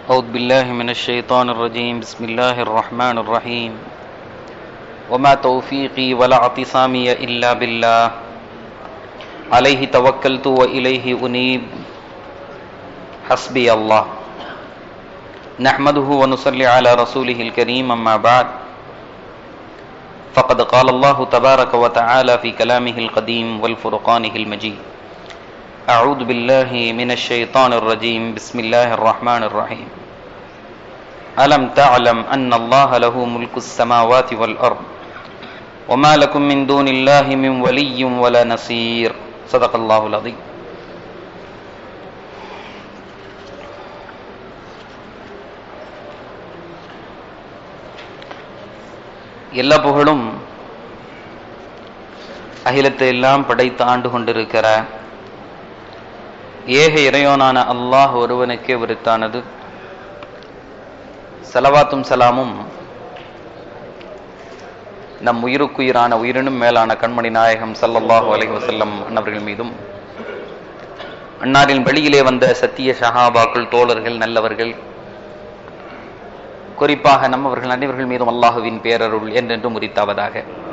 أعوذ بالله من الشيطان الرجيم بسم الله الرحمن الرحيم وما توفيقي ولا اعتصامي إلا بالله عليه توكلت وإليه أنيب حسبي الله نحمده ونصلي على رسوله الكريم أما بعد فقد قال الله تبارك وتعالى في كلامه القديم والفرقانه المجيد أعوذ بالله من الشيطان الرجيم بسم الله الرحمن الرحيم ألم تعلم أن الله له ملك السماوات والأرض وما لكم من دون الله من ولي ولا نصير صدق الله العظيم எல்லா புகழும் அகிலத்தை எல்லாம் படைத்து ஆண்டு கொண்டிருக்கிற ஏக இறையோனான அல்லாஹ் ஒருவனுக்கே உரித்தானது சலவாத்தும் சலாமும் நம் உயிருக்குயிரான உயிரினும் மேலான கண்மணி நாயகம் சல்லல்லாஹு அலைஹி வஸல்லம் அன்னவர்கள் மீதும் அன்னாரின் வெளியிலே வந்த சத்திய ஷஹாபாக்கள் தோழர்கள் நல்லவர்கள் குறிப்பாக நம்மவர்கள் அனைவர்கள் மீதும் அல்லாஹுவின் பேரருள் என்றென்றும் உரித்தாவதாக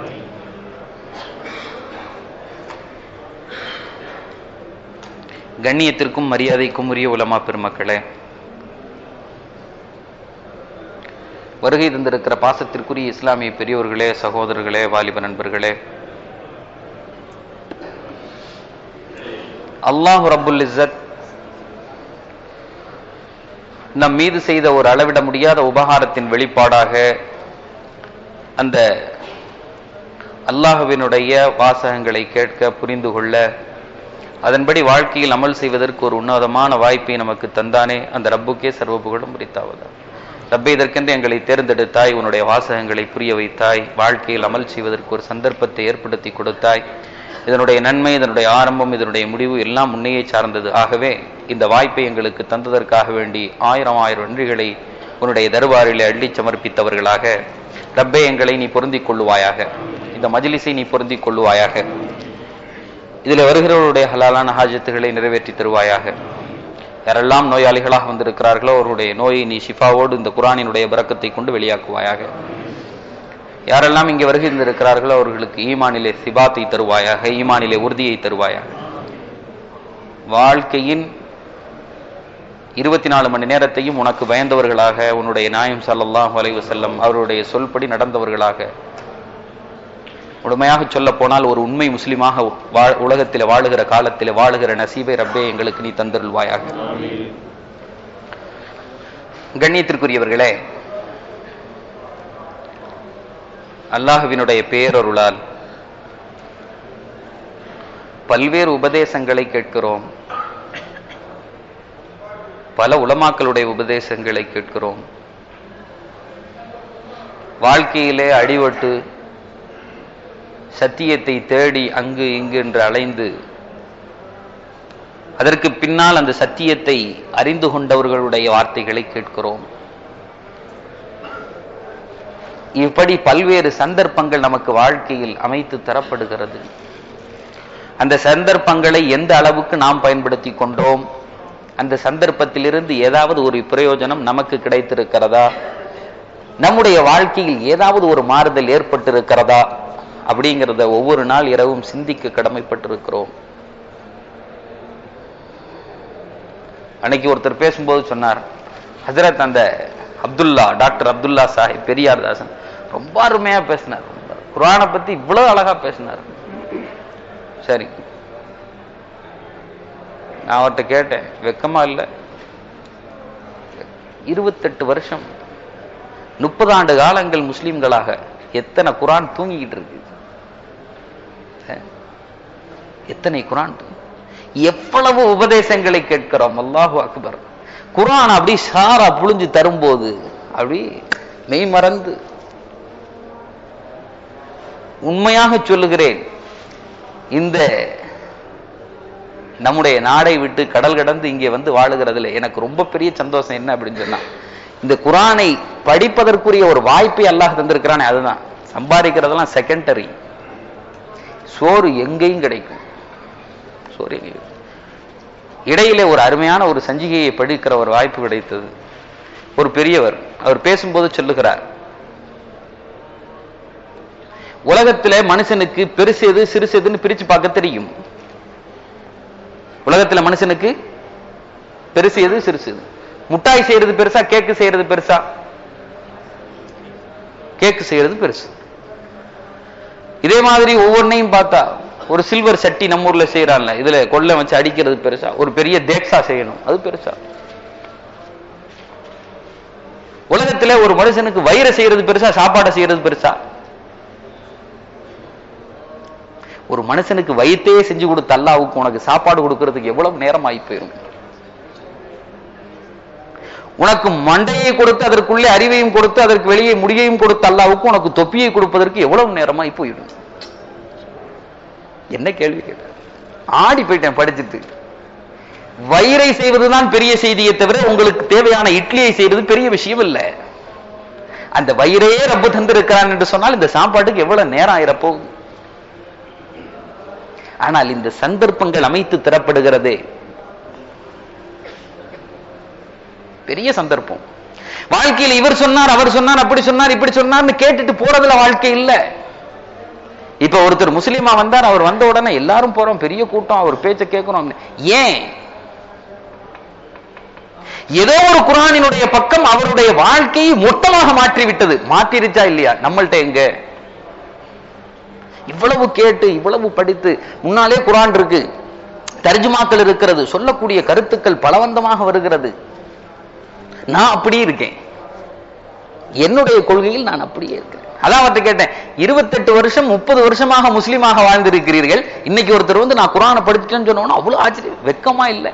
கண்ணியத்திற்கும் மரியாதைக்கும் உரிய உலமா பெருமக்களே வருகை தந்திருக்கிற பாசத்திற்குரிய இஸ்லாமிய பெரியோர்களே சகோதரர்களே வாலிப நண்பர்களே அல்லாஹு ரபுல் இஸ்ஸத் நம் மீது செய்த ஒரு அளவிட முடியாத உபகாரத்தின் வெளிப்பாடாக அந்த அல்லாஹுவினுடைய வாசகங்களை கேட்க புரிந்து கொள்ள அதன்படி வாழ்க்கையில் அமல் செய்வதற்கு ஒரு உன்னதமான வாய்ப்பை நமக்கு தந்தானே அந்த ரப்புக்கே சர்வ புகழும் உரித்தாவதா ரப்பை இதற்கென்று எங்களை தேர்ந்தெடுத்தாய் உன்னுடைய வாசகங்களை புரிய வைத்தாய் வாழ்க்கையில் அமல் செய்வதற்கு ஒரு சந்தர்ப்பத்தை ஏற்படுத்தி கொடுத்தாய் இதனுடைய நன்மை இதனுடைய ஆரம்பம் இதனுடைய முடிவு எல்லாம் முன்னையே சார்ந்தது ஆகவே இந்த வாய்ப்பை எங்களுக்கு தந்ததற்காக வேண்டி ஆயிரம் ஆயிரம் நன்றிகளை உன்னுடைய தருவாரிலே அள்ளி சமர்ப்பித்தவர்களாக ரப்பே எங்களை நீ பொருந்திக் கொள்ளுவாயாக இந்த மஜிலிசை நீ பொருந்திக் கொள்ளுவாயாக இதில் வருகிறவருடைய ஹலாலான ஹாஜத்துகளை நிறைவேற்றி தருவாயாக யாரெல்லாம் நோயாளிகளாக வந்திருக்கிறார்களோ அவருடைய நோயை நீ ஷிஃபாவோடு இந்த குரானினுடைய பறக்கத்தை கொண்டு வெளியாக்குவாயாக யாரெல்லாம் இங்கே வருகின்றிருக்கிறார்களோ அவர்களுக்கு ஈமானிலே சிபாத்தை தருவாயாக ஈமானிலே உறுதியை தருவாயாக வாழ்க்கையின் இருபத்தி நாலு மணி நேரத்தையும் உனக்கு பயந்தவர்களாக உன்னுடைய நாயம் சல்லாஹ் வலைவு செல்லம் அவருடைய சொல்படி நடந்தவர்களாக முழுமையாக சொல்ல போனால் ஒரு உண்மை முஸ்லிமாக உலகத்தில் வாழுகிற காலத்தில் வாழுகிற நசீபை ரப்பே எங்களுக்கு நீ தந்தருள்வாயாக கண்ணியத்திற்குரியவர்களே அல்லாஹுவினுடைய பேரருளால் பல்வேறு உபதேசங்களை கேட்கிறோம் பல உலமாக்களுடைய உபதேசங்களை கேட்கிறோம் வாழ்க்கையிலே அடிபட்டு சத்தியத்தை தேடி அங்கு இங்கு என்று அலைந்து அதற்கு பின்னால் அந்த சத்தியத்தை அறிந்து கொண்டவர்களுடைய வார்த்தைகளை கேட்கிறோம் இப்படி பல்வேறு சந்தர்ப்பங்கள் நமக்கு வாழ்க்கையில் அமைத்து தரப்படுகிறது அந்த சந்தர்ப்பங்களை எந்த அளவுக்கு நாம் பயன்படுத்தி கொண்டோம் அந்த சந்தர்ப்பத்திலிருந்து ஏதாவது ஒரு பிரயோஜனம் நமக்கு கிடைத்திருக்கிறதா நம்முடைய வாழ்க்கையில் ஏதாவது ஒரு மாறுதல் ஏற்பட்டிருக்கிறதா அப்படிங்கிறத ஒவ்வொரு நாள் இரவும் சிந்திக்க கடமைப்பட்டிருக்கிறோம் அன்னைக்கு ஒருத்தர் பேசும்போது சொன்னார் ஹசரத் அந்த அப்துல்லா டாக்டர் அப்துல்லா சாஹிப் பெரியார் தாசன் ரொம்ப அருமையா பேசினார் குரானை பத்தி இவ்வளவு அழகா பேசினார் சரி நான் அவர்கிட்ட கேட்டேன் வெக்கமா இல்லை இருபத்தெட்டு வருஷம் முப்பது ஆண்டு காலங்கள் முஸ்லிம்களாக எத்தனை குரான் தூங்கிக்கிட்டு இருக்கு எத்தனை குரான் எவ்வளவு உபதேசங்களை கேட்கிறோம் அல்லாஹு அக்பர் குரான் அப்படி சாரா புழிஞ்சு தரும்போது அப்படி மெய் மறந்து உண்மையாக சொல்லுகிறேன் இந்த நம்முடைய நாடை விட்டு கடல் கடந்து இங்கே வந்து வாழுகிறதுல எனக்கு ரொம்ப பெரிய சந்தோஷம் என்ன அப்படின்னு சொன்னா இந்த குரானை படிப்பதற்குரிய ஒரு வாய்ப்பை அல்லாஹ் தந்திருக்கிறானே அதுதான் சம்பாதிக்கிறதெல்லாம் செகண்டரி சோறு எங்கேயும் கிடைக்கும் சோறு எங்கேயும் இடையிலே ஒரு அருமையான ஒரு சஞ்சிகையை படிக்கிற ஒரு வாய்ப்பு கிடைத்தது ஒரு பெரியவர் அவர் பேசும்போது சொல்லுகிறார் உலகத்துல மனுஷனுக்கு பெருசு எது சிறுசு எதுன்னு பிரிச்சு பார்க்க தெரியும் உலகத்துல மனுஷனுக்கு பெருசு எது சிறுசு எது முட்டாய் செய்யறது பெருசா கேக்கு செய்யறது பெருசா கேக்கு செய்யறது பெருசு இதே மாதிரி ஒவ்வொன்னையும் பார்த்தா ஒரு சில்வர் சட்டி நம்ம ஊர்ல செய்யறான்ல இதுல கொள்ளை வச்சு அடிக்கிறது பெருசா ஒரு பெரிய தேக்ஸா செய்யணும் அது பெருசா உலகத்துல ஒரு மனுஷனுக்கு வயிறை செய்யறது பெருசா சாப்பாடை செய்யறது பெருசா ஒரு மனுஷனுக்கு வயிற்றையே செஞ்சு கொடுத்த அல்லாவுக்கு உனக்கு சாப்பாடு கொடுக்கறதுக்கு எவ்வளவு நேரம் ஆகி போயிரும் உனக்கு மண்டையை கொடுத்து அதற்குள்ளே அறிவையும் கொடுத்து அதற்கு வெளியே முடியையும் கொடுத்த அல்லாவுக்கு உனக்கு தொப்பியை கொடுப்பதற்கு எவ்வளவு நேரமாய் போயிடும் என்ன கேள்வி கேட்ட ஆடி போயிட்டேன் படிச்சுட்டு வயிறை செய்வதுதான் பெரிய செய்தியை தவிர உங்களுக்கு தேவையான இட்லியை செய்வது பெரிய விஷயம் இல்ல அந்த வயிறே ரப்பு தந்திருக்கிறான் என்று சொன்னால் இந்த சாப்பாட்டுக்கு எவ்வளவு நேரம் ஆயிரப்போகுது ஆனால் இந்த சந்தர்ப்பங்கள் அமைத்து தரப்படுகிறதே பெரிய சந்தர்ப்பம் வாழ்க்கையில் இவர் சொன்னார் அவர் சொன்னார் அப்படி சொன்னார் இப்படி சொன்னார்னு கேட்டுட்டு போறதுல வாழ்க்கை இல்ல இப்ப ஒருத்தர் முஸ்லீமா வந்தார் அவர் வந்த உடனே எல்லாரும் போறோம் பெரிய கூட்டம் அவர் பேச்ச கேட்கணும் ஏன் ஏதோ ஒரு குரானினுடைய பக்கம் அவருடைய வாழ்க்கையை மொத்தமாக மாற்றி விட்டது மாற்றிருச்சா இல்லையா நம்மள்ட்ட எங்க இவ்வளவு கேட்டு இவ்வளவு படித்து முன்னாலே குரான் இருக்கு தர்ஜுமாக்கள் இருக்கிறது சொல்லக்கூடிய கருத்துக்கள் பலவந்தமாக வருகிறது நான் அப்படியே இருக்கேன் என்னுடைய கொள்கையில் நான் அப்படியே இருக்கிறேன் அதான் அவர்கிட்ட கேட்டேன் இருபத்தெட்டு வருஷம் முப்பது வருஷமாக முஸ்லீமாக வாழ்ந்திருக்கிறீர்கள் இன்னைக்கு ஒருத்தர் வந்து நான் குரானை படிச்சுட்டேன்னு சொன்னோன்னா அவ்வளவு ஆச்சரியம் வெக்கமா இல்லை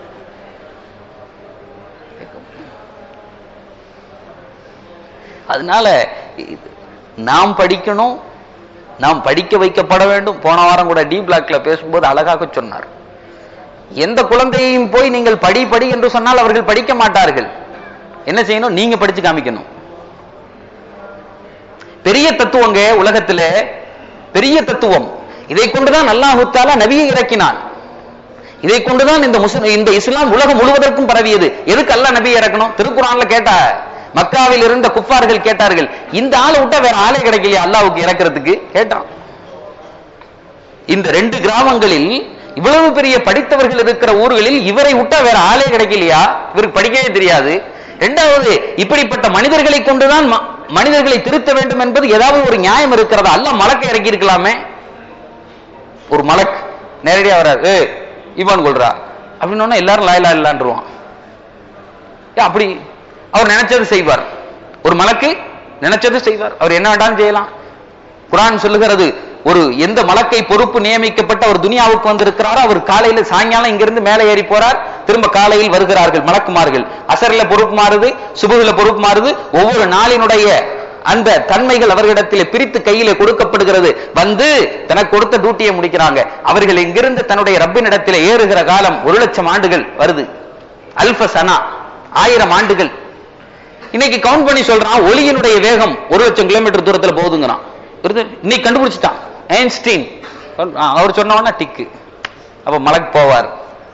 அதனால நாம் படிக்கணும் நாம் படிக்க வைக்கப்பட வேண்டும் போன வாரம் கூட டி பிளாக்ல பேசும்போது அழகாக சொன்னார் எந்த குழந்தையையும் போய் நீங்கள் படி படி என்று சொன்னால் அவர்கள் படிக்க மாட்டார்கள் என்ன செய்யணும் நீங்க படிச்சு காமிக்கணும் பெரிய தத்துவங்க உலகத்துல பெரிய தத்துவம் இதை கொண்டுதான் அல்லாஹுத்தாலா நபியை இறக்கினான் இதை கொண்டுதான் இந்த முஸ்லிம் இந்த இஸ்லாம் உலகம் முழுவதற்கும் பரவியது எதுக்கு அல்லா நபியை இறக்கணும் திருக்குறான்ல கேட்டா மக்காவில் இருந்த குஃபார்கள் கேட்டார்கள் இந்த ஆளை விட்டா வேற ஆளே கிடைக்கலையா அல்லாவுக்கு இறக்கிறதுக்கு கேட்டான் இந்த ரெண்டு கிராமங்களில் இவ்வளவு பெரிய படித்தவர்கள் இருக்கிற ஊர்களில் இவரை விட்டா வேற ஆளே கிடைக்கலையா இவருக்கு படிக்கவே தெரியாது இரண்டாவது இப்படிப்பட்ட மனிதர்களை கொண்டுதான் மனிதர்களை திருத்த வேண்டும் என்பது ஏதாவது ஒரு நியாயம் இருக்கிறதா அல்ல மலக்கை இறக்கி இருக்கலாமே ஒரு மலக் நேரடியா வராது இவன் கொள்றா அப்படின்னு எல்லாரும் லாயலா இல்லான்றுவான் அப்படி அவர் நினைச்சது செய்வார் ஒரு மலக்கு நினைச்சது செய்வார் அவர் என்ன வேண்டாம் செய்யலாம் குரான் சொல்லுகிறது ஒரு எந்த மலக்கை பொறுப்பு நியமிக்கப்பட்ட அவர் துனியாவுக்கு வந்திருக்கிறாரோ அவர் காலையில சாயங்காலம் இங்கிருந்து மேலே ஏறி போறார் திரும்ப காலையில் வருகிறார்கள் மலக்குமார்கள் அசர்ல பொறுப்பு மாறுது சுபுகில பொறுப்பு மாறுது ஒவ்வொரு நாளினுடைய அந்த தன்மைகள் அவர்களிடத்தில் பிரித்து கையில கொடுக்கப்படுகிறது வந்து தனக்கு கொடுத்த டியூட்டியை முடிக்கிறாங்க அவர்கள் இங்கிருந்து தன்னுடைய ரப்பினிடத்தில் ஏறுகிற காலம் ஒரு லட்சம் ஆண்டுகள் வருது அல்ப சனா ஆயிரம் ஆண்டுகள் இன்னைக்கு கவுண்ட் பண்ணி சொல்றான் ஒளியினுடைய வேகம் ஒரு லட்சம் கிலோமீட்டர் தூரத்துல போகுதுங்கிறான் இன்னைக்கு கண்டுபிடிச்சிட்டான் ஐன்ஸ்டீன் அவர் சொன்ன டிக்கு அப்ப மலைக்கு போவார்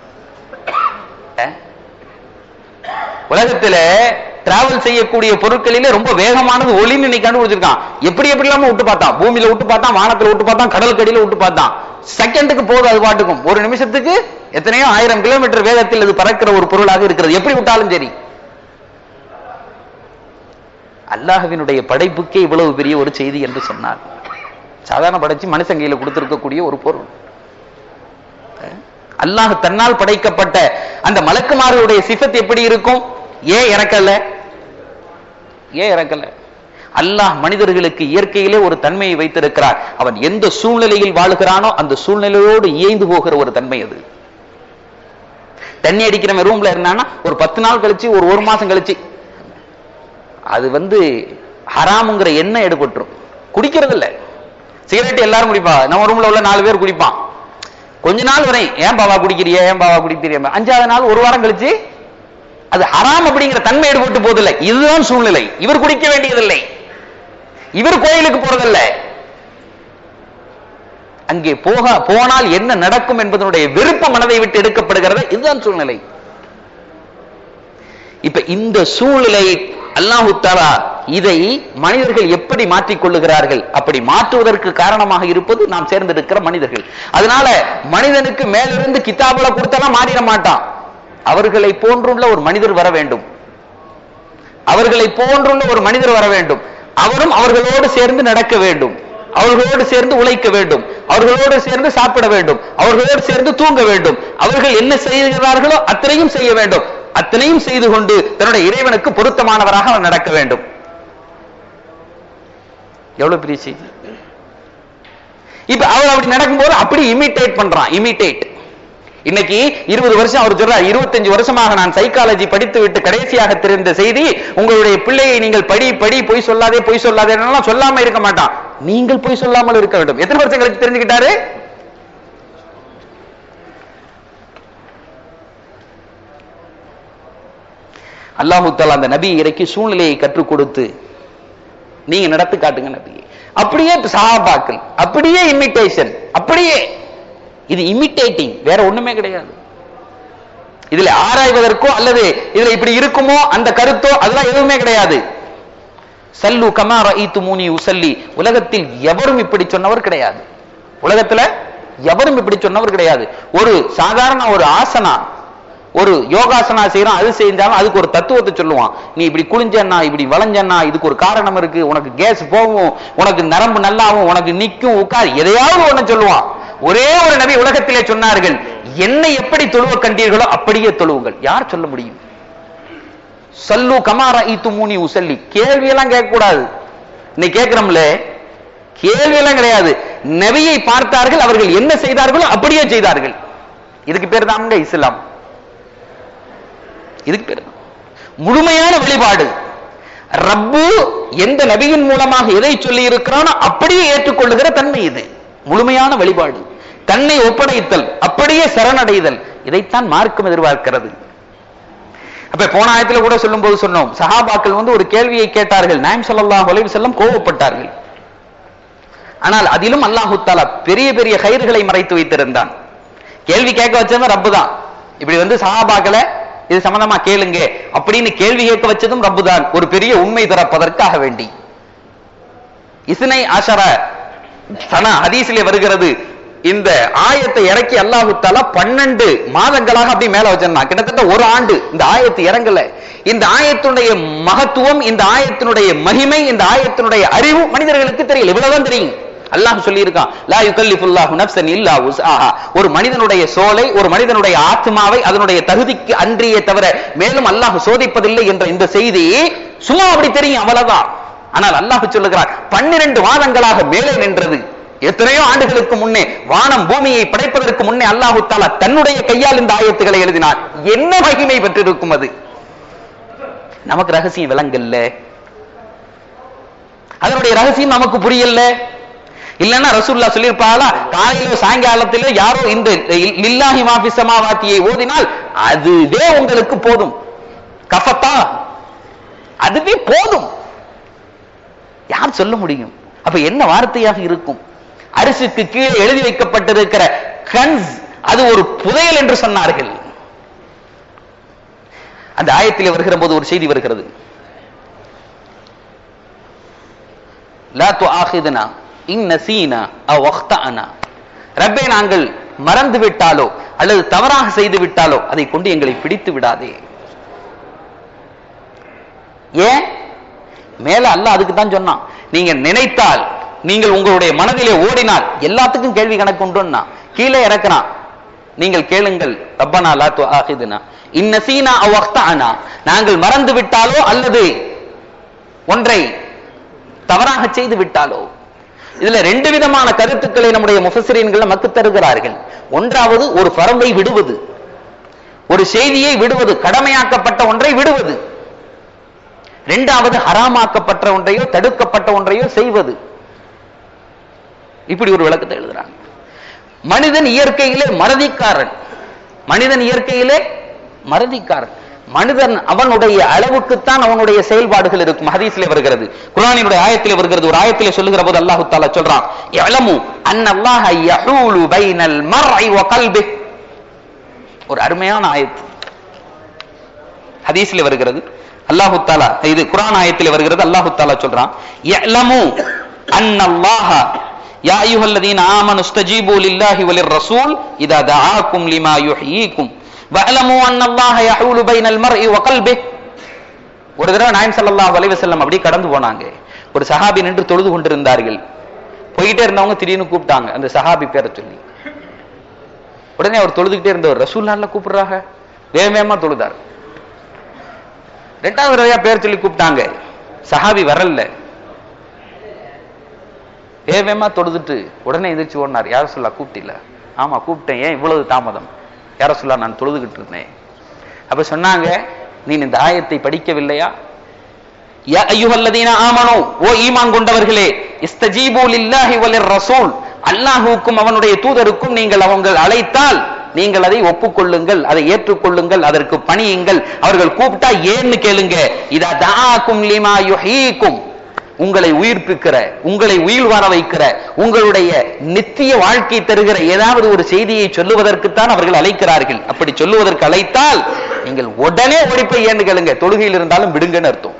உலகத்துல டிராவல் செய்யக்கூடிய பொருட்களிலே ரொம்ப வேகமானது ஒளின்னு இன்னைக்கு கண்டுபிடிச்சிருக்கான் எப்படி எப்படி இல்லாம விட்டு பார்த்தான் பூமியில விட்டு பார்த்தான் வானத்துல விட்டு பார்த்தான் கடல் கடியில விட்டு பார்த்தான் செகண்டுக்கு போகுது அது பாட்டுக்கும் ஒரு நிமிஷத்துக்கு எத்தனையோ ஆயிரம் கிலோமீட்டர் வேகத்தில் இது பறக்கிற ஒரு பொருளாக இருக்கிறது எப்படி விட்டாலும் சரி அல்லாஹுவினுடைய படைப்புக்கே இவ்வளவு பெரிய ஒரு செய்தி என்று சொன்னார் சாதாரண படைச்சு மனுஷன் கையில கொடுத்திருக்கக்கூடிய ஒரு பொருள் அல்லாஹ் தன்னால் படைக்கப்பட்ட அந்த மலக்குமார்களுடைய சிஃபத் எப்படி இருக்கும் ஏன் இறக்கல ஏன் இறக்கல அல்லாஹ் மனிதர்களுக்கு இயற்கையிலே ஒரு தன்மையை வைத்திருக்கிறார் அவன் எந்த சூழ்நிலையில் வாழுகிறானோ அந்த சூழ்நிலையோடு இயைந்து போகிற ஒரு தன்மை அது தண்ணி அடிக்கிறவன் ரூம்ல இருந்தானா ஒரு பத்து நாள் கழிச்சு ஒரு ஒரு மாசம் கழிச்சு அது வந்து ஹராமுங்கிற எண்ணம் எடுபட்டுரும் குடிக்கிறது இல்ல சிகரெட் எல்லாரும் குடிப்பா நம்ம ரூம்ல உள்ள நாலு பேர் குடிப்பான் கொஞ்ச நாள் வரை ஏன் பாவா குடிக்கிறிய ஏன் பாவா குடிக்கிறிய அஞ்சாவது நாள் ஒரு வாரம் கழிச்சு அது ஹராம் அப்படிங்கிற தன்மை எடுபட்டு போதில்லை இதுதான் சூழ்நிலை இவர் குடிக்க வேண்டியதில்லை இவர் கோயிலுக்கு போறதில்ல அங்கே போக போனால் என்ன நடக்கும் என்பதனுடைய விருப்ப மனதை விட்டு எடுக்கப்படுகிறது இதுதான் சூழ்நிலை இப்ப இந்த சூழ்நிலை அல்லாஹு தாலா இதை மனிதர்கள் எப்படி மாற்றிக் கொள்ளுகிறார்கள் அப்படி மாற்றுவதற்கு காரணமாக இருப்பது நாம் சேர்ந்திருக்கிற மனிதர்கள் அதனால மனிதனுக்கு மேலிருந்து கிதாபுல கொடுத்தாலும் மாறிட மாட்டான் அவர்களை போன்றுள்ள ஒரு மனிதர் வர வேண்டும் அவர்களை போன்றுள்ள ஒரு மனிதர் வர வேண்டும் அவரும் அவர்களோடு சேர்ந்து நடக்க வேண்டும் அவர்களோடு சேர்ந்து உழைக்க வேண்டும் அவர்களோடு சேர்ந்து சாப்பிட வேண்டும் அவர்களோடு சேர்ந்து தூங்க வேண்டும் அவர்கள் என்ன செய்கிறார்களோ அத்தனையும் செய்ய வேண்டும் அத்தனையும் செய்து கொண்டு தன்னுடைய இறைவனுக்கு பொருத்தமானவராக அவர் நடக்க வேண்டும் எவ்வளவு பெரிய செய்தி இப்ப அவர் அப்படி நடக்கும்போது அப்படி இமிட்டேட் பண்றான் இமிட்டேட் இன்னைக்கு இருபது வருஷம் அவர் சொல்றார் இருபத்தஞ்சு வருஷமாக நான் சைக்காலஜி படித்து விட்டு கடைசியாக தெரிந்த செய்தி உங்களுடைய பிள்ளையை நீங்கள் படி படி பொய் சொல்லாதே பொய் சொல்லாதே சொல்லாம இருக்க மாட்டான் நீங்கள் பொய் சொல்லாமல் இருக்க வேண்டும் எத்தனை வருஷம் கழிச்சு தெரிஞ்சுக்கிட்டாரு அல்லாஹு தாலா அந்த நபி இறக்கி சூழ்நிலையை கற்றுக் கொடுத்து நீங்க நடத்து காட்டுங்க நபி அப்படியே சஹாபாக்கள் அப்படியே இமிட்டேஷன் அப்படியே இது இமிட்டேட்டிங் வேற ஒண்ணுமே கிடையாது இதுல ஆராய்வதற்கோ அல்லது இதுல இப்படி இருக்குமோ அந்த கருத்தோ அதெல்லாம் எதுவுமே கிடையாது சல்லு கமா ரஈத்து மூனி உசல்லி உலகத்தில் எவரும் இப்படி சொன்னவர் கிடையாது உலகத்துல எவரும் இப்படி சொன்னவர் கிடையாது ஒரு சாதாரண ஒரு ஆசனா ஒரு யோகாசனா செய்யறோம் அது செஞ்சாலும் அதுக்கு ஒரு தத்துவத்தை சொல்லுவான் நீ இப்படி குளிஞ்சன்னா இப்படி வளைஞ்சன்னா இதுக்கு ஒரு காரணம் இருக்கு உனக்கு கேஸ் போகும் உனக்கு நரம்பு நல்லாவும் உனக்கு நிக்கும் உட்கார் எதையாவது ஒண்ணு சொல்லுவான் ஒரே ஒரு நபி உலகத்திலே சொன்னார்கள் என்னை எப்படி தொழுவ கண்டீர்களோ அப்படியே தொழுவுங்கள் யார் சொல்ல முடியும் சல்லு கமாரா ஈத்து மூனி உசல்லி கேள்வி எல்லாம் கேட்க கூடாது இன்னைக்கு கேட்கிறோம்ல கேள்வி எல்லாம் கிடையாது நபியை பார்த்தார்கள் அவர்கள் என்ன செய்தார்களோ அப்படியே செய்தார்கள் இதுக்கு பேர் தாங்க இஸ்லாம் இதுக்கு பேர் முழுமையான வழிபாடு ரப்பு எந்த நபியின் மூலமாக எதை சொல்லி இருக்கிறானோ அப்படியே ஏற்றுக்கொள்ளுகிற தன்மை இது முழுமையான வழிபாடு தன்னை ஒப்படைத்தல் அப்படியே சரணடைதல் இதைத்தான் மார்க்கம் எதிர்பார்க்கிறது அப்ப போன ஆயத்துல கூட சொல்லும் போது சொன்னோம் சஹாபாக்கள் வந்து ஒரு கேள்வியை கேட்டார்கள் நாயம் ஸல்லல்லாஹு அலைஹி வஸல்லம் கோபப்பட்டார்கள் ஆனால் அதிலும் அல்லாஹு தாலா பெரிய பெரிய கயிறுகளை மறைத்து வைத்திருந்தான் கேள்வி கேட்க வச்சதும் ரப்பு தான் இப்படி வந்து சஹாபாக்களை இது சம்பந்தமா கேளுங்க அப்படின்னு கேள்வி கேட்க வச்சதும் ரப்பு தான் ஒரு பெரிய உண்மை திறப்பதற்காக வேண்டி இஸ்னை ஆஷர சனா ஹதீஸிலே வருகிறது இந்த ஆயத்தை இறக்கி அல்லாஹு தாலா பன்னெண்டு மாதங்களாக அப்படி மேல வச்சிருந்தான் கிட்டத்தட்ட ஒரு ஆண்டு இந்த ஆயத்து இறங்கல இந்த ஆயத்தினுடைய மகத்துவம் இந்த ஆயத்தினுடைய மகிமை இந்த ஆயத்தினுடைய அறிவு மனிதர்களுக்கு தெரியல இவ்வளவுதான் தெரியும் அல்லாஹ் சொல்லியிருக்கான் லா யுகல்லிஃபுல்லாஹு நஃப்ஸன் இல்லா உஸ்ஆஹா ஒரு மனிதனுடைய சோலை ஒரு மனிதனுடைய ஆத்மாவை அதனுடைய தகுதிக்கு அன்றியே தவிர மேலும் அல்லாஹ் சோதிப்பதில்லை என்ற இந்த செய்தி சும்மா அப்படி தெரியும் அவ்வளவுதான் ஆனால் அல்லாஹ் சொல்லுகிறார் பன்னிரண்டு வாதங்களாக மேலே நின்றது எத்தனையோ ஆண்டுகளுக்கு முன்னே வானம் பூமியை படைப்பதற்கு முன்னே அல்லாஹு தாலா தன்னுடைய கையால் இந்த ஆயத்துக்களை எழுதினார் என்ன மகிமை பெற்றிருக்கும் அது நமக்கு ரகசியம் விளங்கல்ல அதனுடைய ரகசியம் நமக்கு புரியல இல்லன்னா ரசூல்லா சொல்லியிருப்பாளா காலையிலோ சாயங்காலத்திலோ யாரோ இந்த லில்லாஹி மாஃபி சமாவாத்தியை ஓதினால் அதுவே உங்களுக்கு போதும் கஃபத்தா அதுவே போதும் யார் சொல்ல முடியும் அப்ப என்ன வார்த்தையாக இருக்கும் அரிசிக்கு கீழே எழுதி வைக்கப்பட்டிருக்கிற கன்ஸ் அது ஒரு புதையல் என்று சொன்னார்கள் அந்த ஆயத்தில் வருகிற போது ஒரு செய்தி வருகிறது லா துஆஹிதுனா இன் நசீனா அவ் அக்தஅனா ரப்பே நாங்கள் மறந்து விட்டாலோ அல்லது தவறாக செய்து விட்டாலோ அதை கொண்டு எங்களை பிடித்து விடாதே ஏன் மேல அல்ல அதுக்கு தான் சொன்னான் நீங்க நினைத்தால் நீங்கள் உங்களுடைய மனதிலே ஓடினால் எல்லாத்துக்கும் கேள்வி கணக்கு உண்டுன்னா கீழே இறக்குறான் நீங்கள் கேளுங்கள் ரப்பனா லா துஆஹிதுனா இன் நசீனா அவ் அக்தஅனா நாங்கள் மறந்து விட்டாலோ அல்லது ஒன்றை தவறாக செய்து விட்டாலோ இதுல ரெண்டு விதமான கருத்துக்களை நம்முடைய முஃபசிரியன்கள் நமக்கு தருகிறார்கள் ஒன்றாவது ஒரு பரம்பை விடுவது ஒரு செய்தியை விடுவது கடமையாக்கப்பட்ட ஒன்றை விடுவது இரண்டாவது ஹராமாக்கப்பட்ட ஒன்றையோ தடுக்கப்பட்ட ஒன்றையோ செய்வது இப்படி ஒரு விளக்கத்தை எழுதுறாங்க மனிதன் இயற்கையிலே மறதிக்காரன் மனிதன் இயற்கையிலே மறதிக்காரன் மனிதன் அவனுடைய அளவுக்குத்தான் அவனுடைய செயல்பாடுகள் இருக்கும் ஹதீஸ்ல வருகிறது குர்ஆனினுடைய ஆயத்திலே வருகிறது ஒரு ஆயத்திலே சொல்லுகிற போது அல்லாஹ் தஆலா சொல்றான் யலமு அன்னல்லாஹ யஹூலு பைனல் மர்இ வ கல்பி ஒரு அருமையான ஆயத்து ஹதீஸ்ல வருகிறது அல்லாஹு தாலா இது குர்ஆன் ஆயத்தில் வருகிறது அல்லாஹு தாலா சொல்றான் யஅலமு அன்னல்லாஹ யா அய்யுஹல்லதீன ஆமனு ஸ்தஜீபு லில்லாஹி வலிர் ரசூல் இதா தஆக்கும் லிமா யுஹ்யீக்கும் வஅலமு அன்னல்லாஹ யஹூலு பைனல் மர்இ வ கல்பிஹி ஒரு தடவை நாயம் ஸல்லல்லாஹு அலைஹி வஸல்லம் அப்படியே கடந்து போனாங்க ஒரு சஹாபி நின்று தொழுது கொண்டிருந்தார்கள் போயிட்டே இருந்தவங்க திடீர்னு கூப்பிட்டாங்க அந்த சஹாபி பேரை சொல்லி உடனே அவர் தொழுதுகிட்டே இருந்தவர் ரசூல் நாள்ல கூப்பிடுறாங்க வேக வேகமா தொழுதார் ரெண்டாவது தடவையா பேர் சொல்லி கூப்பிட்டாங்க சஹாபி வரல வேக வேகமா தொழுதுட்டு உடனே எந்திரிச்சு ஓடினார் யார சொல்லா கூப்பிட்டில ஆமா கூப்பிட்டேன் ஏன் இவ்வளவு தாமதம் யார சொல்லா நான் தொழுதுகிட்டு இருந்தேன் அப்ப சொன்னாங்க நீ இந்த ஆயத்தை படிக்கவில்லையா யா அய்யுஹல்லதீன ஆமனு ஓ ஈமான் கொண்டவர்களே இஸ்தஜீபு லில்லாஹி வலிர் ரசூல் அல்லாஹ்வுக்கும் அவனுடைய தூதருக்கும் நீங்கள் அவங்க அழைத்தால் நீங்கள் அதை ஒப்புக்கொள்ளுங்கள் அதை ஏற்றுக்கொள்ளுங்கள் அதற்கு பணியுங்கள் அவர்கள் கூப்பிட்டா ஏன்னு கேளுங்க இதா தாக்கும் லிமா யுஹீக்கும் உங்களை உயிர்ப்பிக்கிற உங்களை உயிர் வாழ வைக்கிற உங்களுடைய நித்திய வாழ்க்கை தருகிற ஏதாவது ஒரு செய்தியை சொல்லுவதற்குத்தான் அவர்கள் அழைக்கிறார்கள் அப்படி சொல்லுவதற்கு அழைத்தால் நீங்கள் உடனே ஓடிப்போய் ஏன்னு கேளுங்க தொழுகையில் இருந்தாலும் விடுங்கன்னு அர்த்தம்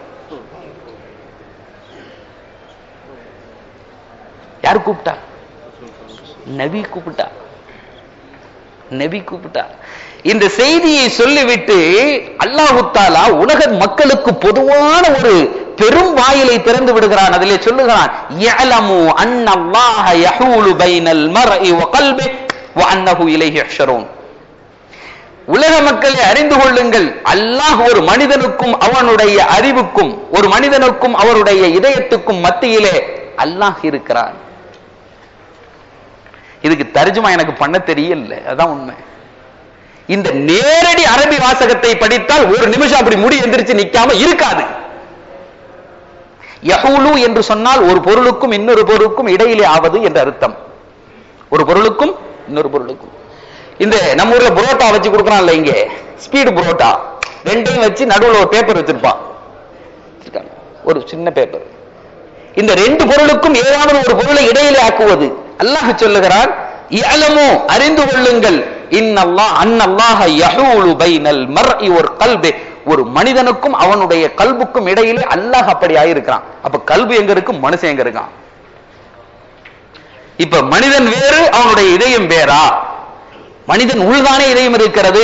யார் கூப்பிட்டா நபி கூப்பிட்டா நபி கூப்பிட்டா இந்த செய்தியை சொல்லிவிட்டு அல்லாஹு தாலா உலக மக்களுக்கு பொதுவான ஒரு பெரும் வாயிலை திறந்து விடுகிறான் அதிலே சொல்லுகிறான் யஅலமு அன்னல்லாஹ யஹூலு பைனல் மர்இ வ கல்பி வ அன்னஹு இலைஹி யஹ்ஷரூன் உலக மக்களை அறிந்து கொள்ளுங்கள் அல்லாஹ் ஒரு மனிதனுக்கும் அவனுடைய அறிவுக்கும் ஒரு மனிதனுக்கும் அவருடைய இதயத்துக்கும் மத்தியிலே அல்லாஹ் இருக்கிறான் இதுக்கு தர்ஜுமா எனக்கு பண்ண தெரியல அதான் உண்மை இந்த நேரடி அரபி வாசகத்தை படித்தால் ஒரு நிமிஷம் அப்படி முடி எந்திரிச்சு நிக்காம இருக்காது யஹூலு என்று சொன்னால் ஒரு பொருளுக்கும் இன்னொரு பொருளுக்கும் இடையிலே ஆவது என்ற அர்த்தம் ஒரு பொருளுக்கும் இன்னொரு பொருளுக்கும் இந்த நம்ம ஊர்ல புரோட்டா வச்சு கொடுக்கறான்ல இங்க ஸ்பீடு புரோட்டா ரெண்டையும் வச்சு நடுவுல ஒரு பேப்பர் வச்சிருப்பான் வச்சிருக்காங்க. ஒரு சின்ன பேப்பர் இந்த ரெண்டு பொருளுக்கும் ஏதாவது ஒரு பொருளை இடையிலே ஆக்குவது அல்லாஹ் சொல்லுகிறான் இயலமோ அறிந்து கொள்ளுங்கள் இன்னல்லாஹ் அன்னல்லாஹ யஹூலு பைனல் மர்இ ஒரு கல்பி ஒரு மனிதனுக்கும் அவனுடைய கல்புக்கும் இடையிலே அல்லாஹ் அப்படி ஆயிருக்கிறான் அப்ப கல்பு எங்க இருக்கு மனுஷன் எங்க இருக்கான் இப்ப மனிதன் வேறு அவனுடைய இதயம் வேறா மனிதன் உள்தானே இதயம் இருக்கிறது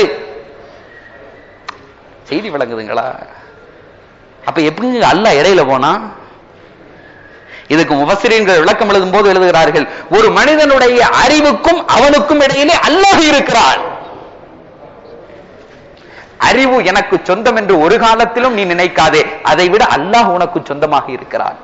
செய்தி விளங்குதுங்களா அப்ப எப்படிங்க அல்லாஹ் இடையில போனா இதுக்கு முபசிரியர்கள் விளக்கம் எழுதும் போது எழுதுகிறார்கள் ஒரு மனிதனுடைய அறிவுக்கும் அவனுக்கும் இடையிலே அல்லாஹ் இருக்கிறான் அறிவு எனக்கு சொந்தம் என்று ஒரு காலத்திலும் நீ நினைக்காதே அதை விட அல்லாஹ் உனக்கு சொந்தமாக இருக்கிறான்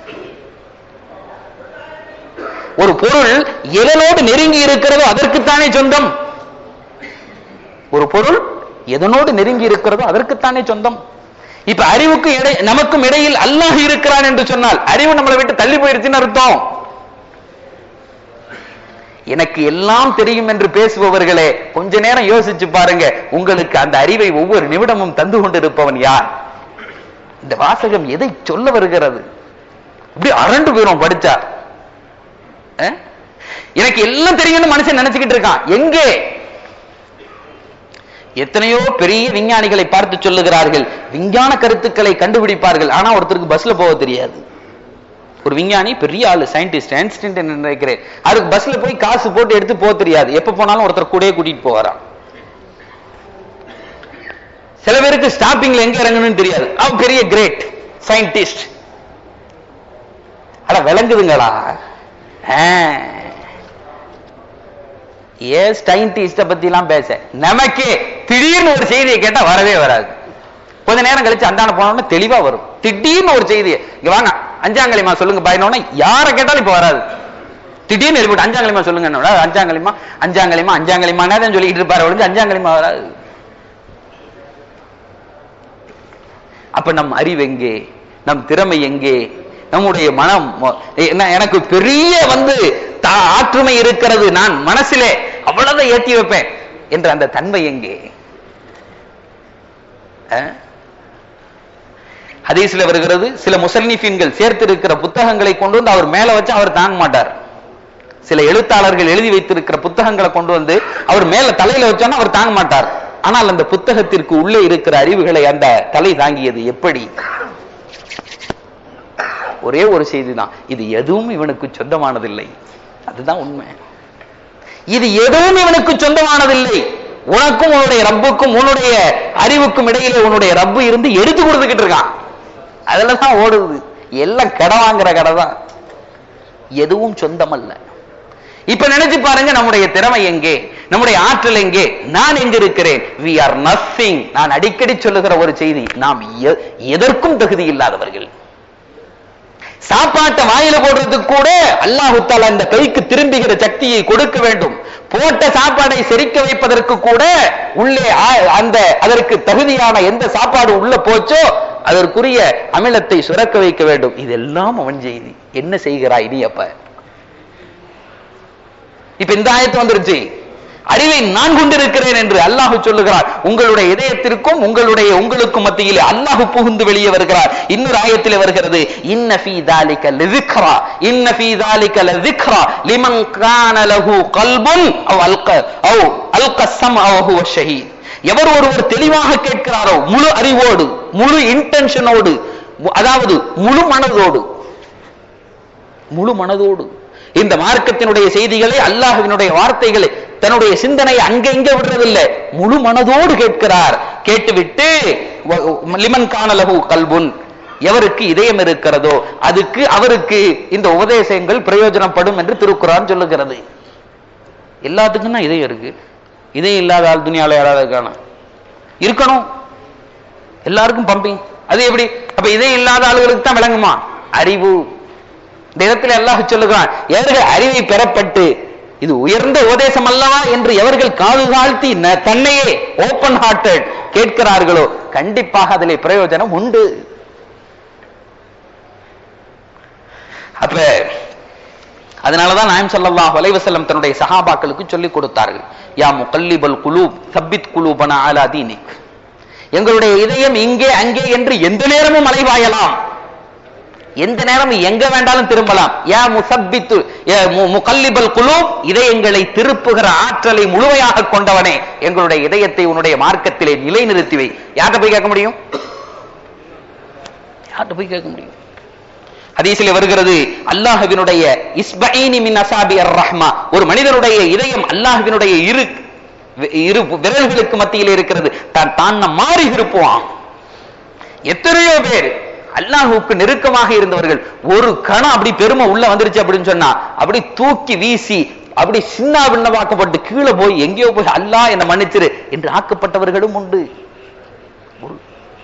ஒரு பொருள் எதனோடு நெருங்கி இருக்கிறதோ அதற்குத்தானே சொந்தம் ஒரு பொருள் எதனோடு நெருங்கி இருக்கிறதோ அதற்குத்தானே சொந்தம் இப்ப அறிவுக்கு இடை நமக்கும் இடையில் அல்லாஹ் இருக்கிறான் என்று சொன்னால் அறிவு நம்மளை விட்டு தள்ளி போயிருச்சுன்னு அர்த்தம் எனக்கு எல்லாம் தெரியும் என்று பேசுபவர்களே கொஞ்ச நேரம் யோசிச்சு பாருங்க உங்களுக்கு அந்த அறிவை ஒவ்வொரு நிமிடமும் தந்து கொண்டிருப்பவன் யார் இந்த வாசகம் எதை சொல்ல வருகிறது இப்படி அரண்டு போயிரும் படிச்சா அஹ்? எனக்கு எல்லாம் தெரியும்னு மனுஷன் நினைச்சுக்கிட்டு இருக்கான் எங்கே எத்தனையோ பெரிய விஞ்ஞானிகளை பார்த்து சொல்லுகிறார்கள் விஞ்ஞான கருத்துக்களை கண்டுபிடிப்பார்கள் ஆனா ஒருத்தருக்கு பஸ்ல போக தெரியாது ஒரு விஞ்ஞானி பெரிய ஆளு சயின்டிஸ்ட் ஐன்ஸ்டைன் என்று நினைக்கிறேன் அவருக்கு பஸ்ல போய் காசு போட்டு எடுத்து போக தெரியாது எப்ப போனாலும் ஒருத்தர் கூடயே கூட்டிட்டு போவாராம் சில பேருக்கு ஸ்டாப்பிங்ல எங்க இறங்கணும்னு தெரியாது அவன் பெரிய கிரேட் சயின்டிஸ்ட் அட விளங்குதுங்களா ஆ. ஏன் சயின்டிஸ்ட பத்தி எல்லாம் பேச நமக்கே திடீர்னு ஒரு செய்தியை கேட்டா வரவே வராது கொஞ்ச நேரம் கழிச்சு அந்தான போனோம்னா தெளிவா வரும் திடீர்னு ஒரு செய்தி இங்க வாங்க அஞ்சாங்கலிமா சொல்லுங்க பாயினோன்னா யாரை கேட்டாலும் இப்ப வராது திடீர்னு எழுப்பிட்டு அஞ்சாங்கலிமா சொல்லுங்க என்னோட அஞ்சாங்கலிமா அஞ்சாங்கலிமா அஞ்சாங்கலிமா தான் சொல்லிட்டு இருப்பாரு ஒழிஞ்சு அஞ்சாங்கலிமா வராது அப்ப நம் அறிவு எங்கே நம் திறமை எங்கே நம்முடைய மனம் மொ- என்ன எனக்கு பெரிய வந்து தா- ஆற்றுமை இருக்கிறது நான் மனசிலே அவ்வளவு ஏத்தி வைப்பேன் என்ற அந்த தன்மை எங்கே அஹ்? ஹதீஸ்ல வருகிறது சில முசல்னிஃபீன்கள் சேர்த்து இருக்கிற புத்தகங்களை கொண்டு வந்து அவர் மேல வச்சு அவர் தாங்க மாட்டார் சில எழுத்தாளர்கள் எழுதி வைத்திருக்கிற புத்தகங்களை கொண்டு வந்து அவர் மேல தலையில வச்சோன்னா அவர் தாங்க மாட்டார் ஆனால் அந்த புத்தகத்திற்கு உள்ளே இருக்கிற அறிவுகளை அந்த தலை தாங்கியது எப்படி ஒரே ஒரு செய்தி தான் இது எதுவும் இவனுக்கு சொந்தமானதில்லை அதுதான் உண்மை இது எதுவும் இவனுக்கு சொந்தமானதில்லை உனக்கும் உன்னுடைய ரப்புக்கும் உன்னுடைய அறிவுக்கும் இடையிலே உன்னுடைய ரப்பு இருந்து எடுத்து கொடுத்துக்கிட்டு இருக்கான் அதுல தான் ஓடுது எல்லாம் கடை வாங்குற கடை தான் எதுவும் சொந்தமல்ல இப்ப நினைச்சு பாருங்க நம்முடைய திறமை எங்கே நம்முடைய ஆற்றல் எங்கே நான் எங்க இருக்கிறேன் வி ஆர் நத்திங் நான் அடிக்கடி சொல்லுகிற ஒரு செய்தி நாம் எ- எதற்கும் தகுதி இல்லாதவர்கள் சாப்பாட்டை வாயில போடுறதுக்கு கூட அல்லாஹு தாலா இந்த கைக்கு திரும்புகிற சக்தியை கொடுக்க வேண்டும் போட்ட சாப்பாடை செரிக்க வைப்பதற்கு கூட உள்ளே ஆ- அந்த அதற்கு தகுதியான எந்த சாப்பாடு உள்ள போச்சோ அதற்குரிய அமிலத்தை சுரக்க வைக்க வேண்டும் இதெல்லாம் அவன் செய்தி என்ன செய்கிறாய் நீ அப்ப இப்ப இந்த ஆயத்து வந்துருச்சு அறிவை நான் கொண்டிருக்கிறேன் என்று அல்லாஹ் சொல்லுகிறார் உங்களுடைய இதயத்திற்கும் உங்களுடைய உங்களுக்கும் மத்தியிலே அல்லாஹ் புகுந்து வெளியே வருகிறார் இன்னொரு ஆயத்திலே வருகிறது இன்ன ஃபீ தாலிக லذிக்ரா இன்ன ஃபீ தாலிக லذிக்ரா லிமன் கான லஹு கல்புன் அவ் அல்க அவ் அல்க ஸம்அ வ ஹுவ ஷஹீத் எவர் ஒருவர் தெளிவாக கேட்கிறாரோ முழு அறிவோடு முழு இன்டென்ஷனோடு அதாவது முழு மனதோடு முழு மனதோடு இந்த மார்க்கத்தினுடைய செய்திகளை அல்லாஹ்வினுடைய வார்த்தைகளை தன்னுடைய சிந்தனையை அங்கெங்க விடுறதில்லை முழு மனதோடு கேட்கிறார் கேட்டுவிட்டு வ- லிமன் காணலகு கல்புன் எவருக்கு இதயம் இருக்கிறதோ அதுக்கு அவருக்கு இந்த உபதேசங்கள் பிரயோஜனப்படும் என்று திருக்குறான் சொல்லுகிறது எல்லாத்துக்கும் தான் இதயம் இருக்கு இதயம் இல்லாத ஆள் துணியால யாராவது இருக்கானா இருக்கணும் எல்லாருக்கும் பம்பிங் அது எப்படி அப்ப இதயம் இல்லாத ஆளுகளுக்கு தான் விளங்குமா அறிவு இந்த இடத்துல அல்லாஹ் சொல்லுகிறான் எவர்கள் அறிவை பெறப்பட்டு இது உயர்ந்த உபதேசம் அல்லவா என்று எவர்கள் காது தாழ்த்தி ந- தன்னையே ஓபன் ஹார்ட்டட் கேட்கிறார்களோ கண்டிப்பாக அதிலே பிரயோஜனம் உண்டு அப்ப அதனாலதான் நாயம் ஸல்லல்லாஹு அலைஹி வஸல்லம் தன்னுடைய சஹாபாக்களுக்கு சொல்லிக் கொடுத்தார்கள் யா முகல்லிபல் குலூப் சப்பித் குலூபனா அலா தீனிக் எங்களுடைய இதயம் இங்கே அங்கே என்று எந்த நேரமும் அலைவாயலாம் எந்த நேரமும் எங்க வேண்டாலும் திரும்பலாம் யா முசப்பித்து யா மு- முகல்லிபல் குலூப் இதயங்களை திருப்புகிற ஆற்றலை முழுமையாக கொண்டவனே எங்களுடைய இதயத்தை உன்னுடைய மார்க்கத்திலே நிலைநிறுத்தி வை யார்கிட்ட போய் கேட்க முடியும் யார்கிட்ட போய் கேட்க முடியும் ஹதீஸில் வருகிறது அல்லாஹ்வினுடைய இஸ்பஈனி மின் அசாபி அர் ரஹ்மா ஒரு மனிதனுடைய இதயம் அல்லாஹ்வினுடைய இரு இரு விரல்களுக்கு மத்தியில் இருக்கிறது தான் தான் மாறி இருப்பான் எத்தனையோ பேர் அல்லாஹுக்கு நெருக்கமாக இருந்தவர்கள் ஒரு கணம் அப்படி பெருமை உள்ள வந்துருச்சு அப்படின்னு சொன்னா அப்படி தூக்கி வீசி அப்படி சின்ன பின்னமாக்கப்பட்டு கீழே போய் எங்கேயோ போய் அல்லாஹ் என்னை மன்னிச்சிரு என்று ஆக்கப்பட்டவர்களும் உண்டு ஒரு-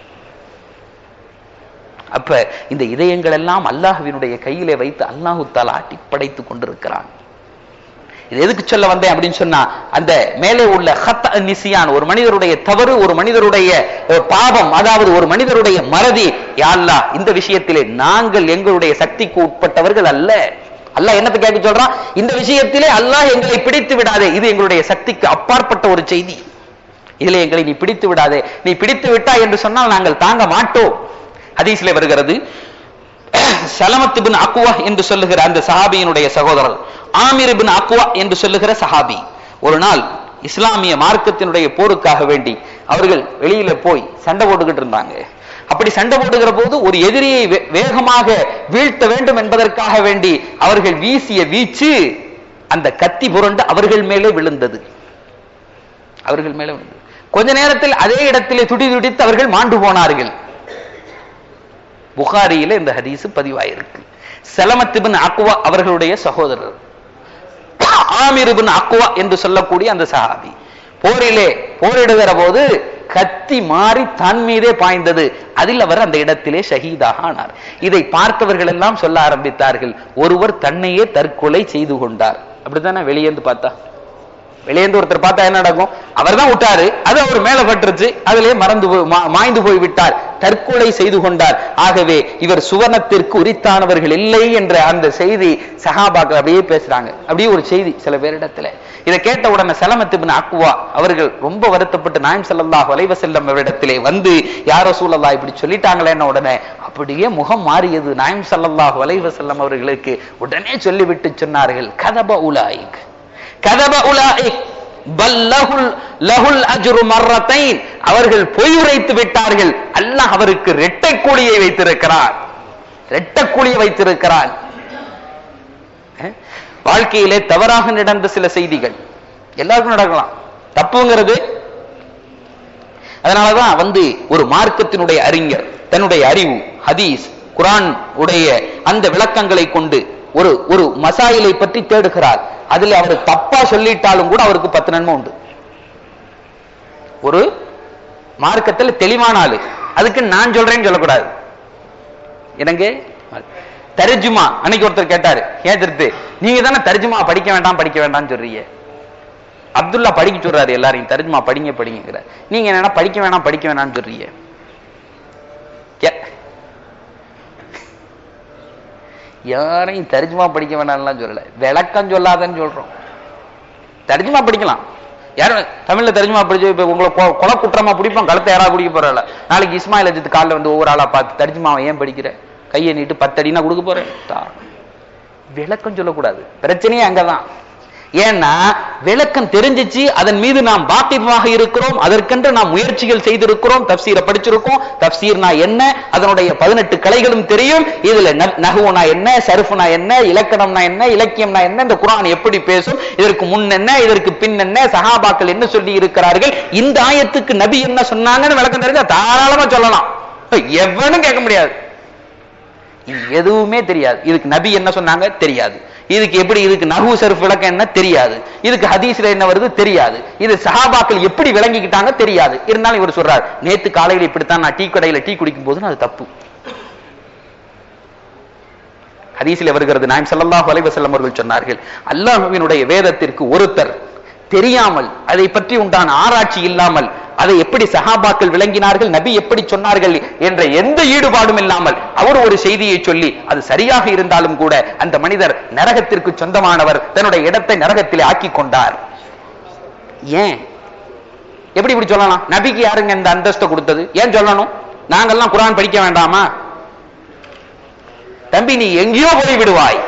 அப்ப இந்த இதயங்கள் எல்லாம் அல்லாஹ்வினுடைய கையிலே வைத்து அல்லாஹு தாலா ஆட்டி படைத்துக் கொண்டிருக்கிறான் இது எதுக்கு சொல்ல வந்தேன் அப்படின்னு சொன்னா அந்த மேலே உள்ள ஹத் நிசியான் ஒரு மனிதருடைய தவறு ஒரு மனிதருடைய அஹ், பாவம் அதாவது ஒரு மனிதருடைய மறதி யா அல்லாஹ் இந்த விஷயத்திலே நாங்கள் எங்களுடைய சக்திக்கு உட்பட்டவர்கள் அல்ல அல்லாஹ் என்னத்தை கேட்க சொல்றான் இந்த விஷயத்திலே அல்லாஹ் எங்களை பிடித்து விடாதே இது எங்களுடைய சக்திக்கு அப்பாற்பட்ட ஒரு செய்தி இதிலே எங்களை நீ பிடித்து விடாதே நீ பிடித்து விட்டாய் என்று சொன்னால் நாங்கள் தாங்க மாட்டோம் ஹதீஸ்ல வருகிறது சலமத் இப்னு அக்வா என்று சொல்லுகிற அந்த சஹாபியினுடைய சகோதரர் ஆமிர் இப்னு அக்வா என்று சொல்லுகிற சஹாபி ஒரு நாள் இஸ்லாமிய மார்க்கத்தினுடைய போருக்காக வேண்டி அவர்கள் வெளியில போய் சண்டை போட்டுக்கிட்டு இருந்தாங்க அப்படி சண்டை போடுகிற போது ஒரு எதிரியை வே- வேகமாக வீழ்த்த வேண்டும் என்பதற்காக வேண்டி அவர்கள் வீசிய வீச்சு அந்த கத்தி புரண்டு அவர்கள் மேலே விழுந்தது அவர்கள் மேலே விழுந்தது கொஞ்ச நேரத்தில் அதே இடத்திலே துடி துடித்து அவர்கள் மாண்டு போனார்கள் புகாரியில இந்த ஹதீஸ் பதிவாயிருக்கு சலமத் இப்னு அக்வா அவர்களுடைய சகோதரர் ஆமிர் இப்னு அக்வா என்று சொல்லக்கூடிய அந்த சஹாபி போரிலே போரிடுகிற போது கத்தி மாறி தன் மீதே பாய்ந்தது அதில் அவர் அந்த இடத்திலே ஷஹீதாக ஆனார் இதை பார்த்தவர்கள் எல்லாம் சொல்ல ஆரம்பித்தார்கள் ஒருவர் தன்னையே தற்கொலை செய்து கொண்டார் அப்படித்தானே வெளியேந்து பார்த்தா வெளியேந்து ஒருத்தர் பார்த்தா என்ன நடக்கும் அவர் தான் விட்டாரு அது அவர் மேல பட்டுருச்சு அதிலே மறந்து போய் மா- மாய்ந்து போய் விட்டார் தற்கொலை செய்து கொண்டார் ஆகவே இவர் சுவனத்திற்கு உரித்தானவர்கள் இல்லை என்ற அந்த செய்தி சஹாபாக்கள் அப்படியே பேசுறாங்க அப்படியே ஒரு செய்தி சில பேரிடத்துல இதை கேட்ட உடனே சலமத்து பின் அக்குவா அவர்கள் ரொம்ப வருத்தப்பட்டு நாயம் ஸல்லல்லாஹு அலைஹி வஸல்லம் அவரிடத்திலே வந்து யாரோ சூழல்லா இப்படி சொல்லிட்டாங்களேன்ன உடனே அப்படியே முகம் மாறியது நாயம் ஸல்லல்லாஹு அலைஹி வஸல்லம் அவர்களுக்கு உடனே சொல்லிவிட்டு சொன்னார்கள் கதப உலாயிக் கதப உலாயிக் பல் லஹுல் லஹுல் அஜ்ரு மர்ரத்தைன் அவர்கள் பொய் உரைத்து விட்டார்கள் அல்லாஹ் அவருக்கு இரட்டை கூலியை வைத்திருக்கிறார் இரட்டை கூலியை வைத்திருக்கிறார் அஹ், வாழ்க்கையிலே தவறாக நடந்த சில செய்திகள் எல்லாருக்கும் நடக்கலாம் தப்புங்கிறது அதனாலதான் வந்து ஒரு மார்க்கத்தினுடைய அறிஞர் தன்னுடைய அறிவு ஹதீஸ் குரான் உடைய அந்த விளக்கங்களை கொண்டு ஒரு ஒரு மசாயிலை பற்றி தேடுகிறார் அதுல அவர் தப்பா சொல்லிட்டாலும் கூட அவருக்கு பத்து நன்மை உண்டு ஒரு மார்க்கத்துல தெளிவான ஆளு அதுக்கு நான் சொல்றேன்னு சொல்லக்கூடாது எனக்கு தர்ஜுமா அன்னைக்கு ஒருத்தர் கேட்டாரு ஏன் திருத்து நீங்க தானே தர்ஜுமா படிக்க வேண்டாம் படிக்க வேண்டாம்னு சொல்றீங்க அப்துல்லா படிக்க சொல்றாரு எல்லாரையும் தர்ஜுமா படிங்க படிங்கிற நீங்க என்னன்னா படிக்க வேணாம் படிக்க வேணாம்னு சொல்றீங்க கே- யாரையும் தர்ஜுமா படிக்க வேணாம்லாம் சொல்லல விளக்கம் சொல்லாதன்னு சொல்றோம் தர்ஜுமா படிக்கலாம் யாரும் தமிழ்ல தர்ஜுமா படிச்சு இப்ப உங்களை கொ- கொலை குற்றமா பிடிப்போம் கழுத்தை யாரா குடிக்க போறல நாளைக்கு இஸ்மாயில் அஜித் காலில் வந்து ஒவ்வொரு ஆளா பார்த்து தர்ஜுமாவை ஏன் படிக்கிற கையை நீட்டு பத்து அடினா கொடுக்க போறேன் தா- விளக்கம் சொல்லக்கூடாது பிரச்சனையே அங்கதான் ஏன்னா விளக்கம் தெரிஞ்சிச்சு அதன் மீது நாம் பாத்திரமாக இருக்கிறோம் அதற்கென்று நாம் முயற்சிகள் செய்திருக்கிறோம் தப்சீரை படிச்சிருக்கோம் தப்சீர்னா என்ன அதனுடைய பதினெட்டு கலைகளும் தெரியும் இதுல ந- நகுவுனா என்ன சருஃபுனா என்ன இலக்கணம்னா என்ன இலக்கியம்னா என்ன இந்த குர்ஆன் எப்படி பேசும் இதற்கு முன் என்ன இதற்கு பின் என்ன சஹாபாக்கள் என்ன சொல்லி இருக்கிறார்கள் இந்த ஆயத்துக்கு நபி என்ன சொன்னாங்கன்னு விளக்கம் தெரிஞ்சா தாராளமா சொல்லலாம் எவனும் கேட்க முடியாது இது எதுவுமே தெரியாது இதுக்கு நபி என்ன சொன்னாங்க தெரியாது இதுக்கு எப்படி இதுக்கு நகு சர்ஃப் விளக்கம் என்ன தெரியாது இதுக்கு ஹதீஸ்ல என்ன வருது தெரியாது இது சஹாபாக்கள் எப்படி விளங்கிக்கிட்டாங்க தெரியாது இருந்தாலும் இவர் சொல்றார் நேத்து காலையில இப்படித்தான் நான் டீ கடையில டீ குடிக்கும் போது அது தப்பு ஹதீஸில் வருகிறது நாயம் ஸல்லல்லாஹு அலைஹி வஸல்லம் அவர்கள் சொன்னார்கள் அல்லாஹ்வினுடைய வேதத்திற்கு ஒருத்தர் தெரியாமல் அதை பற்றி உண்டான ஆராய்ச்சி இல்லாமல் அதை எப்படி சஹாபாக்கள் விளங்கினார்கள் நபி எப்படி சொன்னார்கள் என்ற எந்த ஈடுபாடும் இல்லாமல் அவர் ஒரு செய்தியை சொல்லி அது சரியாக இருந்தாலும் கூட அந்த மனிதர் நரகத்திற்கு சொந்தமானவர் தன்னுடைய இடத்தை நரகத்திலே ஆக்கி கொண்டார் ஏன் எப்படி இப்படி சொல்லலாம் நபிக்கு யாருங்க இந்த அந்தஸ்தை கொடுத்தது ஏன் சொல்லணும் நாங்கெல்லாம் குர்ஆன் படிக்க வேண்டாமா தம்பி நீ எங்கேயோ போய் விடுவாய்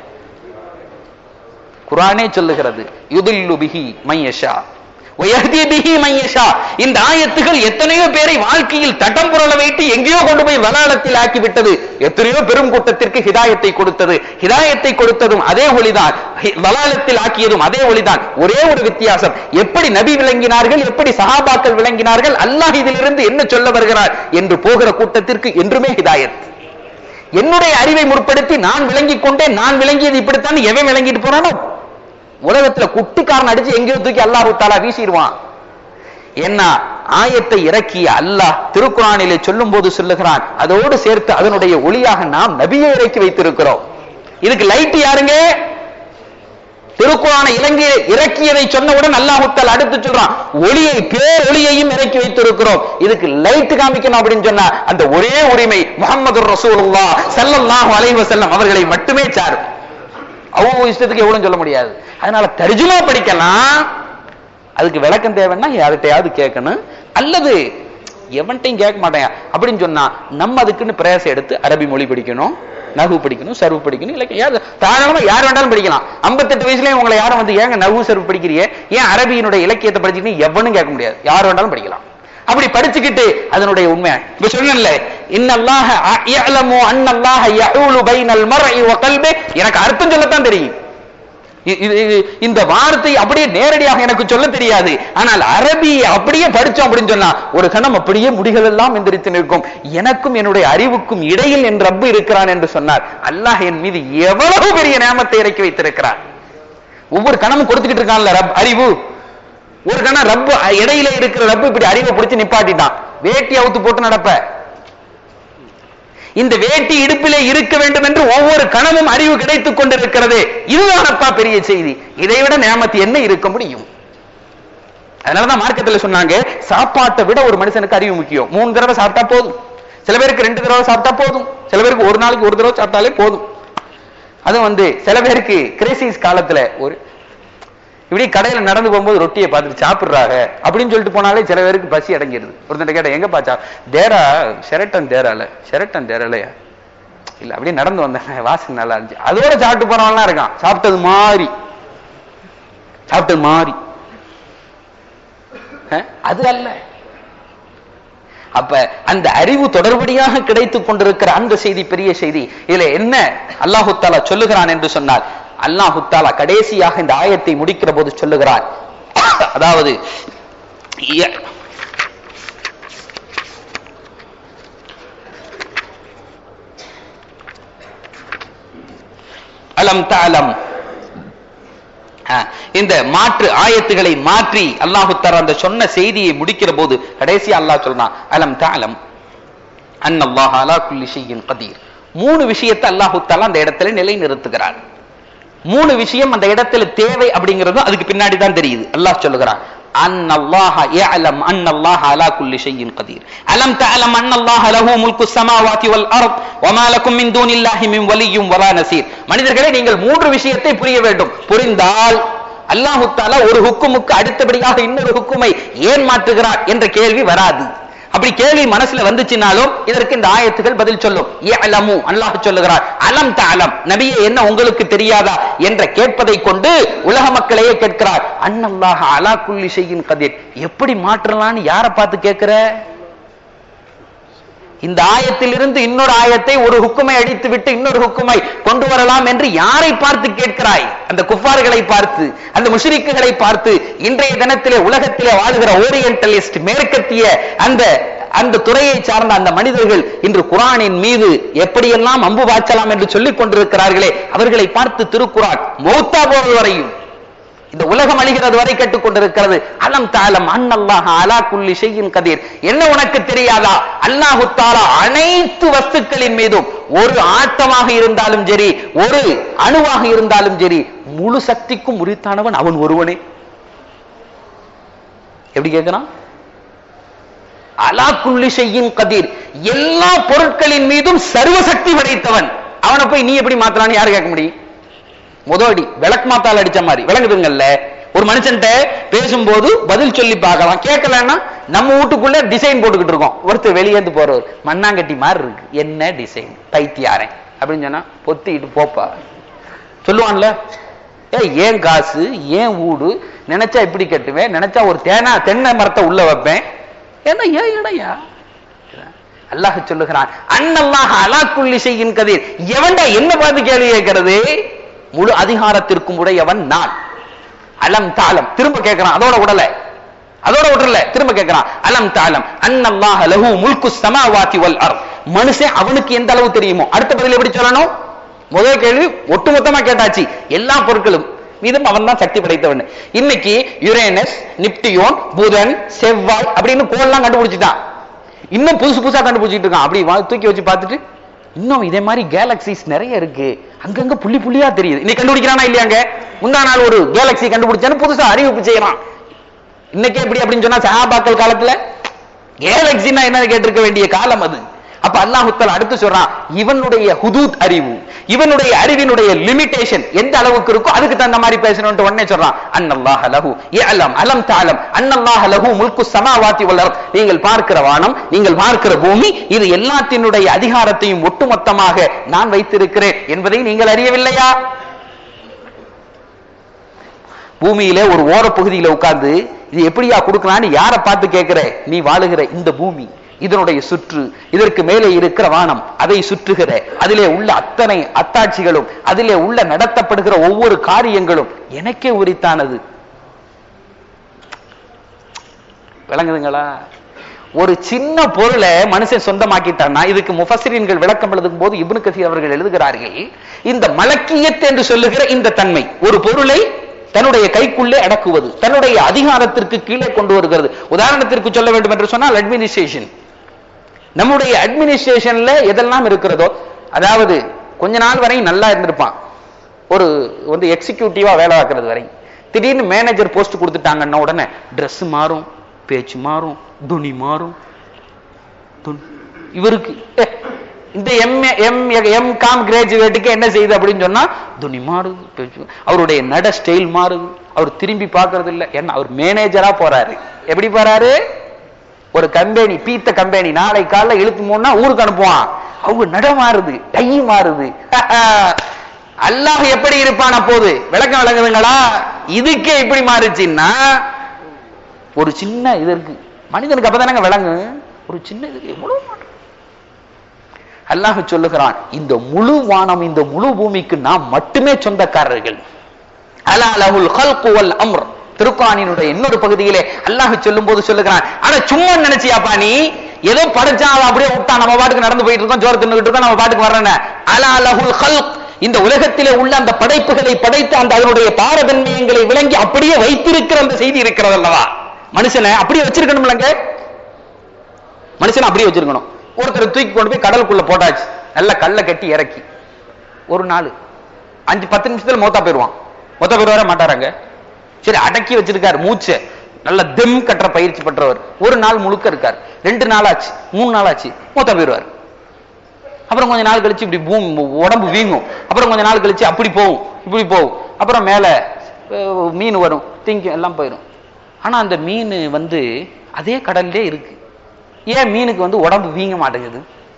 குரானே சொல்லுகிறது யுதில்லு பிஹி மையஷா வயஹ்தி பிஹி மையஷா இந்த ஆயத்துகள் எத்தனையோ பேரை வாழ்க்கையில் தடம் புரள வைத்து எங்கேயோ கொண்டு போய் வலாலத்தில் ஆக்கி விட்டது எத்தனையோ பெரும் கூட்டத்திற்கு ஹிதாயத்தை கொடுத்தது ஹிதாயத்தை கொடுத்ததும் அதே ஒளிதான் ஹி- வலாலத்தில் ஆக்கியதும் அதே ஒளிதான் ஒரே ஒரு வித்தியாசம் எப்படி நபி விளங்கினார்கள் எப்படி சஹாபாக்கள் விளங்கினார்கள் அல்லாஹ் இதிலிருந்து என்ன சொல்ல வருகிறார் என்று போகிற கூட்டத்திற்கு என்றுமே ஹிதாயத் என்னுடைய அறிவை முற்படுத்தி நான் விளங்கிக் கொண்டேன் நான் விளங்கியது இப்படித்தான் எவன் விளங்கிட்டு போறானோ உலகத்துல குட்டிக்காரன் அடிச்சு எங்கேயோ தூக்கி அல்லாஹ் தாலா வீசிடுவான் என்ன ஆயத்தை இறக்கிய அல்லாஹ் திருக்குறானிலே சொல்லும் போது சொல்லுகிறான் அதோடு சேர்த்து அதனுடைய ஒளியாக நாம் நபியை இறக்கி வைத்திருக்கிறோம் இதுக்கு லைட் யாருங்க திருக்குறானை இலங்கை இறக்கியதை சொன்னவுடன் அல்லாஹுத்தால் அடுத்து சொல்றான் ஒளியை பேர் ஒளியையும் இறக்கி வைத்திருக்கிறோம் இதுக்கு லைட் காமிக்கணும் அப்படின்னு சொன்னா அந்த ஒரே உரிமை முகமது ரசூலுல்லாஹ் ஸல்லல்லாஹு அலைஹி வஸல்லம் அவர்களை மட்டுமே சாரும் அவங்க இஷ்டத்துக்கு எவ்வளவு சொல்ல முடியாது அதனால தர்ஜுமா படிக்கலாம் அதுக்கு விளக்கம் தேவைன்னா யார்கிட்டயாவது கேட்கணும் அல்லது எவன்ட்டையும் கேட்க மாட்டேன் அப்படின்னு சொன்னா நம்ம அதுக்குன்னு பிரயாசம் எடுத்து அரபி மொழி படிக்கணும் நகு படிக்கணும் சர்வ் படிக்கணும் இல்லை யார் தாராளமா யார் வேண்டாலும் படிக்கலாம் 58 வயசுலயும் உங்களை யாரும் வந்து ஏங்க நகு சர்வ் படிக்கிறீங்க ஏன் அரபியினுடைய இலக்கியத்தை படிச்சுட்டு எவனும் கேட்க முடியாது யார் வேண்டாலும் படிக்கலாம் அப்படி படிச்சுக்கிட்டு அதனுடைய உண்மை இப்ப சொன்னேன்ல இன்னல்லாஹ யஅலமு அன்னல்லாஹ யஹூலு பைனல் மர்இ வ கல்பி எனக்கு அர்த்தம் சொல்லத்தான் தெரியும் இ- இது- இது- இந்த வார்த்தை அப்படியே நேரடியாக எனக்கு சொல்ல தெரியாது ஆனால் அரபியை அப்படியே படிச்சோம் அப்படின்னு சொன்னா ஒரு கணம் அப்படியே முடிகள் எல்லாம் எந்திரித்து நிற்கும் எனக்கும் என்னுடைய அறிவுக்கும் இடையில் என் ரப்பு இருக்கிறான் என்று சொன்னார் அல்லாஹ் என் மீது எவ்வளவு பெரிய நேமத்தை இறக்கி வைத்திருக்கிறார் ஒவ்வொரு கணமும் கொடுத்துக்கிட்டு இருக்கான்ல ரப் அறிவு ஒரு கணம் ரப்பு அ- இடையில இருக்கிற ரப்பு இப்படி அறிவை பிடிச்சு நிப்பாட்டிட்டான் வேட்டி அவுத்து போட்டு நடப்ப இந்த வேட்டி இடுப்பிலே இருக்க வேண்டும் என்று ஒவ்வொரு கணமும் அறிவு கிடைத்துக் கொண்டிருக்கிறது இதுதானப்பா பெரிய செய்தி இதை விட நேமத்து என்ன இருக்க முடியும் அதனாலதான் மார்க்கத்துல சொன்னாங்க சாப்பாட்டை விட ஒரு மனுஷனுக்கு அறிவு முக்கியம் மூணு தடவை சாப்பிட்டா போதும் சில பேருக்கு ரெண்டு தடவை சாப்பிட்டா போதும் சில பேருக்கு ஒரு நாளைக்கு ஒரு தடவை சாப்பிட்டாலே போதும் அதுவும் வந்து சில பேருக்கு கிரைசிஸ் காலத்துல ஒரு இப்படி கடையில நடந்து போகும்போது ரொட்டியை பார்த்துட்டு சாப்பிடுறாங்க அப்படின்னு சொல்லிட்டு போனாலே சில பேருக்கு பசி அடங்கிடுது ஒருத்தன் கேட்டேன் எங்க பாச்சா தேரா ஷெரட்டன் தேரால ஷெரட்டன் தேராலையா இல்ல அப்படியே நடந்து வந்தேன் வாசனை நல்லா இருந்துச்சு அதோட சாப்பிட்டு போறவன்லாம் இருக்கான் சாப்பிட்டது மாதிரி சாப்பிட்டது மாதிரி அஹ், அது அல்ல அப்ப அந்த அறிவு தொடர்படியாக கிடைத்துக் கொண்டிருக்கிற அந்த செய்தி பெரிய செய்தி இதுல என்ன அல்லாஹு தாலா சொல்லுகிறான் என்று சொன்னால் அல்லாஹு தாலா கடைசியாக இந்த ஆயத்தை முடிக்கிற போது சொல்லுகிறான் அதாவது இய- அலம் தலம் இந்த மாற்று ஆயத்துகளை மாற்றி அல்லாஹு தஆலா அந்த சொன்ன செய்தியை முடிக்கிற போது கடைசி அல்லாஹ் சொல்றான் அலம் தலம் அன்னல்லாஹ் அலா குல்லி ஷைஇன் கதீர் மூணு விஷயத்தை அல்லாஹு தஆலா அந்த இடத்துல நிலைநிறுத்துகிறார் மூணு விஷயம் அந்த இடத்துல தேவை அப்படிங்கிறதும் அதுக்கு பின்னாடி தான் தெரியுது அல்லாஹ் சொல்லுகிறான் أن الله يعلم أن الله على كل شيء قدير ألم تعلم أن الله له ملك السماوات والأرض وما لكم من دون الله من ولي ولا نصير மனிதர்களே நீங்கள் மூன்று விஷயத்தை புரிய வேண்டும் புரிந்தால் அல்லாஹு தாலா ஒரு ஹுக்குமுக்கு அடுத்தபடியாக இன்னொரு ஹுக்குமை ஏன் மாற்றுகிறார் என்ற கேள்வி வராது அப்படி கேள்வி மனசுல வந்துச்சுனாலும் இதற்கு இந்த ஆயத்துகள் பதில் சொல்லும் அலமு அல்லாஹ் சொல்லுகிறார் அலம் தலம் நபியே என்ன உங்களுக்கு தெரியாதா என்ற கேட்பதை கொண்டு உலக மக்களையே கேட்கிறார் அன்னல்லாஹ் அலா குல்லி செய்யின் கதிர் எப்படி மாற்றலாம்னு யாரை பார்த்து கேட்கிற இந்த ஆயத்திலிருந்து இன்னொரு ஆயத்தை ஒரு ஹுக்குமை அடித்து விட்டு இன்னொரு ஹுக்குமை கொண்டு வரலாம் என்று யாரை பார்த்து கேட்கிறாய் அந்த குஃபார்களை பார்த்து அந்த முஷ்ரிக்குகளை பார்த்து இன்றைய தினத்திலே உலகத்திலே வாழ்கிற ஓரியன்டலிஸ்ட் மேற்கத்திய அந்த அந்த துறையை சார்ந்த அந்த மனிதர்கள் இன்று குரானின் மீது எப்படியெல்லாம் அம்பு பாய்ச்சலாம் என்று சொல்லிக் கொண்டிருக்கிறார்களே அவர்களை பார்த்து திருக்குரான் மௌத்தா போவது வரையும் இந்த உலகம் அழிகிறது வரை கேட்டுக் கொண்டிருக்கிறது அலம் தாலம் அன்னல்லாஹ் அலா குல்லி ஷையின் கதீர் என்ன உனக்கு தெரியாதா அல்லாஹு தாலா அனைத்து வஸ்துக்களின் மீதும் ஒரு ஆட்டமாக இருந்தாலும் சரி ஒரு அணுவாக இருந்தாலும் சரி முழு சக்திக்கும் உரித்தானவன் அவன் ஒருவனே எப்படி கேட்கிறான் அலா குல்லி ஷையின் கதீர் எல்லா பொருட்களின் மீதும் சர்வசக்தி படைத்தவன் அவனை போய் நீ எப்படி மாத்தலான்னு யாரு கேட்க முடியும் முதடி விளக்கு மாத்தால் அடிச்ச மாதிரி விளங்குதுங்கல்ல ஒரு மனுஷன்ட்ட பேசும்போது பதில் சொல்லி பார்க்கலாம் கேட்கலன்னா நம்ம வீட்டுக்குள்ள டிசைன் போட்டுக்கிட்டு இருக்கோம் ஒருத்தர் வெளியேந்து போறவர் மண்ணாங்கட்டி மாதிரி இருக்கு என்ன டிசைன் பைத்தியாரன் அப்படின்னு சொன்னா பொத்திட்டு போப்பா சொல்லுவான்ல ஏ ஏன் காசு ஏன் வீடு நினைச்சா இப்படி கட்டுவேன் நினைச்சா ஒரு தேனா தென்னை மரத்தை உள்ள வைப்பேன் ஏன்னா ஏன் இடையா அல்லாஹ் சொல்லுகிறான் அன்னல்லாஹ் அலா குல்லி செய்யின் கதீர் எவன்டா என்ன பார்த்து கேள்வி கேட்கிறது முழு அதிகாரத்திற்கும் உடையவன் நான் அலம் தாளம் திரும்ப கேட்கிறான் அதோட உடல அதோட விடல திரும்ப கேட்கிறான் அலம் தாளம் அன்னல்லாஹ லஹு முல்கு ஸமாவாதி வல் அர்த் மனுஷன் அவனுக்கு எந்த அளவு தெரியுமோ அடுத்த பதில் எப்படி சொல்லணும் முதல் கேள்வி ஒட்டுமொத்தமா கேட்டாச்சு எல்லா பொருட்களும் மீதும் அவன் தான் சக்தி படைத்தவன் இன்னைக்கு யுரேனஸ் நிப்டியோன் புதன் செவ்வாய் அப்படின்னு கோல்லாம் கண்டுபிடிச்சிட்டான் இன்னும் புதுசு புதுசா கண்டுபிடிச்சிட்டு இருக்கான் அப்படி வா- தூக்கி வச்சு பார்த்துட்டு இன்னும் இதே மாதிரி கேலக்சிஸ் நிறைய இருக்கு அங்கங்க புள்ளி புள்ளியா தெரியுது இன்னைக்கு கண்டுபிடிக்கிறானா இல்லையாங்க முந்தா நாள் ஒரு கேலக்சி கண்டுபிடிச்சான்னு புதுசா அறிவிப்பு செய்யறான் இன்னைக்கு எப்படி அப்படின்னு சொன்னா சஹாபாக்கள் காலத்துல கேலக்சினா என்ன கேட்டிருக்க வேண்டிய காலம் அது அப்ப அல்லாஹுத்தல் அடுத்து சொல்றான் இவனுடைய ஹுதூத் அறிவு இவனுடைய அறிவினுடைய லிமிடேஷன் எந்த அளவுக்கு இருக்கோ அதுக்கு தகுந்த மாதிரி பேசணும்னு உடனே சொல்றான் அன்னல்லாஹ லஹு யஅலம் அலம் தஅலம் அன்னல்லாஹ லஹு முல்கு ஸமாவாதி வல் அர்த் நீங்கள் பார்க்கிற வானம் நீங்கள் பார்க்கிற பூமி இது எல்லாத்தினுடைய அதிகாரத்தையும் ஒட்டுமொத்தமாக நான் வைத்திருக்கிறேன் என்பதை நீங்கள் அறியவில்லையா பூமியில ஒரு ஓர பகுதியில உட்கார்ந்து இது எப்படியா கொடுக்கலான்னு யாரை பார்த்து கேட்கிற நீ வாழுகிற இந்த பூமி இதனுடைய சுற்று இதற்கு மேலே இருக்கிற வானம் அதை சுற்றுகிற அதிலே உள்ள அத்தனை அத்தாட்சிகளும் அதிலே உள்ள நடத்தப்படுகிற ஒவ்வொரு காரியங்களும் எனக்கே உரித்தானது விளங்குதுங்களா ஒரு சின்ன பொருளை மனுஷன் சொந்தமாக்கிட்டான்னா இதுக்கு முஃபசிரின்கள் விளக்கம் எழுதும் போது இப்னு கசீர் அவர்கள் எழுதுகிறார்கள் இந்த மலக்கியத் என்று சொல்லுகிற இந்த தன்மை ஒரு பொருளை தன்னுடைய கைக்குள்ளே அடக்குவது தன்னுடைய அதிகாரத்திற்கு கீழே கொண்டு வருகிறது உதாரணத்திற்கு சொல்ல வேண்டும் என்று சொன்னால் அட்மினிஸ்ட்ரேஷன் நம்முடைய அட்மினிஸ்ட்ரேஷன்ல எதெல்லாம் இருக்கிறதோ அதாவது கொஞ்ச நாள் வரை நல்லா இருந்திருப்பான் ஒரு வந்து எக்ஸிக்யூட்டிவா வேலை பார்க்கறது வரை திடீர்னு மேனேஜர் போஸ்ட் கொடுத்துட்டாங்கன்னா உடனே Dress மாறும் பேச்சு மாறும் துணி மாறும் துணி- இவருக்கு ஏ, இந்த எம் எம் எம் காம் கிராஜுவேட்டுக்கு என்ன செய்யுது அப்படின்னு சொன்னா துணி மாறுது பேச்சு அவருடைய நட ஸ்டைல் மாறுது அவர் திரும்பி பார்க்கறது இல்ல என்ன அவர் மேனேஜரா போறாரு எப்படி போறாரு ஒரு கம்பெனி பீத்த கம்பெனி நாளை காலைல இழுத்து மூணா ஊருக்கு அனுப்புவான் அவங்க நட மாறுது கை மாறுது அல்லாஹ் எப்படி இருப்பான் அப்போது விளக்கம் விளங்குதுங்களா இதுக்கே இப்படி மாறுச்சுன்னா ஒரு சின்ன இது இருக்கு மனிதனுக்கு அப்பதானங்க விளங்கு ஒரு சின்ன இதுக்கு எவ்வளவு மாற்றம். அல்லாஹ் சொல்லுகிறான் இந்த முழு வானம் இந்த முழு பூமிக்கு நாம் மட்டுமே சொந்தக்காரர்கள் அலா லஹுல் ஹல்கு வல் அம்ர் திருக்குறானினுடைய இன்னொரு பகுதியிலே அல்லாஹ் சொல்லும் போது சொல்லுகிறான் ஆனா சும்மா நினைச்சியாப்பா நீ ஏதோ படைச்சான் அவன் அப்படியே விட்டான் நம்ம பாட்டுக்கு நடந்து போயிட்டு இருக்கோம் ஜோர தின்னுகிட்டு இருக்கோம் நம்ம பாட்டுக்கு வர்றேன்னு அலா லஹுல் ஹல்க் இந்த உலகத்திலே உள்ள அந்த படைப்புகளை படைத்து அந்த அதனுடைய பாரதன்மியங்களை விளங்கி அப்படியே வைத்திருக்கிற அந்த செய்தி இருக்கிறது அல்லவா மனுஷனை அப்படியே வச்சிருக்கணும்லங்க மனுஷனை அப்படியே வச்சிருக்கணும் ஒருத்தர் தூக்கி கொண்டு போய் கடலுக்குள்ள போட்டாச்சு நல்ல கல்லை கட்டி இறக்கி ஒரு நாள் அஞ்சு பத்து நிமிஷத்துல மொத்தா போயிருவான் மொத்த பேர் வர மாட்டாராங்க சரி அடக்கி வச்சிருக்காரு மூச்சை நல்ல தெம் கட்டுற பயிற்சி பெற்றவர் ஒரு நாள் முழுக்க இருக்கார் ரெண்டு நாள் ஆச்சு மூணு நாள் ஆச்சு மொத்த போயிருவார் அப்புறம் கொஞ்ச நாள் கழிச்சு இப்படி பூம் உடம்பு வீங்கும் அப்புறம் கொஞ்ச நாள் கழிச்சு அப்படி போகும் இப்படி போகும் அப்புறம் மேல அஹ், மீன் வரும் திங்கும் எல்லாம் போயிடும் ஆனா அந்த மீன் வந்து அதே கடல்லே இருக்கு ஏன் மீனுக்கு வந்து உடம்பு வீங்க மாட்டேங்குது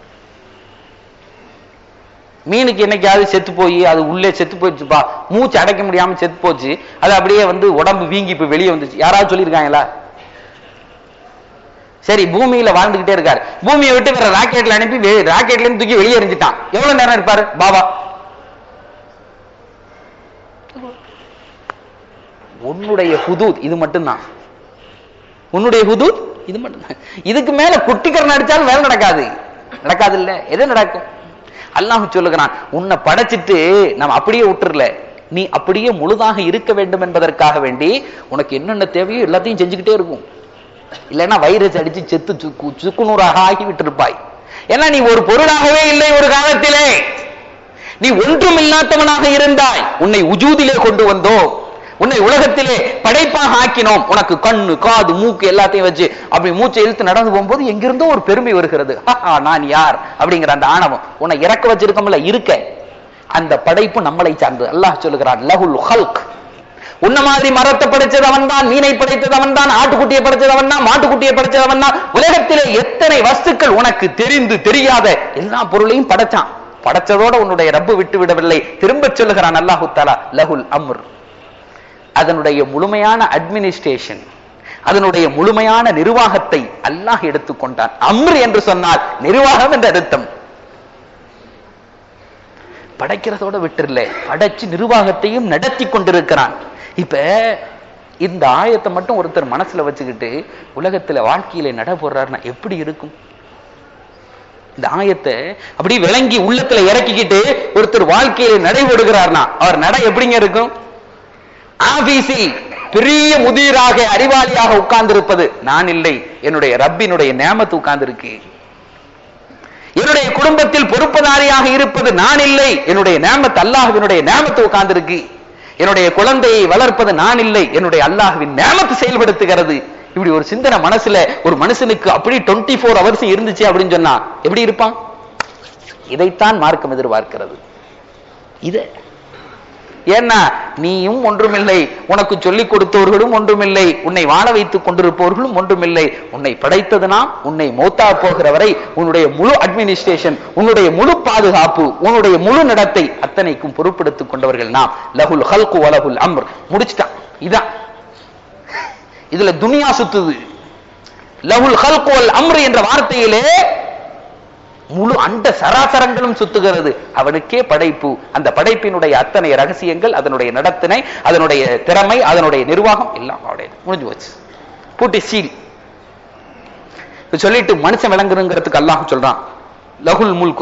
மீனுக்கு என்னைக்காவது செத்து போய் அது உள்ளே செத்து போயிடுச்சுப்பா மூச்சு அடைக்க முடியாம செத்து போச்சு அது அப்படியே வந்து உடம்பு வீங்கி இப்ப வெளியே வந்துச்சு யாராவது சொல்லியிருக்காங்களா சரி பூமியில வாழ்ந்துகிட்டே இருக்காரு பூமியை விட்டு வேற ராக்கெட்ல அனுப்பி வெ- ராக்கெட்ல இருந்து தூக்கி வெளியே எறிஞ்சிட்டான் எவ்வளவு நேரம் இருப்பாரு பாபா உன்னுடைய ஹுதூத் இது மட்டும்தான் உன்னுடைய ஹுதூத் இது மட்டும்தான் இதுக்கு மேல குட்டிக்கரன் அடிச்சாலும் வேலை நடக்காது நடக்காது இல்ல எது நடக்கும் அல்லாஹ் சொல்லுகிறான் உன்னை படைச்சிட்டு நம்ம அப்படியே விட்டுறல நீ அப்படியே முழுதாக இருக்க வேண்டும் என்பதற்காக வேண்டி உனக்கு என்னென்ன தேவையோ எல்லாத்தையும் செஞ்சுக்கிட்டே இருக்கும் இல்லைன்னா வைரஸ் அடிச்சு செத்து சுக்கு சுக்குநூறாக ஆகி விட்டிருப்பாய் ஏன்னா நீ ஒரு பொருளாகவே இல்லை ஒரு காலத்திலே நீ ஒன்றும் இல்லாதவனாக இருந்தாய் உன்னை உஜூதிலே கொண்டு வந்தோம் உன்னை உலகத்திலே படைப்பாக ஆக்கினோம் உனக்கு கண்ணு காது மூக்கு எல்லாத்தையும் வச்சு அப்படி மூச்சை இழுத்து நடந்து போகும்போது எங்கிருந்தோ ஒரு பெருமை வருகிறது "ஹஹா, நான் யார் அப்படிங்கிற அந்த ஆணவம் உன்னை இறக்க வச்சிருக்கோம்ல இருக்க அந்த படைப்பு நம்மளை சார்ந்தது அல்லாஹ் சொல்லுகிறான் லஹுல் ஹல்க் உன்ன மாதிரி மரத்தை படைச்சது அவன் தான் மீனை படைத்தது அவன் தான் ஆட்டுக்குட்டியை படைச்சது அவன் தான் மாட்டுக்குட்டியை படைச்சது அவன் தான் உலகத்திலே எத்தனை வஸ்துக்கள் உனக்கு தெரிந்து தெரியாத எல்லா பொருளையும் படைச்சான் படைச்சதோட உன்னுடைய ரப்பு விட்டு விடவில்லை திரும்பச் சொல்லுகிறான் அல்லாஹு தாலா லஹுல் அம்ர் அதனுடைய முழுமையான அட்மினிஸ்ட்ரேஷன் அதனுடைய முழுமையான நிர்வாகத்தை அல்லாஹ் எடுத்துக்கொண்டான் அம்ர் என்று சொன்னால் நிர்வாகம் என்று அர்த்தம் படைக்கிறதோட விட்டுறல படைச்சு நிர்வாகத்தையும் நடத்தி கொண்டிருக்கிறான் இப்ப இந்த ஆயத்தை மட்டும் ஒருத்தர் மனசுல வச்சுக்கிட்டு உலகத்துல வாழ்க்கையில நட போடுறாருன்னா எப்படி இருக்கும் இந்த ஆயத்தை அப்படி விளங்கி உள்ளத்துல இறக்கிக்கிட்டு ஒருத்தர் வாழ்க்கையில நடைபெறுகிறார்னா அவர் நடை எப்படிங்க இருக்கும் ஆபீஸில் பெரிய முதிராக அறிவாளியாக உட்கார்ந்திருப்பது நான் இல்லை என்னுடைய ரப்பினுடைய நேமத்து உட்கார்ந்திருக்கு என்னுடைய குடும்பத்தில் பொறுப்புதாரியாக இருப்பது நான் இல்லை என்னுடைய நேமத் அல்லாஹ்வினுடைய நேமத்து உட்கார்ந்திருக்கு என்னுடைய குழந்தையை வளர்ப்பது நான் இல்லை என்னுடைய அல்லாஹ்வின் நேமத்து செயல்படுத்துகிறது இப்படி ஒரு சிந்தனை மனசுல ஒரு மனுஷனுக்கு அப்படி டுவெண்ட்டி ஃபோர் ஹவர்ஸ் இருந்துச்சு அப்படின்னு சொன்னா எப்படி இருப்பான் இதைத்தான் மார்க்கம் எதிர்பார்க்கிறது இத ஏன்னா நீயும் ஒன்றுமில்லை உனக்கு சொல்லிக் கொடுத்தவர்களும் ஒன்றுமில்லை உன்னை வாழ வைத்துக் கொண்டிருப்பவர்களும் ஒன்றுமில்லை உன்னை படைத்தது நாம் உன்னை மௌத்தா போகிற வரை உன்னுடைய முழு அட்மினிஸ்ட்ரேஷன் உன்னுடைய முழு பாதுகாப்பு உன்னுடைய முழு நடத்தை அத்தனைக்கும் பொறுப்பெடுத்துக் கொண்டவர்கள் நாம் லகுல் ஹல்கு வலகுல் அம்ர் முடிச்சிட்டான் இதான் இதுல துனியா சுத்துது லகுல் ஹல்கு வல் அம்ர் என்ற வார்த்தையிலே முழு அண்ட சராசரங்களும் சுத்துகிறது அவனுக்கே படைப்பு அந்த படைப்பினுடைய அத்தனை ரகசியங்கள் அதனுடைய நடத்தினை அதனுடைய திறமை அதனுடைய நிர்வாகம் எல்லாம் அவருடைய முடிஞ்சு போச்சு பூட்டி சீல் இது சொல்லிட்டு மனுஷன் விளங்குறங்கிறதுக்கு அல்லாஹ் சொல்றான் லகுல் முல்க்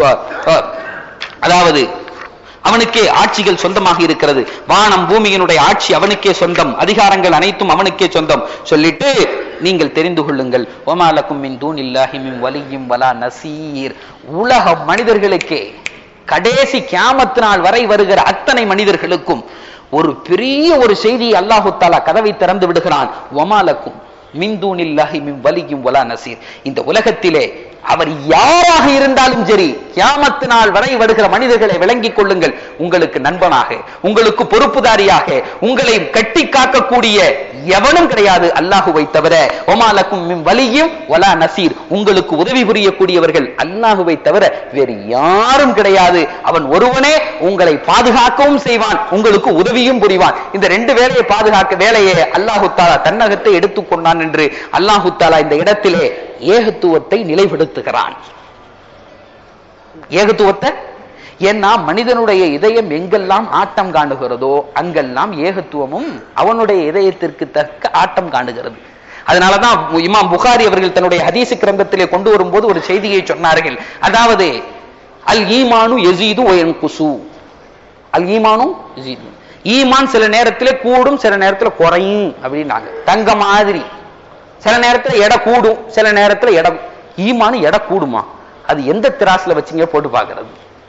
அதாவது அவனுக்கே ஆட்சிகள் சொந்தமாக இருக்கிறது வானம் பூமியினுடைய ஆட்சி அவனுக்கே சொந்தம் அதிகாரங்கள் அனைத்தும் அவனுக்கே சொந்தம் சொல்லிட்டு நீங்கள் தெரிந்து கொள்ளுங்கள் ஒமாலக்கும் மின் தூன் இல்லாஹி மின் வலியும் வலா நசீர் உலக மனிதர்களுக்கே கடைசி கியாமத்து நாள் வரை வருகிற அத்தனை மனிதர்களுக்கும் ஒரு பெரிய ஒரு செய்தியை அல்லாஹு தாலா கதவை திறந்து விடுகிறான் ஒமாலக்கும் மின் தூனில்லாஹி மின் வலியும் வலா நசீர் இந்த உலகத்திலே அவர் யாராக இருந்தாலும் சரி கியாமத்து நாள் வரை வருகிற மனிதர்களை விளங்கிக் கொள்ளுங்கள் உங்களுக்கு நண்பனாக உங்களுக்கு பொறுப்புதாரியாக உங்களை கட்டி காக்கக்கூடிய எவனும் கிடையாது அல்லாஹுவை தவிர ஒமாலக்கும் மின் வலியும் வலா நசீர் உங்களுக்கு உதவி புரியக்கூடியவர்கள் அல்லாஹுவை தவிர வேறு யாரும் கிடையாது அவன் ஒருவனே உங்களை பாதுகாக்கவும் செய்வான் உங்களுக்கு உதவியும் புரிவான் இந்த ரெண்டு வேலையை பாதுகாக்க வேலையை அல்லாஹு தாலா தன்னகத்தை எடுத்துக்கொண்டான் என்று அல்லாஹு தாலா இந்த இடத்திலே ஏகத்துவத்தை நிலைப்படுத்துகிறான் ஏகத்துவத்தை ஏன்னா மனிதனுடைய இதயம் எங்கெல்லாம் ஆட்டம் காணுகிறதோ அங்கெல்லாம் ஏகத்துவமும் அவனுடைய இதயத்திற்கு தக்க ஆட்டம் காணுகிறது அதனாலதான் இமாம் புகாரி அவர்கள் தன்னுடைய ஹதீஸ் கிரந்தத்திலே கொண்டு வரும்போது ஒரு செய்தியை சொன்னார்கள் அதாவது அல் ஈமானு எசீது குசு அல் ஈமானு எசீது ஈமான் சில நேரத்துல கூடும் சில நேரத்துல குறையும் அப்படின்னாங்க தங்க மாதிரி சில நேரத்துல எடை கூடும் சில நேரத்துல எடை ஈமானு எடை கூடுமா அது எந்த திராசுல வச்சுங்க போட்டு பார்க்கிறது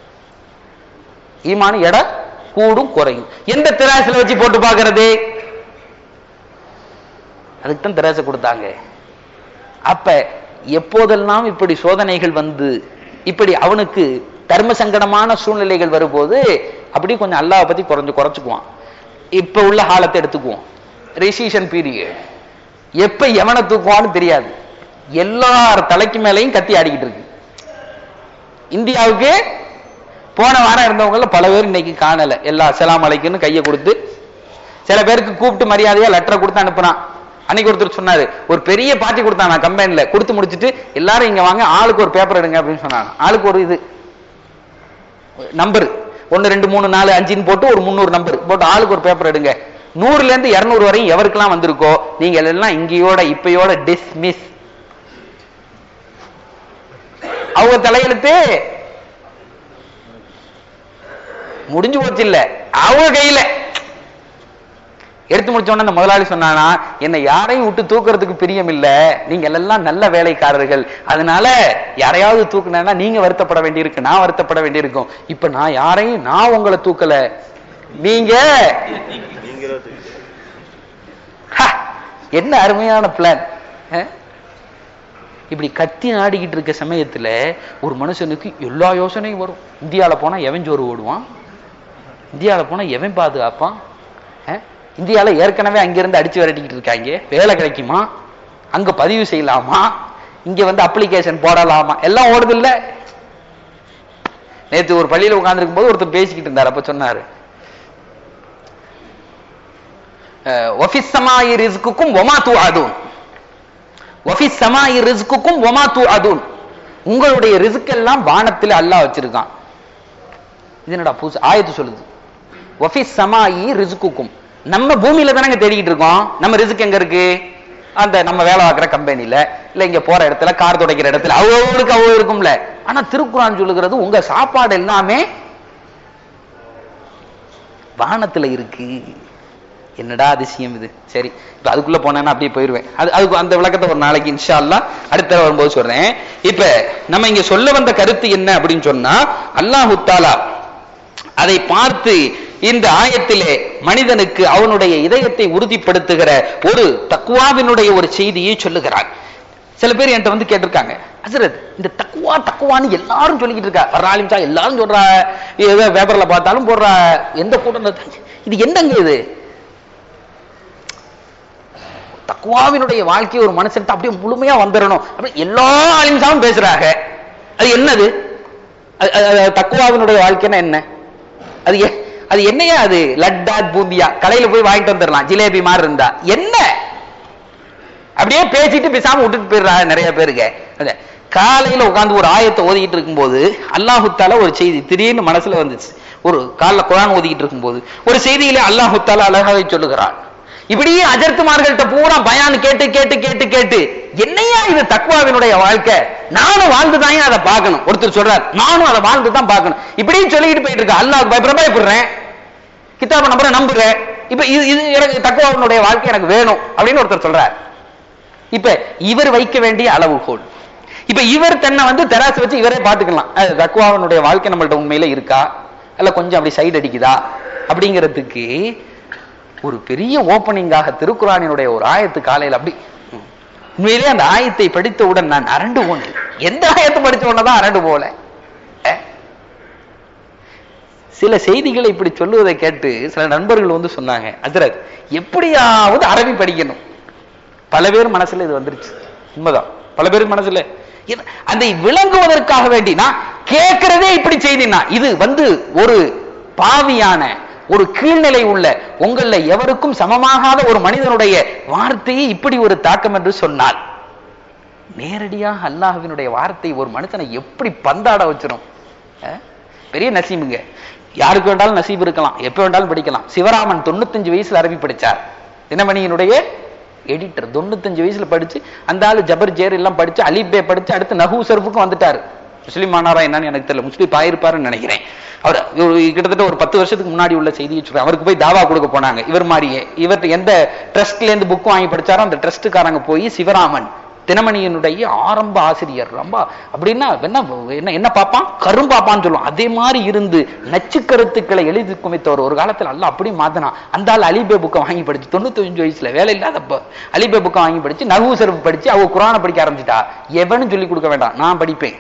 ஈமானு எடை கூடும் குறையும் எந்த திராசுல வச்சு போட்டு பார்க்கிறது அதுக்கு தான் திராசை கொடுத்தாங்க அப்ப எப்போதெல்லாம் இப்படி சோதனைகள் வந்து இப்படி அவனுக்கு தர்ம சங்கடமான சூழ்நிலைகள் வரும்போது அப்படி கொஞ்சம் அல்லாவை பத்தி குறைஞ்சு குறைச்சுக்குவான் இப்ப உள்ள காலத்தை எடுத்துக்குவோம் ரெசிஷன் பீரியட் எப்ப எவனை தூக்குவான்னு தெரியாது எல்லார் தலைக்கு மேலையும் கத்தி ஆடிக்கிட்டு இருக்கு இந்தியாவுக்கு போன வாரம் இருந்தவங்கள பல பேர் இன்னைக்கு காணல எல்லா செலாம் அலைக்குன்னு கையை கொடுத்து சில பேருக்கு கூப்பிட்டு மரியாதையா லெட்டரை கொடுத்து அனுப்புனான் அன்னைக்கு ஒருத்தர் சொன்னாரு ஒரு பெரிய பார்ட்டி கொடுத்தான் நான் கம்பெனில கொடுத்து முடிச்சிட்டு எல்லாரும் இங்க வாங்க ஆளுக்கு ஒரு பேப்பர் எடுங்க அப்படின்னு சொன்னாங்க ஆளுக்கு ஒரு இது நம்பர் ஒன்னு ரெண்டு மூணு நாலு அஞ்சுன்னு போட்டு ஒரு முந்நூறு நம்பர் போட்டு ஆளுக்கு ஒரு பேப்பர் எடுங்க நூறுல இருந்து இருநூறு வரையும் எவருக்கெல்லாம் வந்திருக்கோ நீங்க எல்லாம் இங்கேயோட இப்பயோட டிஸ்மிஸ் அவங்க தலையெழுத்து முடிஞ்சு போச்சு இல்ல அவங்க கையில எடுத்து முடிச்ச உடனே அந்த முதலாளி சொன்னானா என்னை யாரையும் விட்டு தூக்குறதுக்கு பிரியம் இல்ல நீங்க எல்லாம் நல்ல வேலைக்காரர்கள் அதனால யாரையாவது தூக்குனா நீங்க வருத்தப்பட வேண்டியிருக்கு நான் வருத்தப்பட வேண்டியிருக்கும் இப்ப நான் யாரையும் நான் உங்களை தூக்கல நீங்க ஹ, என்ன அருமையான பிளான் இப்படி கத்தி ஆடிக்கிட்டு இருக்க சமயத்துல ஒரு மனுஷனுக்கு எல்லா யோசனையும் வரும் இந்தியால போனா எவன் ஜோறு ஓடுவான் இந்தியால போனா எவன் பாதுகாப்பான் அஹ்? இந்தியால ஏற்கனவே அங்கிருந்து அடிச்சு விரட்டிக்கிட்டு இருக்காங்க வேலை கிடைக்குமா அங்க பதிவு செய்யலாமா இங்க வந்து அப்ளிகேஷன் போடலாமா எல்லாம் ஓடுது இல்ல நேத்து ஒரு பள்ளியில உட்கார்ந்துருக்கும் போது ஒருத்தர் பேசிக்கிட்டு இருந்தார் அப்ப சொன்னாரு ஒஃபிஸ் சமாயி ரிஸ்குக்கும் ஒமா தூ அதூன் ஒஃபிஸ் சமாயி ரிஸ்குக்கும் ஒமா தூ அதூன் உங்களுடைய ரிஸ்க் எல்லாம் வானத்தில் அல்லாஹ் வச்சிருக்கான் இது என்னடா புதுசு ஆயத்து சொல்லுது ஒஃபிஸ் சமாயி ரிஸ்குக்கும் நம்ம பூமியில தானங்க தேடிக்கிட்டு இருக்கோம் நம்ம ரிஸ்க் எங்க இருக்கு அந்த நம்ம வேலை பார்க்குற கம்பெனில இல்ல இங்க போற இடத்துல கார் துடைக்கிற இடத்துல அவ்வளவுக்கு அவ்வளவு இருக்கும்ல ஆனா திருக்குறான் சொல்லுகிறது உங்க சாப்பாடு எல்லாமே வானத்துல இருக்கு என்னடா அதிசயம் இது சரி இப்ப அதுக்குள்ள போனேன்னா அப்படியே போயிருவேன் அது அதுக்கு அந்த விளக்கத்தை ஒரு நாளைக்கு இன்ஷா அல்லாஹ் அடுத்த தடவை வரும்போது சொல்றேன் இப்ப நம்ம இங்க சொல்ல வந்த கருத்து என்ன அப்படின்னு சொன்னா அல்லாஹு தாலா அதை பார்த்து இந்த ஆயத்திலே மனிதனுக்கு அவனுடைய இதயத்தை உறுதிப்படுத்துகிற ஒரு தக்குவாவினுடைய ஒரு செய்தியை சொல்லுகிறார் சில பேர் என்கிட்ட வந்து கேட்டிருக்காங்க ஹசரத் இந்த தக்குவா தக்குவான்னு எல்லாரும் சொல்லிக்கிட்டு இருக்கா வர்றாலிம்சா எல்லாரும் சொல்றா ஏதோ பேப்பர்ல பார்த்தாலும் போடுறா எந்த கூட்டம் இது என்னங்க இது தக்குவாவினுடைய வாழ்க்கை ஒரு மனுஷன்ட்ட அப்படியே முழுமையா வந்துடணும் அப்படி எல்லா அலிம்சாவும் பேசுறாங்க அது என்னது அது- அது- அது தக்குவாவினுடைய வாழ்க்கைன்னா என்ன அது எ- அது என்னையா அது லட்டா பூந்தியா கடையில போய் வாங்கிட்டு வந்துடலாம் ஜிலேபி மாதிரி இருந்தா என்ன அப்படியே பேசிட்டு பேசாம விட்டுட்டு போயிடுறாங்க நிறைய பேருக்கு அது காலையில உட்கார்ந்து ஒரு ஆயத்தை ஓதிக்கிட்டு இருக்கும்போது அல்லாஹுத்தால ஒரு செய்தி திடீர்னு மனசுல வந்துச்சு ஒரு காலைல குரான் ஓதிக்கிட்டு இருக்கும்போது ஒரு செய்தியில அல்லாஹுத்தால அழகாவை சொல்லுகிறான் இப்படியே அஜர்த்துமார்கள்ட்ட பூரா பயான் கேட்டு கேட்டு கேட்டு கேட்டு என்னையா இது தக்குவாவினுடைய வாழ்க்கை நானும் வாழ்ந்துதான் அதை பார்க்கணும் ஒருத்தர் சொல்றார் நானும் அதை வாழ்ந்து தான் பார்க்கணும் இப்படியும் சொல்லிக்கிட்டு போயிட்டு இருக்க அல்லாஹ் பயப்பட பயப்படுறேன் கிதாப நம்புற நம்புறேன் இப்ப இது இது எனக்கு தக்குவாவினுடைய வாழ்க்கை எனக்கு வேணும் அப்படின்னு ஒருத்தர் சொல்றார் இப்ப இவர் வைக்க வேண்டிய அளவுகோல் இப்ப இவர் தன்னை வந்து தெராசு வச்சு இவரே பாத்துக்கலாம் அது தக்குவாவினுடைய வாழ்க்கை நம்மள்ட்ட உண்மையில இருக்கா இல்ல கொஞ்சம் அப்படி சைடு அடிக்குதா அப்படிங்கிறதுக்கு ஒரு பெரிய ஓப்பனிங்காக திருக்குறானினுடைய ஒரு ஆயத்து காலையில் அப்படி ம். உண்மையிலே அந்த ஆயத்தை படித்தவுடன் நான் அரண்டு போனேன் எந்த ஆயத்தை படிச்ச உடனே தான் அரண்டு போல அஹ். சில செய்திகளை இப்படி சொல்லுவதை கேட்டு சில நண்பர்கள் வந்து சொன்னாங்க அஜரத் எப்படியாவது அரபி படிக்கணும் பல பேர் மனசுல இது வந்துருச்சு உண்மைதான் பல பேர் மனசுல இது- அதை விளங்குவதற்காக வேண்டி நான் கேட்கிறதே இப்படி செய்தினா இது வந்து ஒரு பாவியான ஒரு கீழ்நிலை உள்ள உங்கள எவருக்கும் சமமாகாத ஒரு மனிதனுடைய வார்த்தையை இப்படி ஒரு தாக்கம் என்று சொன்னால் நேரடியாக அல்லாஹ்வினுடைய வார்த்தை ஒரு மனுஷனை எப்படி பந்தாட வச்சிரும் அஹ்? பெரிய நசீமுங்க யாருக்கு வேண்டாலும் நசீப் இருக்கலாம் எப்ப வேண்டாலும் படிக்கலாம் சிவராமன் தொண்ணூத்தஞ்சு வயசுல அரபி படிச்சார் தினமணியினுடைய எடிட்டர் தொண்ணூத்தஞ்சு வயசுல படிச்சு அந்த ஆளு ஜபர் ஜேர் எல்லாம் படிச்சு அலிபே படிச்சு அடுத்து நஹூ சர்ஃபுக்கும் வந்துட்டாரு முஸ்லீம் ஆனாரா என்னன்னு எனக்கு தெரியல முஸ்லீம் ஆயிருப்பாருன்னு நினைக்கிறேன் அவர் இவரு கிட்டத்தட்ட ஒரு பத்து வருஷத்துக்கு முன்னாடி உள்ள செய்தியை சொல்றேன் அவருக்கு போய் தாவா கொடுக்க போனாங்க இவர் மாதிரியே இவர் எந்த ட்ரஸ்ட்ல இருந்து புக் வாங்கி படிச்சாரோ அந்த ட்ரஸ்ட்டுக்காரங்க போய் சிவராமன் தினமணியினுடைய ஆரம்ப ஆசிரியர் ரொம்ப அப்படின்னா என்ன என்ன என்ன பார்ப்பான் கரும்பாப்பான்னு சொல்லுவோம் அதே மாதிரி இருந்து நச்சு கருத்துக்களை எழுதி குமைத்தவர் ஒரு காலத்துல அல்ல அப்படி மாத்தினான் அந்த ஆள் அலிபே புக்கை வாங்கி படிச்சு தொண்ணூத்தஞ்சு வயசுல வேலை இல்லாதப்ப அலிபே புக்கை வாங்கி படிச்சு நகு சருப்பு படிச்சு அவ குரானை படிக்க ஆரம்பிச்சிட்டா எவனும் சொல்லி கொடுக்க வேண்டாம் நான் படிப்பேன்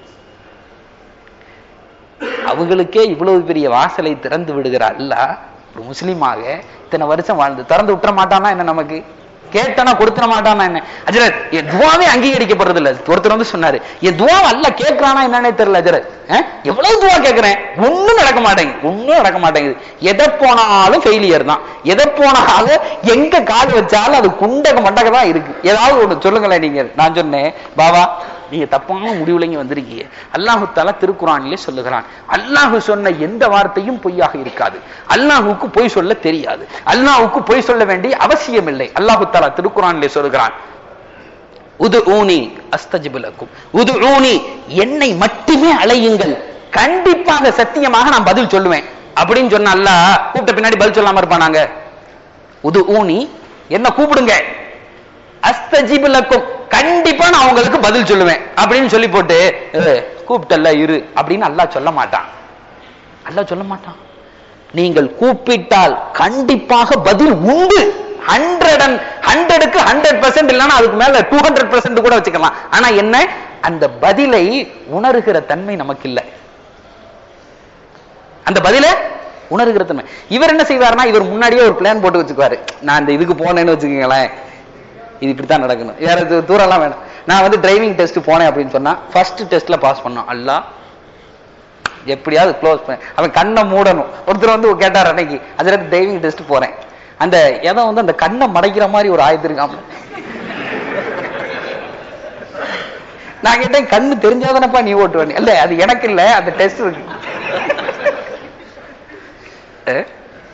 அவங்களுக்கே இவ்வளவு பெரிய வாசலை திறந்து விடுகிற அல்லாஹ் ஒரு முஸ்லீமாக இத்தனை வருஷம் வாழ்ந்து திறந்து விட்டுற மாட்டானா என்ன நமக்கு கேட்டனா கொடுத்துட மாட்டானா என்ன அஜரத் என் துவாவே அங்கீகரிக்கப்படுறது இல்ல ஒருத்தர் வந்து சொன்னாரு என் துவா அல்ல கேட்கறானா என்னன்னே தெரியல அஜரத் அஹ், எவ்வளவு துவா கேட்கிறேன் ஒண்ணும் நடக்க மாட்டேங்குது ஒண்ணும் நடக்க மாட்டேங்குது எதை போனாலும் ஃபெயிலியர் தான் எதை போனாலும் எங்க கால் வச்சாலும் அது குண்டக மண்டக தான் இருக்கு ஏதாவது ஒண்ணு சொல்லுங்களேன் நீங்க நான் சொன்னேன் பாபா நீங்க தப்பான முடிவுலங்க வந்திருக்கீங்க அல்லாஹு தாலா திருக்குறானிலே சொல்லுகிறான் அல்லாஹு சொன்ன எந்த வார்த்தையும் பொய்யாக இருக்காது அல்லாஹுக்கு பொய் சொல்ல தெரியாது அல்லாஹுக்கு பொய் சொல்ல வேண்டிய அவசியம் இல்லை அல்லாஹு தாலா திருக்குறானிலே சொல்லுகிறான் உது ஊனி அஸ்தஜிபுலக்கும் உது ஊனி என்னை மட்டுமே அலையுங்கள் கண்டிப்பாக சத்தியமாக நான் பதில் சொல்லுவேன் அப்படின்னு சொன்ன அல்லாஹ் கூப்பிட்ட பின்னாடி பதில் சொல்லாம இருப்பானாங்க உது ஊனி என்ன கூப்பிடுங்க அஸ்தஜிபுலக்கும் கண்டிப்பா நான் உங்களுக்கு பதில் சொல்லுவேன் அப்படின்னு சொல்லி போட்டு "ஏய், கூப்பிட்டல்ல இரு அப்படின்னு அல்லாஹ் சொல்ல மாட்டான் அல்லாஹ் சொல்ல மாட்டான் நீங்கள் கூப்பிட்டால் கண்டிப்பாக பதில் உண்டு ஹண்ட்ரட் அண்ட் ஹண்ட்ரடுக்கு ஹண்ட்ரட் பர்சன்ட் இல்லைன்னா அதுக்கு மேல டூ ஹண்ட்ரட் பர்சன்ட் கூட வச்சுக்கலாம் ஆனா என்ன அந்த பதிலை உணர்கிற தன்மை நமக்கு இல்லை அந்த பதில உணர்கிற தன்மை இவர் என்ன செய்வாருன்னா இவர் முன்னாடியே ஒரு பிளான் போட்டு வச்சுக்குவாரு நான் இந்த இதுக்கு போனேன்னு வச்சுக்கோங்களேன் இது இப்படித்தான் நடக்கணும் வேற இது தூரம்லாம் வேணும் நான் வந்து டிரைவிங் டெஸ்ட் போனேன் அப்படின்னு சொன்னா ஃபர்ஸ்ட் டெஸ்ட்ல பாஸ் பண்ணோம் அல்லா எப்படியாவது க்ளோஸ் பண்ண அவன் கண்ணை மூடணும் ஒருத்தர் வந்து கேட்டார் அன்னைக்கு அதுல டிரைவிங் டெஸ்ட் போறேன் அந்த எதை வந்து அந்த கண்ணை மடைக்கிற மாதிரி ஒரு ஆயத்து இருக்காம நான் கேட்டேன் கண்ணு தெரிஞ்சாதானப்பா நீ ஓட்டுவேன் இல்ல அது எனக்கு இல்ல அந்த டெஸ்ட் இருக்கு அஹ்?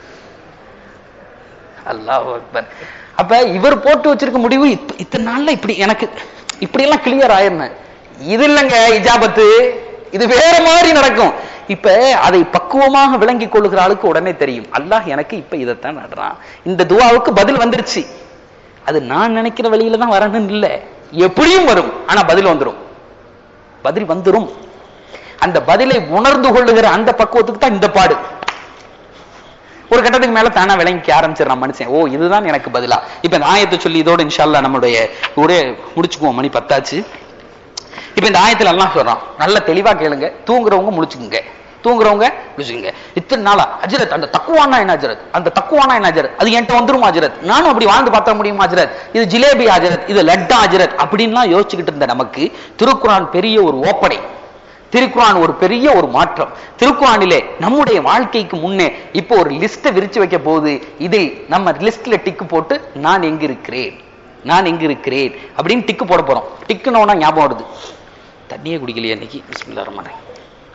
அல்லாஹ் அக்பர் அப்ப இவர் போட்டு வச்சிருக்க முடிவு இத்த- இத்தனை நாள்ல இப்படி எனக்கு இப்படி எல்லாம் கிளியர் ஆயிருந்தேன் இது இல்லைங்க இஜாபத்து இது வேற மாதிரி நடக்கும் இப்ப அதை பக்குவமாக விளங்கி கொள்ளுகிற ஆளுக்கு உடனே தெரியும் அல்லாஹ் எனக்கு இப்ப இதைத்தான் நடுறான் இந்த துவாவுக்கு பதில் வந்துருச்சு அது நான் நினைக்கிற வழியில தான் வரணும்னு இல்ல எப்படியும் வரும் ஆனா பதில் வந்துரும் பதில் வந்துரும் அந்த பதிலை உணர்ந்து கொள்ளுகிற அந்த பக்குவத்துக்கு தான் இந்த பாடு ஒரு கட்டத்துக்கு மேல தானா விளங்கிக்க ஆரம்பிச்சிடறான் மனுஷன் ஓ இதுதான் எனக்கு பதிலா இப்ப இந்த ஆயத்தை சொல்லி இதோட இன்ஷால்லா நம்மளுடைய ஒரே முடிச்சுக்குவோம் மணி பத்தாச்சு இப்ப இந்த ஆயத்துல எல்லாம் சொல்றான் நல்ல தெளிவா கேளுங்க தூங்குறவங்க முழிச்சுக்குங்க தூங்குறவங்க முழிச்சுக்குங்க இத்தனை நாளா அஜரத் அந்த தக்குவானா என்ன அஜரத் அந்த தக்குவானா என்ன அஜரத் அது என்கிட்ட வந்துரும் அஜரத் நானும் அப்படி வாழ்ந்து பார்த்தா முடியுமா அஜரத் இது ஜிலேபி அஜரத் இது லட்டா அஜரத் அப்படின்லாம் யோசிச்சுக்கிட்டு இருந்த நமக்கு திருக்குறான் பெரிய ஒரு ஓப்பனை திருக்குறான் ஒரு பெரிய ஒரு மாற்றம் திருக்குறானிலே நம்முடைய வாழ்க்கைக்கு முன்னே இப்போ ஒரு லிஸ்ட்டை விரிச்சு வைக்க போகுது இதில் நம்ம லிஸ்ட்ல டிக்கு போட்டு நான் எங்க இருக்கிறேன் நான் எங்க இருக்கிறேன் அப்படின்னு டிக்கு போட போறோம் டிக்குனோனா ஞாபகம் வருது தண்ணியே குடிக்கலையே இன்னைக்கு பிஸ்மில்லா ரஹ்மான் ரஹீம்.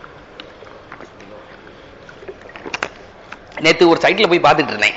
நேத்து ஒரு சைட்ல போய் பார்த்துட்டு இருந்தேன்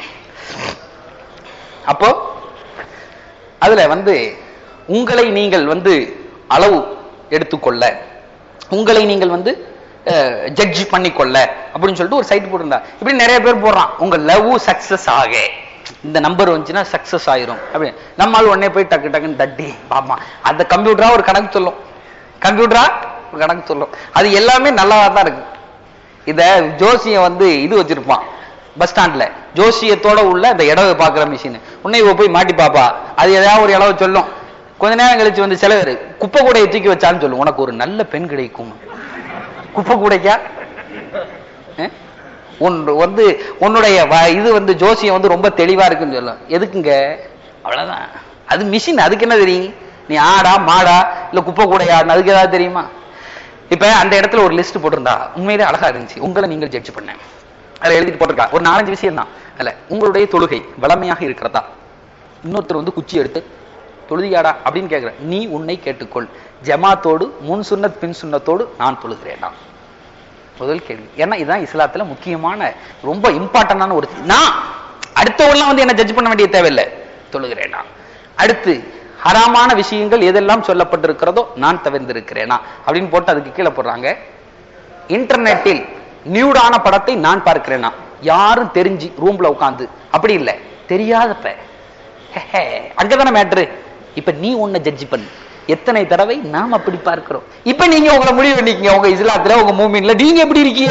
அப்போ அதுல வந்து உங்களை நீங்கள் வந்து அளவு எடுத்துக்கொள்ள உங்களை நீங்கள் வந்து ஜட்ஜ் பண்ணிக்கொள்ள அப்படின்னு சொல்லிட்டு ஒரு சைட் போட்டிருந்தா இப்படி நிறைய பேர் போடுறான் உங்க லவ் சக்சஸ் ஆக இந்த நம்பர் வந்துச்சுன்னா சக்சஸ் ஆயிரும் அப்படி நம்மால் உடனே போய் டக்கு டக்குன்னு தட்டி பாப்பா அந்த கம்ப்யூட்டரா ஒரு கணக்கு சொல்லும் கம்ப்யூட்டரா ஒரு கணக்கு சொல்லும் அது எல்லாமே நல்லா தான் இருக்கு இத ஜோசியம் வந்து இது வச்சிருப்பான் பஸ் ஸ்டாண்ட்ல ஜோசியத்தோட உள்ள அந்த இடவை பாக்குற மிஷின் உன்னை இவ போய் மாட்டி பாப்பா அது ஏதாவது ஒரு இளவு சொல்லும் கொஞ்ச நேரம் கழிச்சு வந்து சில பேர் குப்பை கூடையை தூக்கி வச்சான்னு சொல்லும் உனக்கு ஒரு நல்ல பெண் கிடைக்கும் குப்பை கூடைக்கா அஹ்? உன் வந்து உன்னுடைய வ- இது வந்து ஜோசியம் வந்து ரொம்ப தெளிவா இருக்குன்னு சொல்லும் எதுக்குங்க அவ்வளவுதான் அது மிஷின் அதுக்கு என்ன தெரியும் நீ ஆடா மாடா இல்ல குப்பை கூடையாடுன்னு அதுக்கு ஏதாவது தெரியுமா இப்ப அந்த இடத்துல ஒரு லிஸ்ட் போட்டிருந்தா உண்மையிலே அழகா இருந்துச்சு உங்களை நீங்கள் ஜட்ஜ் பண்ண அதுல எழுதிட்டு போட்டிருக்கா ஒரு நாலஞ்சு விஷயம் தான் அல்ல உங்களுடைய தொழுகை வளமையாக இருக்கிறதா இன்னொருத்தர் வந்து குச்சி எடுத்து தொழுதியாடா அப்படின்னு கேட்கிற நீ உன்னை கேட்டுக்கொள் ஜமாத்தோடு முன் சுன்னத் பின் சுன்னத்தோடு நான் தொழுகிறேனா முதல் கேள்வி ஏன்னா இதுதான் இஸ்லாத்துல முக்கியமான ரொம்ப இம்பார்ட்டன்டான ஒரு நான் அடுத்தவெல்லாம் வந்து என்ன ஜட்ஜ் பண்ண வேண்டிய தேவையில்லை தொழுகிறேனா அடுத்து ஹராமான விஷயங்கள் எதெல்லாம் சொல்லப்பட்டிருக்கிறதோ நான் தவிர்ந்திருக்கிறேனா அப்படின்னு போட்டு அதுக்கு கீழே போடுறாங்க இன்டர்நெட்டில் நியூடான படத்தை நான் பார்க்கிறேனா யாரும் தெரிஞ்சு ரூம்ல உட்கார்ந்து அப்படி இல்லை தெரியாதப்ப ஹெஹே, அங்கதானே மேட்ரு இப்ப நீ உன்னை ஜட்ஜ் பண்ணு எத்தனை தடவை நாம் அப்படி பார்க்கிறோம் இப்ப நீங்க உங்களை முடிவு பண்ணிக்கங்க உங்க இஸ்லாத்துல உங்க மூமின்ல நீங்க எப்படி இருக்கீங்க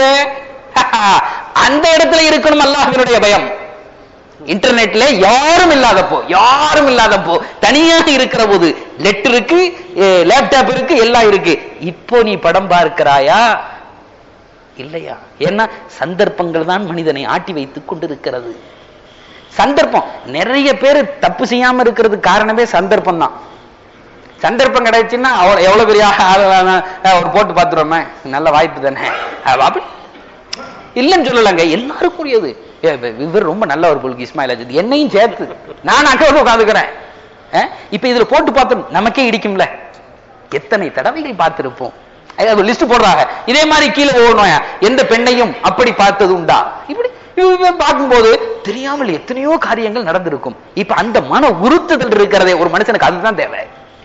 அந்த இடத்துல இருக்கணும் அல்லாஹ்வினுடைய பயம் இன்டர்நெட்ல யாரும் இல்லாதப்போ யாரும் இல்லாதப்போ தனியாக இருக்கிற போது லெட் இருக்கு லேப்டாப் இருக்கு எல்லாம் இருக்கு இப்போ நீ படம் பார்க்கிறாயா இல்லையா ஏன்னா சந்தர்ப்பங்கள் தான் மனிதனை ஆட்டி வைத்துக் கொண்டிருக்கிறது சந்தர்ப்பம் நிறைய பேர் தப்பு செய்யாம இருக்கிறதுக்கு காரணமே சந்தர்ப்பம் தான் சந்தர்ப்பம் கிடைச்சுன்னா அவ- எவ்வளவு பெரிய ஆளு, அஹ், ஒரு போட்டு பார்த்துருவோமே நல்ல வாய்ப்பு தானே அஹ், அப்படி இல்லைன்னு சொல்லலங்க எல்லாருக்கும் உரியது ஏ, இவ- இவர் ரொம்ப நல்ல ஒரு பொழுது இஸ்மாயில் அஜித் என்னையும் சேர்த்து நான் அங்க வந்து உட்காந்துக்கிறேன் இப்ப இதுல போட்டு பார்த்தோம் நமக்கே இடிக்கும்ல எத்தனை தடவைகள் பார்த்திருப்போம் லிஸ்ட் போடுறாங்க இதே மாதிரி கீழே ஓடணும் எந்த பெண்ணையும் அப்படி பார்த்தது உண்டா இப்படி இவ பார்க்கும்போது தெரியாமல் எத்தனையோ காரியங்கள் நடந்திருக்கும் இப்ப அந்த மன உறுத்துதல் இருக்கிறதே ஒரு மனுஷனுக்கு அதுதான் தேவை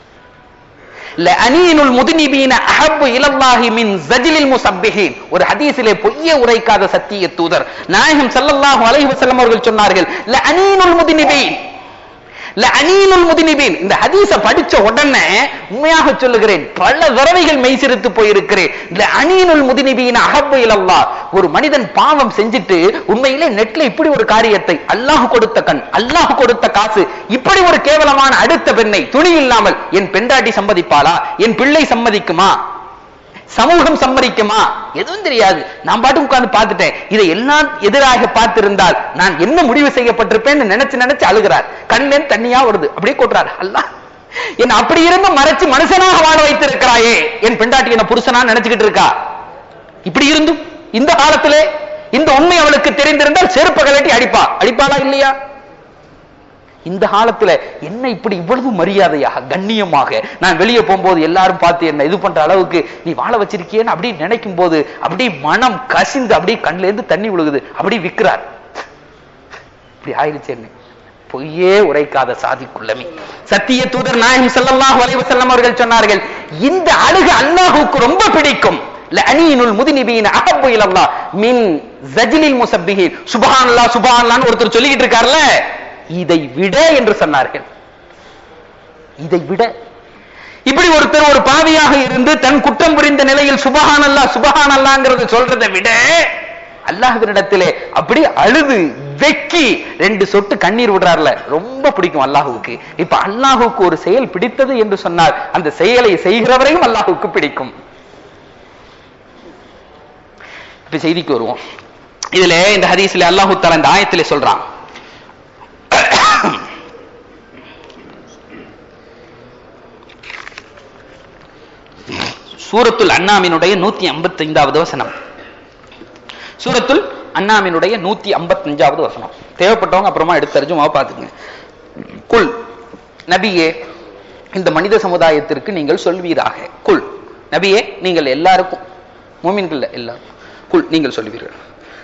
லஅனீனுல் முதுனிபீன அஹப்பு இலல்லாஹி மின் ஜஜிலில் முசப்பிஹீன் ஒரு ஹதீஸிலே பொய்யே உரைக்காத சத்திய தூதர் நாயகம் ஸல்லல்லாஹு அலைஹி வஸல்லம் அவர்கள் சொன்னார்கள் லஅனீனுல் முதுனிபீன் லஅனீனுல் முதுனிபீன் இந்த ஹதீஸ படிச்ச உடனே உண்மையாக சொல்லுகிறேன் பல தடவைகள் மெய்சிறுத்து போயிருக்கிறேன் லஅனீனுல் முதுனிபீன அஹப்பு இலல்லாஹ் ஒரு மனிதன் பாவம் செஞ்சுட்டு உண்மையிலே நெட்ல இப்படி ஒரு காரியத்தை அல்லாஹ் கொடுத்த கண் அல்லாஹ் கொடுத்த காசு இப்படி ஒரு கேவலமான அடுத்த பெண்ணை துணி இல்லாமல் என் பெண்டாட்டி சம்மதிப்பாளா என் பிள்ளை சம்மதிக்குமா சமூகம் சம்மதிக்குமா எதுவும் தெரியாது நான் பாட்டு உட்கார்ந்து பார்த்துட்டேன் இதை எல்லாம் எதிராக பார்த்திருந்தால் நான் என்ன முடிவு செய்யப்பட்டிருப்பேன்னு நினைச்சு நினைச்சு அழுகிறார் கண்ணிலே தண்ணியா வருது அப்படியே கொட்டுறார் அல்லாஹ் என் அப்படி இருந்து மறைச்சு மனுஷனாக வாழ வைத்திருக்கிறாயே என் பெண்டாட்டி என்ன புருஷனா நினைச்சுக்கிட்டு இருக்கா இப்படி இருந்தும் இந்த காலத்திலே இந்த உண்மை அவளுக்கு தெரிந்திருந்தால் செருப்ப கலட்டி அடிப்பா அடிப்பாளா இல்லையா இந்த காலத்துல என்ன இப்படி இவ்வளவு மரியாதையாக கண்ணியமாக நான் வெளியே போகும்போது எல்லாரும் பார்த்து என்ன இது பண்ற அளவுக்கு நீ வாழ வச்சிருக்கியேன்னு அப்படி நினைக்கும் போது அப்படி மனம் கசிந்து அப்படியே கண்ணுல இருந்து தண்ணி விழுகுது அப்படி விக்கிறார் இப்படி ஆயிடுச்சு என்ன பொய்யே உரைக்காத சாதிக்குள்ளமே சத்திய தூதர் நாயகம் ஸல்லல்லாஹு அலைஹி வஸல்லம் அவர்கள் சொன்னார்கள் இந்த அழுகு அல்லாஹ்வுக்கு ரொம்ப பிடிக்கும் லஅனீனுல் முதுனிபீன அஹப்பு இலல்லாஹ் மின் ஜஜிலில் முசப்பிஹீன் சுப்ஹானல்லாஹ் சுப்ஹானல்லாஹ்னு ஒருத்தர் சொல்லிக்கிட்டு இருக்கார்ல இதை விட என்று சொன்னார்கள் இதை விட இப்படி ஒருத்தர் ஒரு பாவியாக இருந்து தன் குற்றம் புரிந்த நிலையில் சுபஹான் அல்லா சுபஹான் அல்லாங்கிறத சொல்றதை விட அல்லாஹ்வினிடத்திலே அப்படி அழுது வெக்கி ரெண்டு சொட்டு கண்ணீர் விடுறார்ல ரொம்ப பிடிக்கும் அல்லாஹுவுக்கு இப்ப அல்லாஹுவுக்கு ஒரு செயல் பிடித்தது என்று சொன்னால் அந்த செயலை செய்கிறவரையும் அல்லாஹுவுக்கு பிடிக்கும் இப்ப செய்திக்கு வருவோம் இதுல இந்த ஹதீஸ்ல அல்லாஹு தஆலா இந்த ஆயத்திலே சொல்றான் சூரத்துல் அண்ணாமினுடைய நூத்தி ஐம்பத்தி ஐந்தாவது வசனம் சூரத்துல் அண்ணாமினுடைய நூத்தி ஐம்பத்தி அஞ்சாவது வசனம் தேவைப்பட்டவங்க அப்புறமா எடுத்து தர்ஜுமாவை பார்த்துக்குங்க குல் நபியே இந்த மனித சமுதாயத்திற்கு நீங்கள் சொல்வீராக குல் நபியே நீங்கள் எல்லாருக்கும் மூமின்கள் எல்லாரும் குல் நீங்கள் சொல்வீர்கள்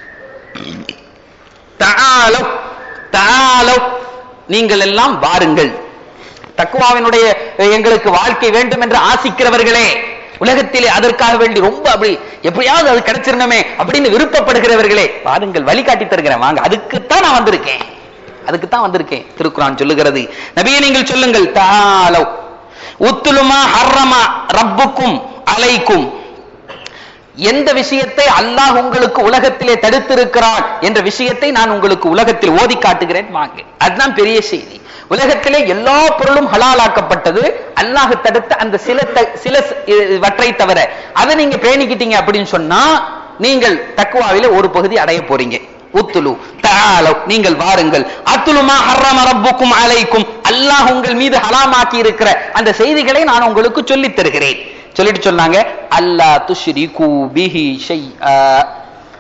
தஆலோ தஆலோ நீங்கள் எல்லாம் வாருங்கள் தக்குவாவினுடைய எங்களுக்கு வாழ்க்கை வேண்டும் என்று ஆசிக்கிறவர்களே உலகத்திலே அதற்காக வேண்டி ரொம்ப அப்படி எப்படியாவது அது கிடைச்சிருந்தமே அப்படின்னு விருப்பப்படுகிறவர்களே வாருங்கள் வழிகாட்டி தருகிறேன் வாங்க அதுக்குத்தான் நான் வந்திருக்கேன் அதுக்குத்தான் வந்திருக்கேன் திருக்குறான் சொல்லுகிறது நபியே நீங்கள் சொல்லுங்கள் தாலோ உத்துலுமா ஹர்ரமா ரப்புக்கும் அலைக்கும் எந்த விஷயத்தை அல்லாஹ் உங்களுக்கு உலகத்திலே தடுத்திருக்கிறான் என்ற விஷயத்தை நான் உங்களுக்கு உலகத்தில் ஓதி காட்டுகிறேன் வாங்க அதுதான் பெரிய செய்தி உலகத்திலே எல்லா பொருளும் ஹலாலாக்கப்பட்டது அல்லாஹ் தடுத்த அந்த சில த- சில ஸ்- இ- வற்றை தவிர அதை நீங்க பேணிக்கிட்டீங்க அப்படின்னு சொன்னா நீங்கள் தக்குவாவில ஒரு பகுதி அடைய போறீங்க உத்துலு தஆலு நீங்கள் வாருங்கள் அத்துலுமா ஹர்ரம ரப்புக்கும் அலைக்கும் அல்லாஹ் உங்கள் மீது ஹலாமாக்கி இருக்கிற அந்த செய்திகளை நான் உங்களுக்கு சொல்லித் தருகிறேன் சொல்லிட்டு சொன்னாங்க அல்லா துஷ்ரிகு பிஹி ஷைஆ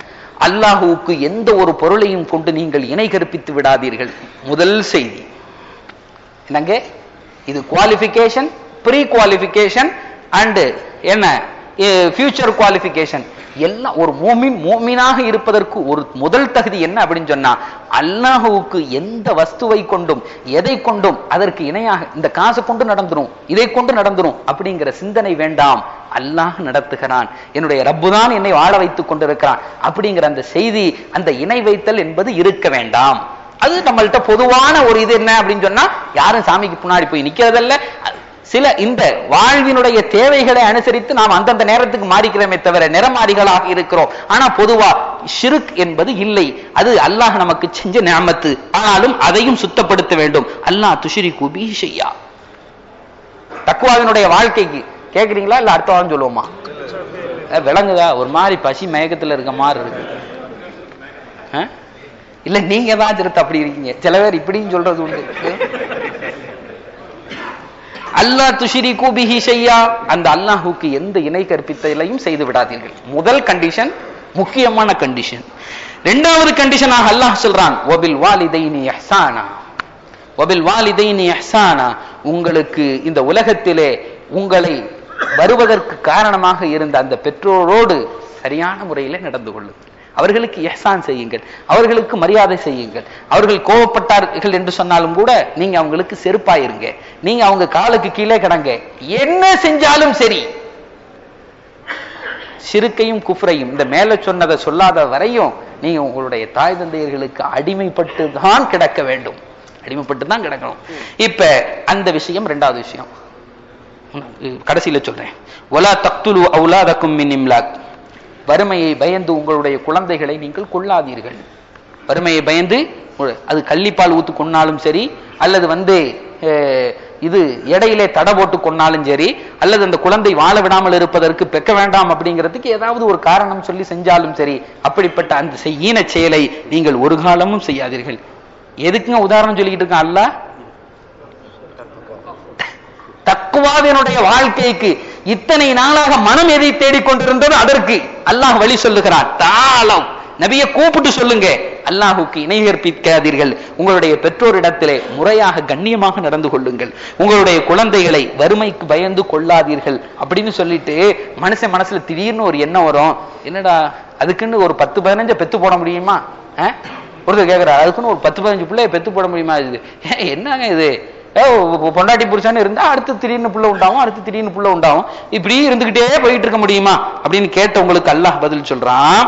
அல்லாஹுவுக்கு எந்த ஒரு பொருளையும் கொண்டு நீங்கள் இணை கற்பித்து விடாதீர்கள் முதல் செய்தி என்னங்க இது குவாலிஃபிகேஷன் ப்ரீ குவாலிஃபிகேஷன் அண்ட் என்ன ஃபியூச்சர் குவாலிஃபிகேஷன் எல்லாம் ஒரு மோமின் மோமினாக இருப்பதற்கு ஒரு முதல் தகுதி என்ன அப்படின்னு சொன்னா அல்லாஹுவுக்கு எந்த வஸ்துவை கொண்டும் எதை கொண்டும் அதற்கு இணையாக இந்த காசை கொண்டு நடந்துரும் இதை கொண்டு நடந்துரும் அப்படிங்கிற சிந்தனை வேண்டாம் அல்லாஹ் நடத்துகிறான் என்னுடைய ரப்பு தான் என்னை வாழ வைத்துக் கொண்டிருக்கிறான் அப்படிங்கிற அந்த செய்தி அந்த இணை வைத்தல் என்பது இருக்க வேண்டாம் அது நம்மள்ட்ட பொதுவான ஒரு இது என்ன அப்படின்னு சொன்னா யாரும் சாமிக்கு முன்னாடி போய் நிக்கிறதல்ல சில இந்த வாழ்வினுடைய தேவைகளை அனுசரித்து நாம் அந்தந்த நேரத்துக்கு மாறிக்கிறோமே தவிர நிறமாறிகளாக இருக்கிறோம் ஆனா பொதுவா ஷிருக் என்பது இல்லை அது அல்லாஹ் நமக்கு செஞ்ச நியமத்து ஆனாலும் அதையும் சுத்தப்படுத்த வேண்டும் அல்லாஹ் துஷிரி குபி செய்யா தக்குவாவினுடைய வாழ்க்கைக்கு கேக்குறீங்களா இல்ல அடுத்த வாரம் சொல்லுவோமா அஹ் விளங்குதா ஒரு மாதிரி பசி மயக்கத்துல இருக்க மாதிரி இருக்கு அஹ்? இல்ல நீங்க தான் திருத்த அப்படி இருக்கீங்க சில பேர் இப்படியும் சொல்றது உண்டு அல்லாஹ் துஷிரி கூபிஹி செய்யா அந்த அல்லாஹுக்கு எந்த இணை கற்பித்தலையும் செய்து விடாதீர்கள் முதல் கண்டிஷன் முக்கியமான கண்டிஷன் இரண்டாவது கண்டிஷனாக அல்லாஹ் சொல்றான் ஒபில் வாலிதைனி இஹ்சானா ஒபில் வாலிதைனி இஹ்சானா உங்களுக்கு இந்த உலகத்திலே உங்களை வருவதற்கு காரணமாக இருந்த அந்த பெற்றோரோடு சரியான முறையில் நடந்து கொள்ளுங்கள் அவர்களுக்கு எஹ்சான் செய்யுங்கள் அவர்களுக்கு மரியாதை செய்யுங்கள் அவர்கள் கோவப்பட்டார்கள் என்று சொன்னாலும் கூட நீங்க அவங்களுக்கு செருப்பாயிருங்க நீங்க அவங்க காலுக்கு கீழே கிடங்க என்ன செஞ்சாலும் சரி சிறுக்கையும் குஃப்ரையும் இந்த மேல சொன்னதை சொல்லாத வரையும் நீங்க உங்களுடைய தாய் தந்தையர்களுக்கு அடிமைப்பட்டு தான் கிடக்க வேண்டும் அடிமைப்பட்டு தான் கிடக்கணும் இப்ப அந்த விஷயம் ரெண்டாவது விஷயம் கடைசியில சொல்றேன் ஒலா தக்துலு அவுலாதக்கும் மின் இம்லாக் வறுமையை பயந்து உங்களுடைய குழந்தைகளை நீங்கள் கொள்ளாதீர்கள் வறுமையை பயந்து உ- அது கள்ளிப்பால் ஊத்து கொன்னாலும் சரி அல்லது வந்து அஹ், இது இடையிலே தடை போட்டு கொன்னாலும் சரி அல்லது அந்த குழந்தை வாழ விடாமல் இருப்பதற்கு பெக்க வேண்டாம் அப்படிங்கிறதுக்கு ஏதாவது ஒரு காரணம் சொல்லி செஞ்சாலும் சரி அப்படிப்பட்ட அந்த செய்- ஈனச் செயலை நீங்கள் ஒரு காலமும் செய்யாதீர்கள் எதுக்குங்க உதாரணம் சொல்லிக்கிட்டு இருக்கான் அல்லாஹ் தக்குவாவினுடைய வாழ்க்கைக்கு இத்தனை நாளாக மனம் எதை தேடிக்கொண்டிருந்ததோ அதற்கு அல்லாஹ் வழி சொல்லுகிறான் தாளம் நபிய கூப்பிட்டு சொல்லுங்க அல்லாஹுக்கு இணை கற்பிக்காதீர்கள் உங்களுடைய பெற்றோரிடத்திலே முறையாக கண்ணியமாக நடந்து கொள்ளுங்கள் உங்களுடைய குழந்தைகளை வறுமைக்கு பயந்து கொள்ளாதீர்கள் அப்படின்னு சொல்லிட்டு மனுஷன் மனசுல திடீர்னு ஒரு எண்ணம் வரும் என்னடா அதுக்குன்னு ஒரு பத்து பதினஞ்ச பெத்து போட முடியுமா அஹ்? ஒருத்தர் கேக்குறாரு அதுக்குன்னு ஒரு பத்து பதினஞ்சு பிள்ளைய பெத்து போட முடியுமா இது ஏன், என்னங்க இது ஏ, பொ- பொண்டாட்டி புருஷன் இருந்தா அடுத்து திடீர்னு புள்ள உண்டாகும் அடுத்து திடீர்னு புள்ள உண்டாகும் இப்படி இருந்துகிட்டே போயிட்டு இருக்க முடியுமா அப்படின்னு கேட்டவங்களுக்கு அல்லாஹ் பதில் சொல்றான்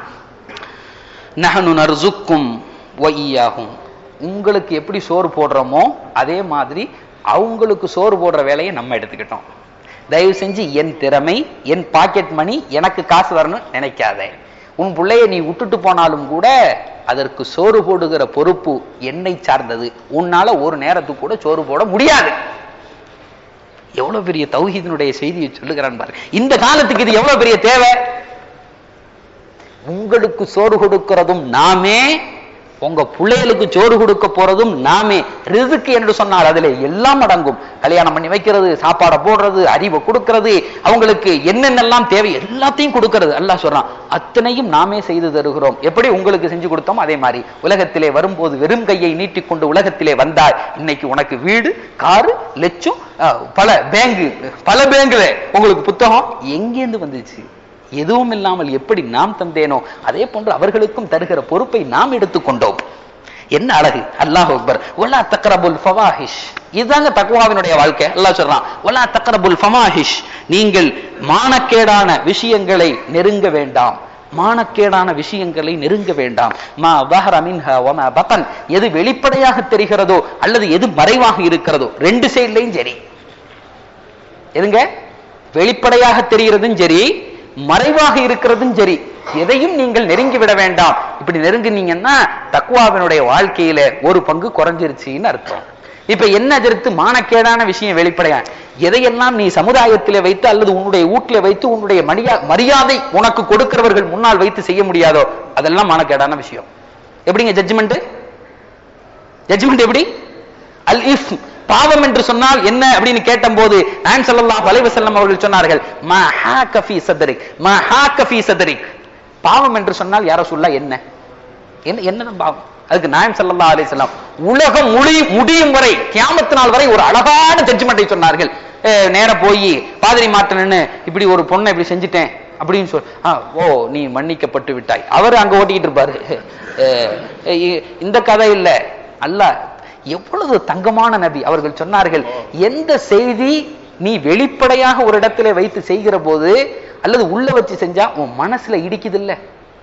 நஹனு நர்சுக்கும் ஒய்யாகும் உங்களுக்கு எப்படி சோறு போடுறோமோ அதே மாதிரி அவங்களுக்கு சோறு போடுற வேலையை நம்ம எடுத்துக்கிட்டோம் தயவு செஞ்சு என் திறமை என் பாக்கெட் மணி எனக்கு காசு வரணும்னு நினைக்காதே உன் பிள்ளைய நீ விட்டுட்டு போனாலும் கூட அதற்கு சோறு போடுகிற பொறுப்பு என்னை சார்ந்தது உன்னால ஒரு நேரத்துக்கு கூட சோறு போட முடியாது எவ்வளவு பெரிய தௌஹீதினுடைய செய்தியை சொல்லுகிறான் பாரு இந்த காலத்துக்கு இது எவ்வளவு பெரிய தேவை உங்களுக்கு சோறு கொடுக்கிறதும் நாமே உங்க பிள்ளைகளுக்கு சோறு கொடுக்க போறதும் நாமே ரிசுக்கு என்று சொன்னால் அதுல எல்லாம் அடங்கும் கல்யாணம் பண்ணி வைக்கிறது சாப்பாடை போடுறது அறிவை கொடுக்கிறது அவங்களுக்கு என்னென்னலாம் தேவை எல்லாத்தையும் கொடுக்கிறது அல்லாஹ் சொல்றான் அத்தனையும் நாமே செய்து தருகிறோம் எப்படி உங்களுக்கு செஞ்சு கொடுத்தோம் அதே மாதிரி உலகத்திலே வரும்போது வெறும் கையை நீட்டிக்கொண்டு உலகத்திலே வந்தாய் இன்னைக்கு உனக்கு வீடு காரு லட்சம் அஹ், பல பேங்கு பல பேங்குல உங்களுக்கு புத்தகம் எங்கேருந்து வந்துச்சு எதுவும் இல்லாமல் எப்படி நாம் தந்தேனோ அதே போன்று அவர்களுக்கும் தருகிற பொறுப்பை நாம் எடுத்துக்கொண்டோம் என்ன அழகு அல்லாஹ் அக்பர் ஒலா தக்ரபுல் ஃபவாஹிஷ் இதுதாங்க தக்வாவினுடைய வாழ்க்கை அல்லாஹ் சொல்றான் ஒலா தக்ரபுல் ஃபமாஹிஷ் நீங்கள் மானக்கேடான விஷயங்களை நெருங்க வேண்டாம் மானக்கேடான விஷயங்களை நெருங்க வேண்டாம் மா பஹர மின்ஹா வமா பகன் எது வெளிப்படையாக தெரிகிறதோ அல்லது எது மறைவாக இருக்கிறதோ ரெண்டு சைட்லயும் சரி எதுங்க வெளிப்படையாக தெரிகிறதும் சரி மறைவாக இருக்கிறதும் சரி எதையும் நீங்கள் நெருங்கி விட வேண்டாம் இப்படி நெருங்குனீங்கன்னா தக்குவாவினுடைய வாழ்க்கையில ஒரு பங்கு குறைஞ்சிருச்சுன்னு அர்த்தம் இப்ப என்ன எதிர்த்து மானக்கேடான விஷயம் வெளிப்படையா எதையெல்லாம் நீ சமுதாயத்திலே வைத்து அல்லது உன்னுடைய வீட்டிலே வைத்து உன்னுடைய மரியா மரியாதை உனக்கு கொடுக்கிறவர்கள் முன்னால் வைத்து செய்ய முடியாதோ அதெல்லாம் மானக்கேடான விஷயம் எப்படிங்க ஜட்ஜ்மெண்ட் ஜட்ஜ்மெண்ட் எப்படி அல் இஃப் பாவம் என்று சொன்னால் என்ன அப்படின்னு கேட்டபோது நான் ஸல்லல்லாஹு அலைஹி வஸல்லம் அவர்கள் சொன்னார்கள் மா ஹாக ஃபீ சத்ரிக் மா ஹாக ஃபீ சத்ரிக் பாவம் என்று சொன்னால் யார சொல்ல என்ன என்ன என்னதான் பாவம் அதுக்கு நாயம் சல்லா அலிஸ்லாம் உலகம் முடி முடியும் வரை கியாமத்து நாள் வரை ஒரு அழகான ஜட்ஜ்மெண்ட்டை சொன்னார்கள் அஹ் நேர போய் பாதிரி மாட்டனு இப்படி ஒரு பொண்ணை இப்படி செஞ்சுட்டேன் அப்படின்னு சொல் ஆ, ஓ நீ மன்னிக்கப்பட்டு விட்டாய் அவர் அங்க ஓட்டிக்கிட்டு இருப்பாரு அஹ் இ- இந்த கதை இல்ல அல்லாஹ் எவ்வளவு தங்கமான நபி அவர்கள் சொன்னார்கள் எந்த செய்தி நீ வெளிப்படையாக ஒரு இடத்துல வைத்து செய்கிற போது அல்லது உள்ள வச்சு செஞ்சா உன் மனசுல இடிக்குது இல்ல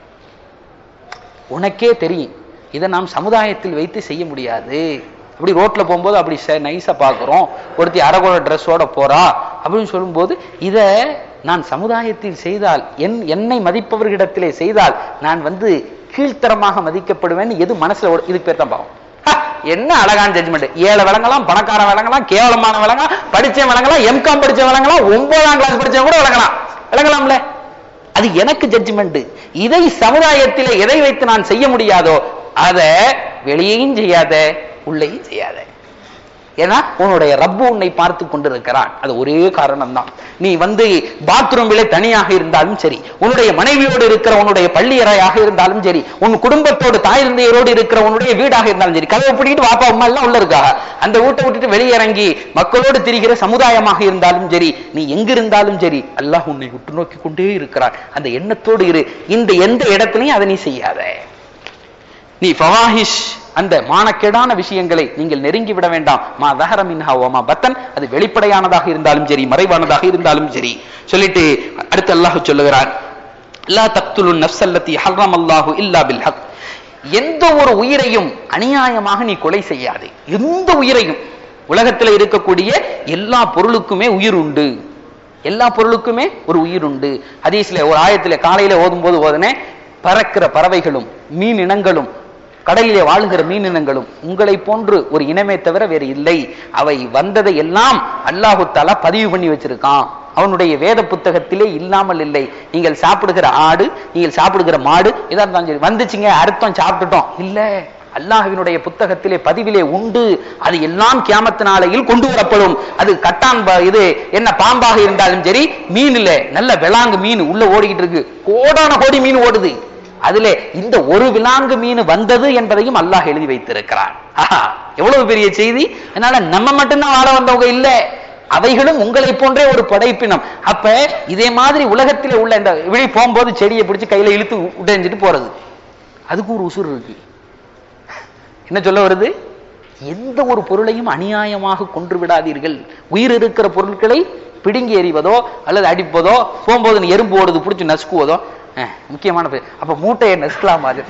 உனக்கே தெரியும் இதை நாம் சமுதாயத்தில் வைத்து செய்ய முடியாது அப்படி ரோட்ல போகும்போது அப்படி நைஸா பார்க்கிறோம் ஒருத்தி அரகுற ட்ரெஸ்ஸோட போறா அப்படின்னு சொல்லும்போது இத நான் சமுதாயத்தில் செய்தால் என் என்னை மதிப்பவர்களிடத்திலே செய்தால் நான் வந்து கீழ்த்தரமாக மதிக்கப்படுவேன் எது மனசுல ஓடு- இதுக்கு பேர் தான் பாவம் ஹ, என்ன அழகான ஜட்ஜ்மெண்ட் ஏழை விளங்கலாம் பணக்காரன் விளங்கலாம் கேவலமான விளங்கலாம் படிச்சவன் விளங்கலாம் எம்காம் படிச்ச விளங்கலாம் ஒன்பதாம் கிளாஸ் படிச்சவன் கூட விளங்கலாம் விளங்கலாம்ல அது எனக்கு ஜட்ஜ்மெண்ட் இதை சமுதாயத்திலே எதை வைத்து நான் செய்ய முடியாதோ அதை வெளியேயும் செய்யாத உள்ளேயும் செய்யாத ஏன்னா உன்னுடைய ரப்பு உன்னை பார்த்து கொண்டிருக்கிறான் அது ஒரே காரணம் தான் நீ வந்து பாத்ரூமிலே தனியாக இருந்தாலும் சரி உன்னுடைய மனைவியோடு இருக்கிற உன்னுடைய பள்ளியறையாக இருந்தாலும் சரி உன் குடும்பத்தோடு தாய் தந்தையரோடு இருக்கிற உன்னுடைய வீடாக இருந்தாலும் சரி கதவை பிடிக்கிட்டு வாப்பா அம்மா எல்லாம் உள்ள இருக்கா அந்த வீட்டை விட்டுட்டு வெளியிறங்கி மக்களோடு திரிகிற சமுதாயமாக இருந்தாலும் சரி நீ எங்கிருந்தாலும் சரி அல்லாஹ் உன்னை உற்று நோக்கி கொண்டே இருக்கிறான் அந்த எண்ணத்தோடு இரு இந்த எந்த இடத்துலையும் அதை நீ செய்யாத நீ ஃபவாஹிஷ் அந்த மானக்கேடான விஷயங்களை நீங்கள் நெருங்கி விட வேண்டாம் மா தஹர மின்ஹா வமா பத்தன் அது வெளிப்படையானதாக இருந்தாலும் சரி மறைவானதாக இருந்தாலும் சரி சொல்லிட்டு அடுத்து அல்லாஹ் சொல்லுகிறான் லா தக்துலு நஃப்ஸல்லதி ஹர்ரம் அல்லாஹு இல்லா பில் ஹக் எந்த ஒரு உயிரையும் அநியாயமாக நீ கொலை செய்யாதே எந்த உயிரையும் உலகத்தில் இருக்கக்கூடிய எல்லா பொருளுக்குமே உயிர் உண்டு எல்லா பொருளுக்குமே ஒரு உயிர் உண்டு ஹதீஸ்ல ஒரு ஆயத்துல காலையில ஓதும் போது ஓதுனே பறக்கிற பறவைகளும் மீன் இனங்களும் கடலிலே வாழுகிற மீனினங்களும் உங்களை போன்று ஒரு இனமே தவிர வேறு இல்லை அவை வந்ததை எல்லாம் அல்லாஹு தாலா பதிவு பண்ணி வச்சிருக்கான் அவனுடைய வேத புத்தகத்திலே இல்லாமல் இல்லை நீங்கள் சாப்பிடுகிற ஆடு நீங்கள் சாப்பிடுகிற மாடு இதா இருந்தாலும் சரி வந்துச்சுங்க அர்த்தம் சாப்பிட்டுட்டோம் இல்ல அல்லாஹ்வினுடைய புத்தகத்திலே பதிவிலே உண்டு அது எல்லாம் கியாமத்து நாளையில் கொண்டு வரப்படும் அது கட்டான் ப- இது என்ன பாம்பாக இருந்தாலும் சரி மீன் இல்ல நல்ல விலாங்கு மீன் உள்ள ஓடிக்கிட்டு இருக்கு கோடான கோடி மீன் ஓடுது அதுல இந்த ஒரு விலாங்கு மீன் வந்தது என்பதையும் அல்லாஹ் எழுதி வைத்திருக்கிறான் ஆஹா, எவ்வளவு பெரிய செய்தி அதனால நம்ம மட்டும்தான் வாழ வந்தவங்க இல்ல அவைகளும் உங்களை போன்றே ஒரு படைப்பினம் அப்ப இதே மாதிரி உலகத்திலே உள்ள இந்த விழி போகும்போது செடியை பிடிச்சு கையில இழுத்து உடைஞ்சிட்டு போறது அதுக்கு ஒரு உசுர் இருக்கு என்ன சொல்ல வருது எந்த ஒரு பொருளையும் அநியாயமாக கொன்று விடாதீர்கள் உயிர் இருக்கிற பொருட்களை பிடுங்கி எறிவதோ அல்லது அடிப்பதோ போகும்போது நீ எறும்பு ஓடுது பிடிச்சி நசுக்குவதோ அஹ், முக்கியமான பே- அப்ப மூட்டையை நசுக்கலாமா அது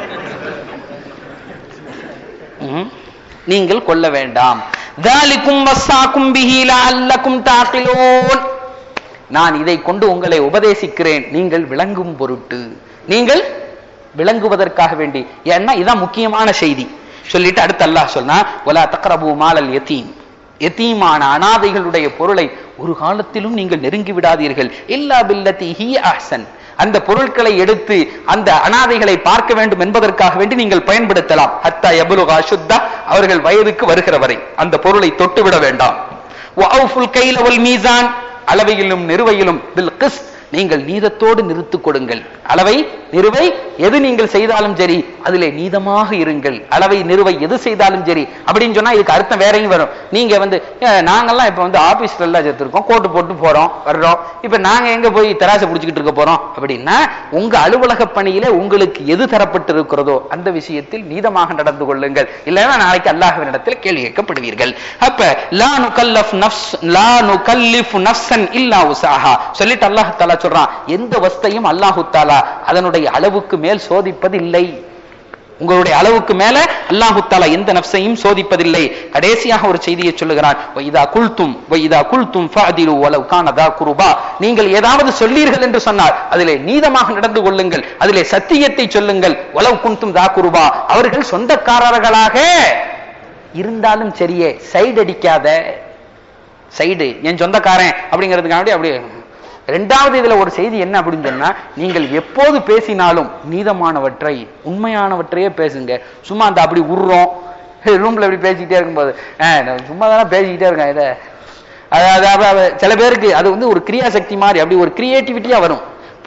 ம். நீங்கள் கொல்ல வேண்டாம் ذَلِكُمْ وَصَّاكُمْ بِهِ لَعَلَّكُمْ تَعْقِلُونَ நான் இதை கொண்டு உங்களை உபதேசிக்கிறேன் நீங்கள் விளங்கும் பொருட்டு நீங்கள் விளங்குவதற்காக வேண்டி ஏன்னா இதான் முக்கியமான செய்தி சொல்லிட்டு அடுத்து அல்லாஹ் சொன்னா வலா தக்ரபு மாலல் யதீம் யதீமான அனாதைகளுடைய பொருளை ஒரு காலத்திலும் நீங்கள் நெருங்கி விடாதீர்கள் இல்லா பில்லதி ஹி அஹ்சன் அந்த பொருட்களை எடுத்து அந்த அனாதைகளை பார்க்க வேண்டும் என்பதற்காக வேண்டி நீங்கள் பயன்படுத்தலாம் ஹத்தா யபுலுகா சுத்தா அவர்கள் வயதுக்கு வருகிற வரை அந்த பொருளை தொட்டுவிட வேண்டாம் வஅஃபுல் கைல வல் மீசான் அளவையிலும் நிறுவையிலும் பில் கிஸ்த் நீங்கள் நீதத்தோடு நிறுத்துக் கொடுங்கள் அளவை நிறுவை எது நீங்கள் செய்தாலும் சரி அதிலே நீதமாக இருங்கள் அளவை நிறுவை எது செய்தாலும் சரி அப்படின்னு சொன்னா இதுக்கு அர்த்தம் வேறையும் வரும் நீங்க வந்து அஹ், நாங்கெல்லாம் இப்ப வந்து ஆபீஸ்ல எல்லாம் சேர்த்திருக்கோம் கோட்டு போட்டு போறோம் வர்றோம் இப்ப நாங்க எங்க போய் தராசை பிடிச்சிக்கிட்டு இருக்க போறோம் அப்படின்னா உங்க அலுவலக பணியில உங்களுக்கு எது தரப்பட்டு இருக்கிறதோ அந்த விஷயத்தில் நீதமாக நடந்து கொள்ளுங்கள் இல்லைன்னா நாளைக்கு அல்லாஹ்வினிடத்தில் கேள்வி கேட்கப்படுவீர்கள் அப்ப லா நுகல்லஃப் நஃப்ஸ் லா நுகல்லிஃபு நஃப்ஸன் இல்லா உஸாஹா சொல்லிட்டு அல்லாஹ் தஆலா சொல்றான் எந்த வஸ்தையும் அல்லாஹு தஆலா அதனுடைய அளவுக்கு மேல் சோதிப்பதில்லை உங்களுடைய அளவுக்கு மேல அல்லாஹு தஆலா எந்த நஃப்ஸையும் சோதிப்பதில்லை கடைசியாக ஒரு செய்தியை சொல்லுகிறான் வைதா குல்தும் வைதா குல்தும் ஃபஅதிலு வலவ் கான தா குருபா நீங்கள் ஏதாவது சொல்லீர்கள் என்று சொன்னார் அதிலே நீதமாக நடந்து கொள்ளுங்கள் அதிலே சத்தியத்தை சொல்லுங்கள் வலவ் குன்தும் தா குருபா அவர்கள் சொந்தக்காரர்களாக இருந்தாலும் சரியே சைடு அடிக்காத சைடு என் சொந்தக்காரன் அப்படிங்கிறதுக்காண்டி அப்படி ரெண்டாவது இதுல ஒரு செய்தி என்ன அப்படின்னு சொன்னா நீங்கள் எப்போது பேசினாலும் நீதமானவற்றை உண்மையானவற்றையே பேசுங்க சும்மா அந்த அப்படி உருறோம் ரூம்ல இப்படி பேசிக்கிட்டே இருக்கும்போது "ஆஹ், நான் சும்மா தானே பேசிக்கிட்டே இருக்கேன் இதை அது அது- அது- அது சில பேருக்கு அது வந்து ஒரு கிரியா சக்தி மாதிரி அப்படி ஒரு கிரியேட்டிவிட்டியா வரும்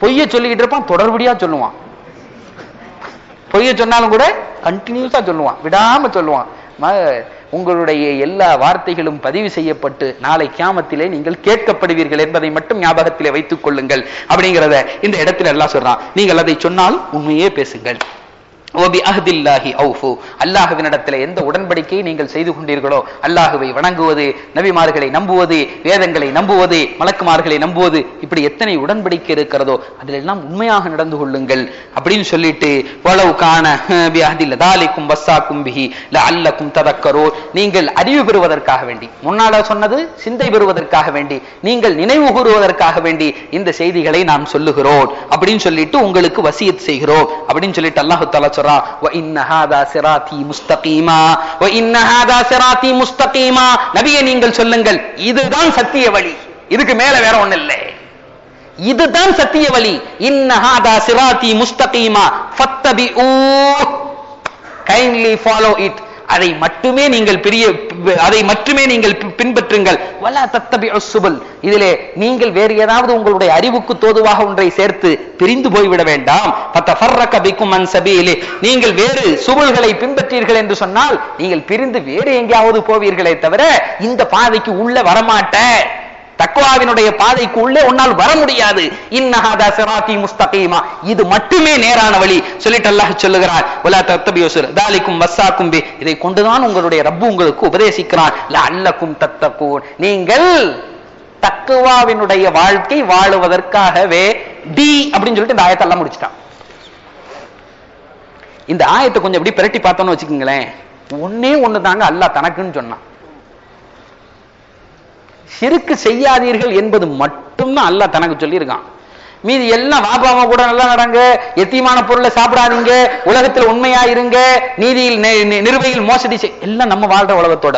பொய்ய சொல்லிக்கிட்டு இருப்பான் தொடர்படியா சொல்லுவான் பொய்ய சொன்னாலும் கூட கண்டினியூஸா சொல்லுவான் விடாம சொல்லுவான் ம- உங்களுடைய எல்லா வார்த்தைகளும் பதிவு செய்யப்பட்டு நாளை கியாமத்திலே நீங்கள் கேட்கப்படுவீர்கள் என்பதை மட்டும் ஞாபகத்திலே வைத்துக் கொள்ளுங்கள் அப்படிங்கிறத இந்த இடத்துல எல்லாம் சொல்றான் நீங்கள் அதை சொன்னால் உண்மையே பேசுங்கள் ஓபி அஹ்தில்லாஹி அவுஃபு அல்லாஹ்வினிடத்தில் எந்த உடன்படிக்கையை நீங்கள் செய்து கொண்டீர்களோ அல்லாஹுவை வணங்குவது நபிமார்களை நம்புவது வேதங்களை நம்புவது மலக்குமார்களை நம்புவது இப்படி எத்தனை உடன்படிக்கை இருக்கிறதோ அதில் எல்லாம் உண்மையாக நடந்து கொள்ளுங்கள் அப்படின்னு சொல்லிட்டு வளவு காண பி அஹ்தில்ல தாலிக்கும் வஸ்ஸாக்கும் பிஹி லஅல்லக்கும் ததக்கரோ நீங்கள் அறிவு பெறுவதற்காக வேண்டி முன்னால சொன்னது சிந்தை பெறுவதற்காக வேண்டி நீங்கள் நினைவு கூறுவதற்காக வேண்டி இந்த செய்திகளை நாம் சொல்லுகிறோம் அப்படின்னு சொல்லிட்டு உங்களுக்கு வசியத் செய்கிறோம் அப்படின்னு சொல்லிட்டு அல்லாஹ் தஆலா சொல்றான் வ இன்ன ஹாதா சிராத்தி முஸ்தகீமா வ இன்ன ஹாதா சிராத்தி முஸ்தகீமா நபியே நீங்கள் சொல்லுங்கள் இதுதான் சத்திய வழி இதுக்கு மேல வேற ஒண்ணு இல்லை இதுதான் சத்திய வழி இன்ன ஹாதா சிராத்தி முஸ்தகீமா ஃபத்தபிஊ கைண்ட்லி ஃபாலோ இட் அதை மட்டுமே நீங்கள் பெரிய அதை மட்டுமே நீங்கள் பி- பின்பற்றுங்கள் வலா தத்தபி சுபல் இதிலே நீங்கள் வேறு ஏதாவது உங்களுடைய அறிவுக்கு தோதுவாக ஒன்றை சேர்த்து பிரிந்து போய்விட வேண்டாம் பத்தஃபர்ரக பிக்கும் அன் சபீலி நீங்கள் வேறு சுபல்களை பின்பற்றீர்கள் என்று சொன்னால் நீங்கள் பிரிந்து வேறு எங்கேயாவது போவீர்களே தவிர இந்த பாதைக்கு உள்ள வரமாட்டேன் தக்குவாவினுடைய பாதைக்கு உள்ளே உன்னால் வர முடியாது இன்னஹாதா சிராத்தி முஸ்தகீமா இது மட்டுமே நேரான வழி சொல்லிட்டு அல்லாஹ் சொல்லுகிறான் வலா தத்தபியோசுர் தாலிக்கும் வஸ்ஸாக்கும் பி இதை கொண்டுதான் உங்களுடைய ரப்பு உங்களுக்கு உபதேசிக்கிறான் லஅல்லக்கும் தத்தக்கூன் நீங்கள் தக்குவாவினுடைய வாழ்க்கை வாழுவதற்காகவே டி அப்படின்னு சொல்லிட்டு இந்த ஆயத்தெல்லாம் முடிச்சிட்டான் இந்த ஆயத்தை கொஞ்சம் இப்படி பிரட்டி பார்த்தோம்னு வச்சுக்கோங்களேன் ஒண்ணே ஒண்ணு தாங்க அல்லாஹ் தனக்குன்னு சொன்னான் சிறுக்கு செய்யாதீர்கள் என்பது மட்டும்தான் அல்லாஹ் தனக்கு சொல்லியிருக்கான் மீதி எல்லாம் வாபாமா கூட நல்லா நடங்க எத்தியமான பொருளை சாப்பிடாதீங்க உலகத்தில் உண்மையா இருங்க நீதியில் நெ- நெ- நிறுவையில் மோசடி செய் எல்லாம் நம்ம வாழ்ற உலகத்தோட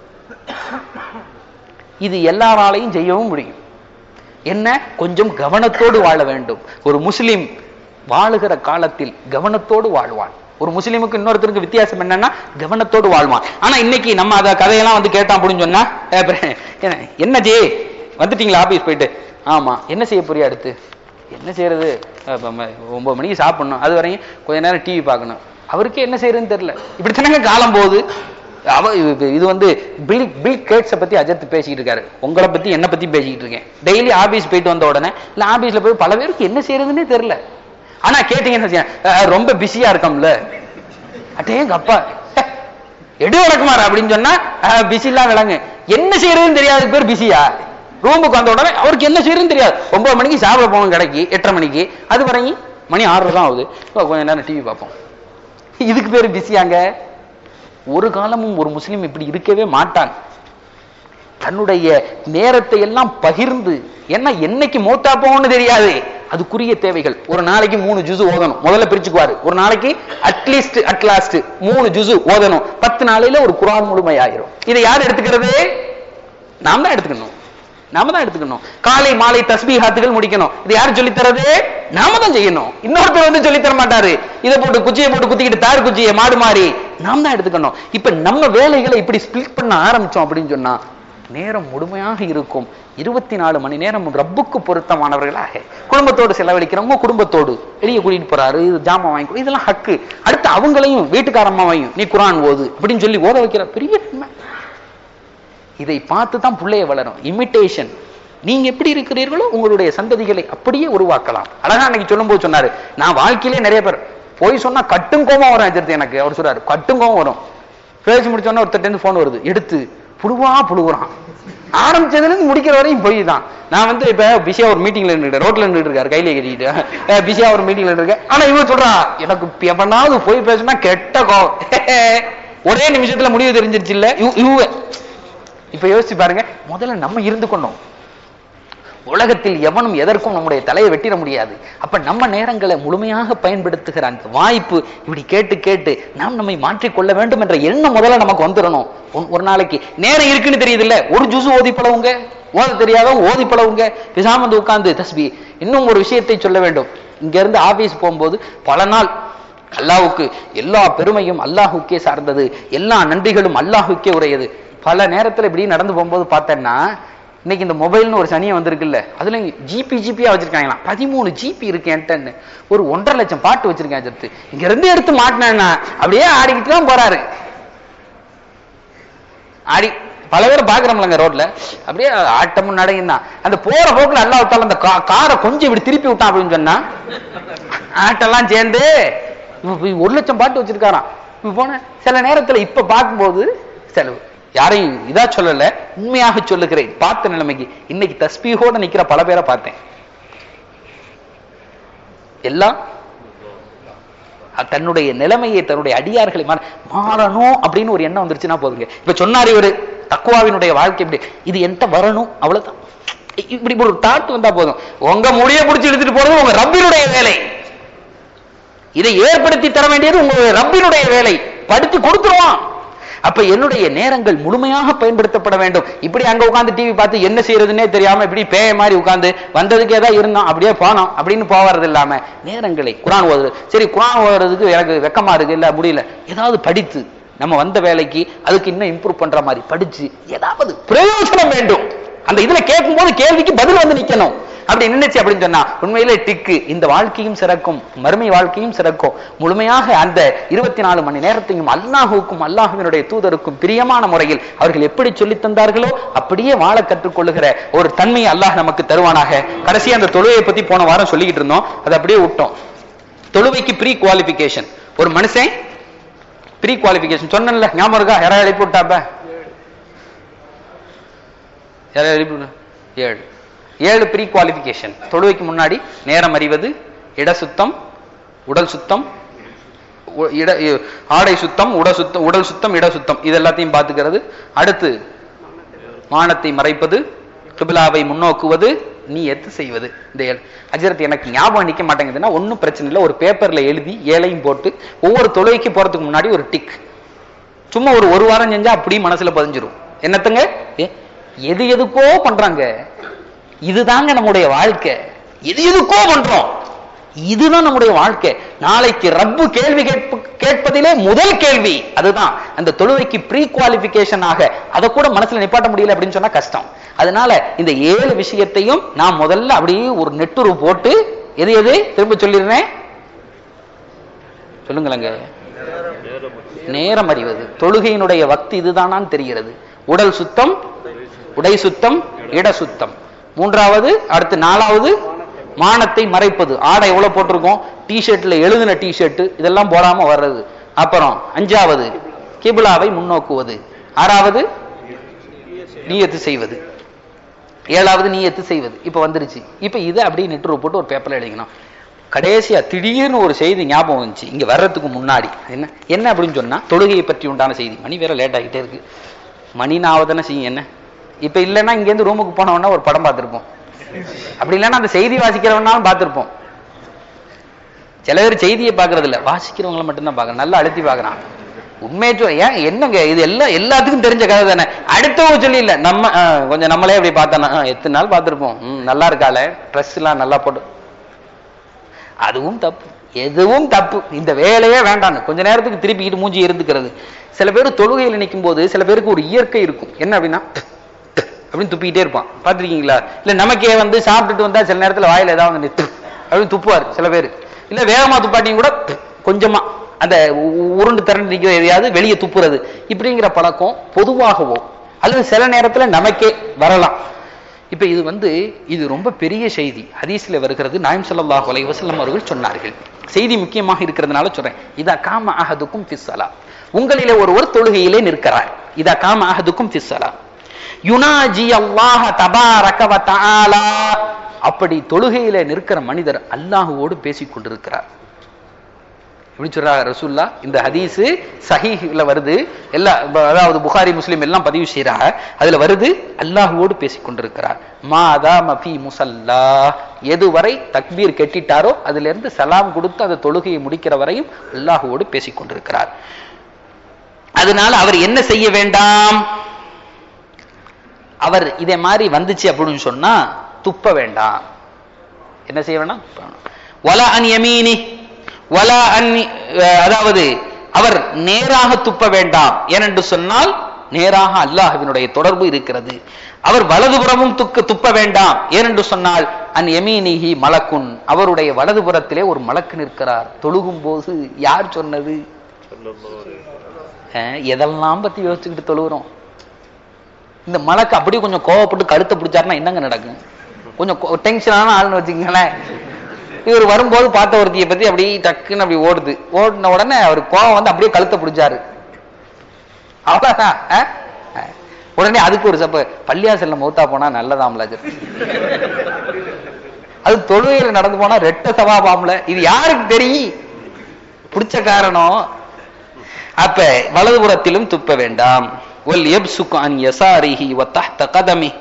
இது எல்லாராலையும் செய்யவும் முடியும் என்ன கொஞ்சம் கவனத்தோடு வாழ வேண்டும் ஒரு முஸ்லிம் வாழுகிற காலத்தில் கவனத்தோடு வாழ்வான் ஒரு முஸ்லிமுக்கு இன்னொருத்தருக்கு வித்தியாசம் என்னன்னா கவனத்தோடு வாழ்வான் ஆனா இன்னைக்கு நம்ம அத கதையெல்லாம் வந்து கேட்டான் அப்படின்னு சொன்னா "ஏ, அப்புறம் என்ன- என்ன ஜி வந்துட்டீங்களா ஆபீஸ் போயிட்டு ஆமா என்ன செய்ய போறியா அடுத்து என்ன செய்யறது அப்ப ம- ஒன்பது மணிக்கு சாப்பிடணும் அது வரையும் கொஞ்ச நேரம் டிவி பார்க்கணும் அவருக்கே என்ன செய்யறதுன்னு தெரியல இப்படி தானங்க காலம் போகுது அவ இது இது வந்து பில் பில் கேட்ஸை பத்தி அஜத் பேசிக்கிட்டு இருக்காரு உங்களை பத்தி என்ன பத்தி பேசிக்கிட்டு இருக்கேன் டெய்லி ஆபீஸ் போயிட்டு வந்த உடனே இல்ல ஆபீஸ்ல போய் பல பேருக்கு என்ன செய்யறதுன்னே தெரியல ஆனா கேட்டீங்கன்னு வச்சுக்கோங்க, அஹ், ரொம்ப பிஸியா இருக்கோம்ல அட்டேங்க அப்பா எடு வழக்குமாறு அப்படின்னு சொன்னா பிஸி எல்லாம் விளங்கு என்ன செய்யறதுன்னு தெரியாத பேர் பிஸியா ரூமுக்கு வந்த உடனே அவருக்கு என்ன செய்யறதுன்னு தெரியாது ஒன்பது மணிக்கு சாப்பிட போகணும் கடைக்கு எட்டரை மணிக்கு அது வரையும் மணி ஆறு தான் ஆகுது இப்போ கொஞ்ச நேரம் டிவி பார்ப்போம் இதுக்கு பேர் பிஸியாங்க ஒரு காலமும் ஒரு முஸ்லிம் இப்படி இருக்கவே மாட்டான் தன்னுடைய நேரத்தை எல்லாம் பகிர்ந்து என்ன என்னைக்கு மூத்தா போகணும்னு தெரியாது அதுக்குரிய தேவைகள் ஒரு நாளைக்கு மூணு ஜுசு ஓதணும் முதல்ல பிரிச்சுக்குவாரு ஒரு நாளைக்கு அட்லீஸ்ட் அட்லாஸ்ட் மூணு ஜுசு ஓதணும் பத்து நாளையில ஒரு குரான் முழுமையாயிரும் இதை யார் எடுத்துக்கிறது நாம் தான் எடுத்துக்கணும் நாம தான் எடுத்துக்கணும் காலை மாலை தஸ்பீஹாத்துகள் முடிக்கணும் இது யார் சொல்லித் தரது நாம தான் செய்யணும் இன்னொருத்தர் வந்து சொல்லித் தர மாட்டாரு இதை போட்டு குச்சியை போட்டு குத்திக்கிட்டு தார் குச்சியை மாடு மாறி நாம் தான் எடுத்துக்கணும் இப்ப நம்ம வேலைகளை இப்படி ஸ்பிளிட் பண்ண ஆரம்பிச்சோம் அப்படின்னு சொன்னா நேரம் முழுமையாக இருக்கும் இருபத்தி நாலு மணி நேரம் ரப்புக்கு பொருத்தமானவர்களாக குடும்பத்தோடு செலவழிக்கிறவங்க குடும்பத்தோடு வெளியே கூட்டிட்டு போறாரு இது ஜாமான் வாங்கி கொடு, இதெல்லாம் ஹக்கு அடுத்து அவங்களையும் வீட்டுக்காரம்மாவையும் நீ குரான் ஓது அப்படின்னு சொல்லி ஓத வைக்கிற பெரிய நன்மை இதை பார்த்து தான் பிள்ளைய வளரும் இமிட்டேஷன் நீங்க எப்படி இருக்கிறீர்களோ உங்களுடைய சந்ததிகளை அப்படியே உருவாக்கலாம் அழகா அன்னைக்கு சொல்லும்போது சொன்னாரு நான் வாழ்க்கையிலே நிறைய பேர் போய் சொன்னா கட்டும் கோபம் வரும் எதிர்த்து எனக்கு அவர் சொல்றாரு கட்டும் கோபம் வரும் பேசி முடிச்சோன்னா ஒருத்தர் இருந்து போன் வருது எடுத்து புழுவா புழுகுறான் ஆரம்பிச்சதுல இருந்து முடிக்கிற வரையும் போய் தான் நான் வந்து இப்ப பிஸியா ஒரு மீட்டிங்ல நின்றுட்டு ரோட்ல நின்றுட்டு இருக்காரு கையில கட்டிட்டு பிஸியா ஒரு மீட்டிங்ல இருக்கேன் ஆனா இவன் சொல்றா எனக்கு எவனாவது போய் பேசினா கெட்ட கோவம் ஒரே நிமிஷத்துல முடிவு தெரிஞ்சிருச்சு இல்ல இவ- இவ இப்ப யோசிச்சு பாருங்க முதல்ல நம்ம இருந்துக்கணும் உலகத்தில் எவனும் எதற்கும் நம்முடைய தலையை வெட்டிட முடியாது அப்ப நம்ம நேரங்களை முழுமையாக பயன்படுத்துகிற அந்த வாய்ப்பு இப்படி கேட்டு கேட்டு நாம் நம்மை மாற்றிக்கொள்ள வேண்டும் என்ற எண்ணம் முதல்ல நமக்கு வந்துடணும் ஒரு- ஒரு நாளைக்கு நேரம் இருக்குன்னு தெரியுது இல்ல ஒரு ஜூசு ஓதி பழவுங்க ஓத தெரியாதவங்க ஓதி பழவுங்க பிசாம வந்து உட்கார்ந்து தஸ்பி இன்னும் ஒரு விஷயத்தை சொல்ல வேண்டும் இங்க இருந்து ஆபீஸ் போகும்போது பல நாள் அல்லாஹ்வுக்கு எல்லா பெருமையும் அல்லாஹுக்கே சார்ந்தது எல்லா நன்றிகளும் அல்லாஹுக்கே உரையது பல நேரத்துல இப்படி நடந்து போகும்போது பார்த்தேன்னா இன்னைக்கு இந்த மொபைல்னு ஒரு சனியை வந்திருக்குல்ல அதுல ஜிபி ஜிபியா வச்சிருக்காங்களாம் பதிமூணு ஜிபி இருக்கு என்கிட்டன்னு ஒரு ஒன்றரை லட்சம் பாட்டு வச்சிருக்கேன் சேர்த்து இங்க இருந்து எடுத்து மாட்டினேன்னா அப்படியே ஆடிக்கிட்டு தான் போறாரு ஆடி பல பேரை பாக்குறோம்லங்க ரோட்ல அப்படியே ஆட்டமும் நடையும் தான் அந்த போற போக்குல அல்லா விட்டாலும் அந்த கா- காரை கொஞ்சம் இப்படி திருப்பி விட்டான் அப்படின்னு சொன்னா ஆட்டெல்லாம் சேர்ந்து இவன் போய் ஒரு லட்சம் பாட்டு வச்சிருக்காராம் இவன் போன சில நேரத்துல இப்ப பார்க்கும்போது செலவு யாரையும் இதா சொல்லல உண்மையாக சொல்லுகிறேன் பார்த்த நிலைமைக்கு இன்னைக்கு தஸ்பீகோட நிக்கிற பல பேரை பார்த்தேன் எல்லாம் அ- தன்னுடைய நிலைமையை தன்னுடைய அடியார்களை மாற- மாறணும் அப்படின்னு ஒரு எண்ணம் வந்துருச்சுன்னா போதுங்க இப்ப சொன்னார் இவரு தக்குவாவினுடைய வாழ்க்கை இப்படி இது என்கிட்ட வரணும் அவ்வளவுதான் இ- இப்படி ஒரு தாட் வந்தா போதும் உங்க முடிய பிடிச்சி எடுத்துட்டு போறது உங்க ரப்பினுடைய வேலை இதை ஏற்படுத்தி தர வேண்டியது உங்களுடைய ரப்பினுடைய வேலை படுத்து கொடுத்துருவான் அப்ப என்னுடைய நேரங்கள் முழுமையாக பயன்படுத்தப்பட வேண்டும் இப்படி அங்க உட்கார்ந்து டிவி பார்த்து என்ன செய்யறதுன்னே தெரியாம இப்படி பேய மாதிரி உட்கார்ந்து வந்ததுக்கே தான் இருந்தோம் அப்படியே போனோம் அப்படின்னு போவது இல்லாம நேரங்களை குரான் ஓதுறது சரி குரான் ஓதுறதுக்கு எனக்கு வெக்கமா இருக்கு இல்ல முடியல ஏதாவது படித்து நம்ம வந்த வேலைக்கு அதுக்கு இன்னும் இம்ப்ரூவ் பண்ற மாதிரி படிச்சு ஏதாவது பிரயோஜனம் வேண்டும் அந்த இதுல கேட்கும் போது கேள்விக்கு பதில் வந்து நிக்கணும் அப்படி நின்னுச்சு அப்படின்னு சொன்னா உண்மையிலே டிக்கு இந்த வாழ்க்கையும் சிறக்கும் மறுமை வாழ்க்கையும் சிறக்கும் முழுமையாக அந்த இருபத்தி நாலு மணி நேரத்தையும் அல்லாஹுக்கும் அல்லாஹுவினுடைய தூதருக்கும் பிரியமான முறையில் அவர்கள் எப்படி சொல்லித் தந்தார்களோ அப்படியே வாழ கற்றுக்கொள்ளுகிற ஒரு தன்மையை அல்லாஹ் நமக்கு தருவானாக கடைசி அந்த தொழுவையை பத்தி போன வாரம் சொல்லிக்கிட்டு இருந்தோம் அதை அப்படியே விட்டோம் தொழுவைக்கு ப்ரீ குவாலிபிகேஷன் ஒரு மனுஷன் ப்ரீ குவாலிபிகேஷன் சொன்னேன்ல ஞாபகம் இருக்கா யாராவது எழுப்பி விட்டாப்ப யாராவது எழுப்பி விடு. ஏழு ஏழு ப்ரீ குவாலிபிகேஷன் தொழுவைக்கு முன்னாடி நேரம் அறிவது இட சுத்தம் உடல் சுத்தம் உ- இட இ- ஆடை சுத்தம் உட சுத்தம் உடல் சுத்தம் இட சுத்தம் இது எல்லாத்தையும் பார்த்துக்கிறது அடுத்து மானத்தை மறைப்பது கிபிலாவை முன்னோக்குவது நீ எத்து செய்வது இந்த ஏழு அஜரத் எனக்கு ஞாபகம் நிக்க மாட்டேங்குதுன்னா ஒன்றும் பிரச்சனை இல்லை ஒரு பேப்பர்ல எழுதி ஏழையும் போட்டு ஒவ்வொரு தொழுகைக்கு போறதுக்கு முன்னாடி ஒரு டிக் சும்மா ஒரு ஒரு வாரம் செஞ்சா அப்படியே மனசுல பதிஞ்சிரும் என்னத்துங்க ஏ, எது எதுக்கோ பண்றாங்க இதுதாங்க நம்முடைய வாழ்க்கை எது எதுக்கோ பண்றோம் இதுதான் நம்முடைய வாழ்க்கை நாளைக்கு ரப்பு கேள்வி கேட்பு கேட்பதிலே முதல் கேள்வி அதுதான் அந்த தொழுவைக்கு ப்ரீ குவாலிபிகேஷன் ஆக அதை கூட மனசுல நிப்பாட்ட முடியல அப்படின்னு சொன்னா கஷ்டம் அதனால இந்த ஏழு விஷயத்தையும் நான் முதல்ல அப்படியே ஒரு நெட்டுரு போட்டு எது எது திரும்ப சொல்லிடுறேன் சொல்லுங்களேங்க நேரம் அறிவது தொழுகையினுடைய வக்தி இதுதானான்னு தெரிகிறது உடல் சுத்தம் உடை சுத்தம் இட சுத்தம் மூன்றாவது அடுத்து நாலாவது மானத்தை மறைப்பது ஆடை எவ்வளவு போட்டிருக்கோம் டிஷர்ட்ல எழுதின டிஷர்ட் இதெல்லாம் போடாம வர்றது அப்புறம் அஞ்சாவது கிபிலாவை முன்னோக்குவது ஆறாவது நீயத்து செய்வது ஏழாவது நீயத்து செய்வது இப்ப வந்துருச்சு இப்ப இதை அப்படியே நெட்ரு போட்டு ஒரு பேப்பர்ல எழுதிக்கணும் கடைசியா திடீர்னு ஒரு செய்தி ஞாபகம் வந்துச்சு இங்க வர்றதுக்கு முன்னாடி என்ன என்ன அப்படின்னு சொன்னா தொழுகையை பற்றி உண்டான செய்தி மணி வேற லேட் ஆகிட்டே இருக்கு மணி நாவதானே செய்யும் என்ன இப்ப இல்லைன்னா இங்க இருந்து ரூமுக்கு போனவொன்னா ஒரு படம் பார்த்திருப்போம் அப்படி இல்லைன்னா அந்த செய்தி வாசிக்கிறவனாலும் பார்த்திருப்போம் சில பேர் செய்தியை பார்க்கறது இல்ல வாசிக்கிறவங்களை மட்டும்தான் பார்க்கறேன் நல்லா அழுத்தி பார்க்கறான் உண்மையை சொல் ஏன் என்னங்க இது எல்லாம் எல்லாத்துக்கும் தெரிஞ்ச கதை தானே அடுத்தவங்க சொல்லி இல்ல நம்ம ஆ, கொஞ்சம் நம்மளே அப்படி பார்த்தோன்னா ஆ, எத்தனை நாள் பார்த்திருப்போம் ம், நல்லா இருக்காளே ட்ரெஸ் எல்லாம் நல்லா போட்டு அதுவும் தப்பு எதுவும் தப்பு இந்த வேலையே வேண்டாம் கொஞ்ச நேரத்துக்கு திருப்பிக்கிட்டு மூஞ்சி இருந்துக்கிறது சில பேர் தொழுகையில் நிற்கும் போது சில பேருக்கு ஒரு இயற்கை இருக்கும் என்ன அப்படின்னா அப்படின்னு துப்பிக்கிட்டே இருப்பான் பார்த்திருக்கீங்களா இல்ல நமக்கே வந்து சாப்பிட்டுட்டு வந்தா சில நேரத்துல வாயில ஏதாவது வந்து நித்து அப்படின்னு துப்புவார் சில பேர் இல்ல வேகமா துப்பாட்டியும் கூட கொஞ்சமா அந்த உ- உ- உருண்டு திரண்டு நிக்கிற எதையாவது வெளியே துப்புறது இப்படிங்கிற பழக்கம் பொதுவாகவோ அல்லது சில நேரத்துல நமக்கே வரலாம் இப்ப இது வந்து இது ரொம்ப பெரிய செய்தி ஹதீஸ்ல வருகிறது நாயம் ஸல்லல்லாஹு அலைஹி வஸல்லம் அவர்கள் சொன்னார்கள் செய்தி முக்கியமாக இருக்கிறதுனால சொல்றேன் இதா காம அஹதுக்கும் ஃபிஸ்ஸலா உங்களிலே ஒருவர் தொழுகையிலே நிற்கிறார் இதா காம அஹதுக்கும் ஃபிஸ்ஸலா யுனாஜி அல்லாஹ தபாரக வ தஆலா அப்படி தொழுகையிலே நிற்கிற மனிதர் அல்லாஹுவோடு பேசிக் கொண்டிருக்கிறார் எப்படி சொல்றாங்க ரசூல்லா இந்த ஹதீஸ் சஹீஹ்ல வருது எல்லா ப- அதாவது புகாரி முஸ்லிம் எல்லாம் பதிவு செய்யறாங்க அதுல வருது அல்லாஹுவோடு பேசிக் கொண்டிருக்கிறார் மாதா மஃபி முசல்லா எதுவரை தக்பீர் கெட்டிட்டாரோ அதுல இருந்து சலாம் கொடுத்து அந்த தொழுகையை முடிக்கிற வரையும் அல்லாஹுவோடு பேசிக் கொண்டிருக்கிறார் அதனால அவர் என்ன செய்ய வேண்டாம் அவர் இதே மாதிரி வந்துச்சு அப்படின்னு சொன்னா துப்ப வேண்டாம் என்ன செய்ய வேண்டாம் துப்ப வேண்டாம். வலா அன் யமீனி வலா அன் அஹ், அதாவது அவர் நேராக துப்ப வேண்டாம் ஏனென்று சொன்னால் நேராக அல்லாஹ்வினுடைய தொடர்பு இருக்கிறது அவர் வலதுபுறமும் துக்க துப்ப வேண்டாம் ஏனென்று சொன்னால் அன் எமீனிஹி மலக்குன் அவருடைய வலதுபுறத்திலே ஒரு மலக்கு நிற்கிறார் தொழுகும் போது யார் சொன்னது அஹ், எதெல்லாம் பத்தி யோசிச்சுக்கிட்டு தொழுகிறோம் இந்த மலக்கு அப்படியே கொஞ்சம் கோவப்பட்டு கழுத்தை பிடிச்சாருன்னா என்னங்க நடக்கும் கொஞ்சம் டென்ஷனான ஆள்னு வச்சுக்கங்களேன் இவர் வரும்போது பார்த்த ஒருத்தியை பத்தி அப்படியே டக்குன்னு அப்படி ஓடுது ஓடின உடனே அவர் கோவம் வந்து அப்படியே கழுத்தை பிடிச்சாரு அவ்வளவுதான் அஹ்? அஹ். உடனே அதுக்கு ஒரு சப்ப பள்ளியாசல்ல மௌத்தா போனா நல்லதாம்ல அது அது தொழுகையில நடந்து போனா ரெட்ட சவாபாம்ல இது யாருக்கு தெரியும் பிடிச்ச காரணம் அப்ப வலதுபுறத்திலும் துப்ப வேண்டாம் ஒல் எப்சுக்கு அன் யசாரிஹி வ தஹ்த கதமி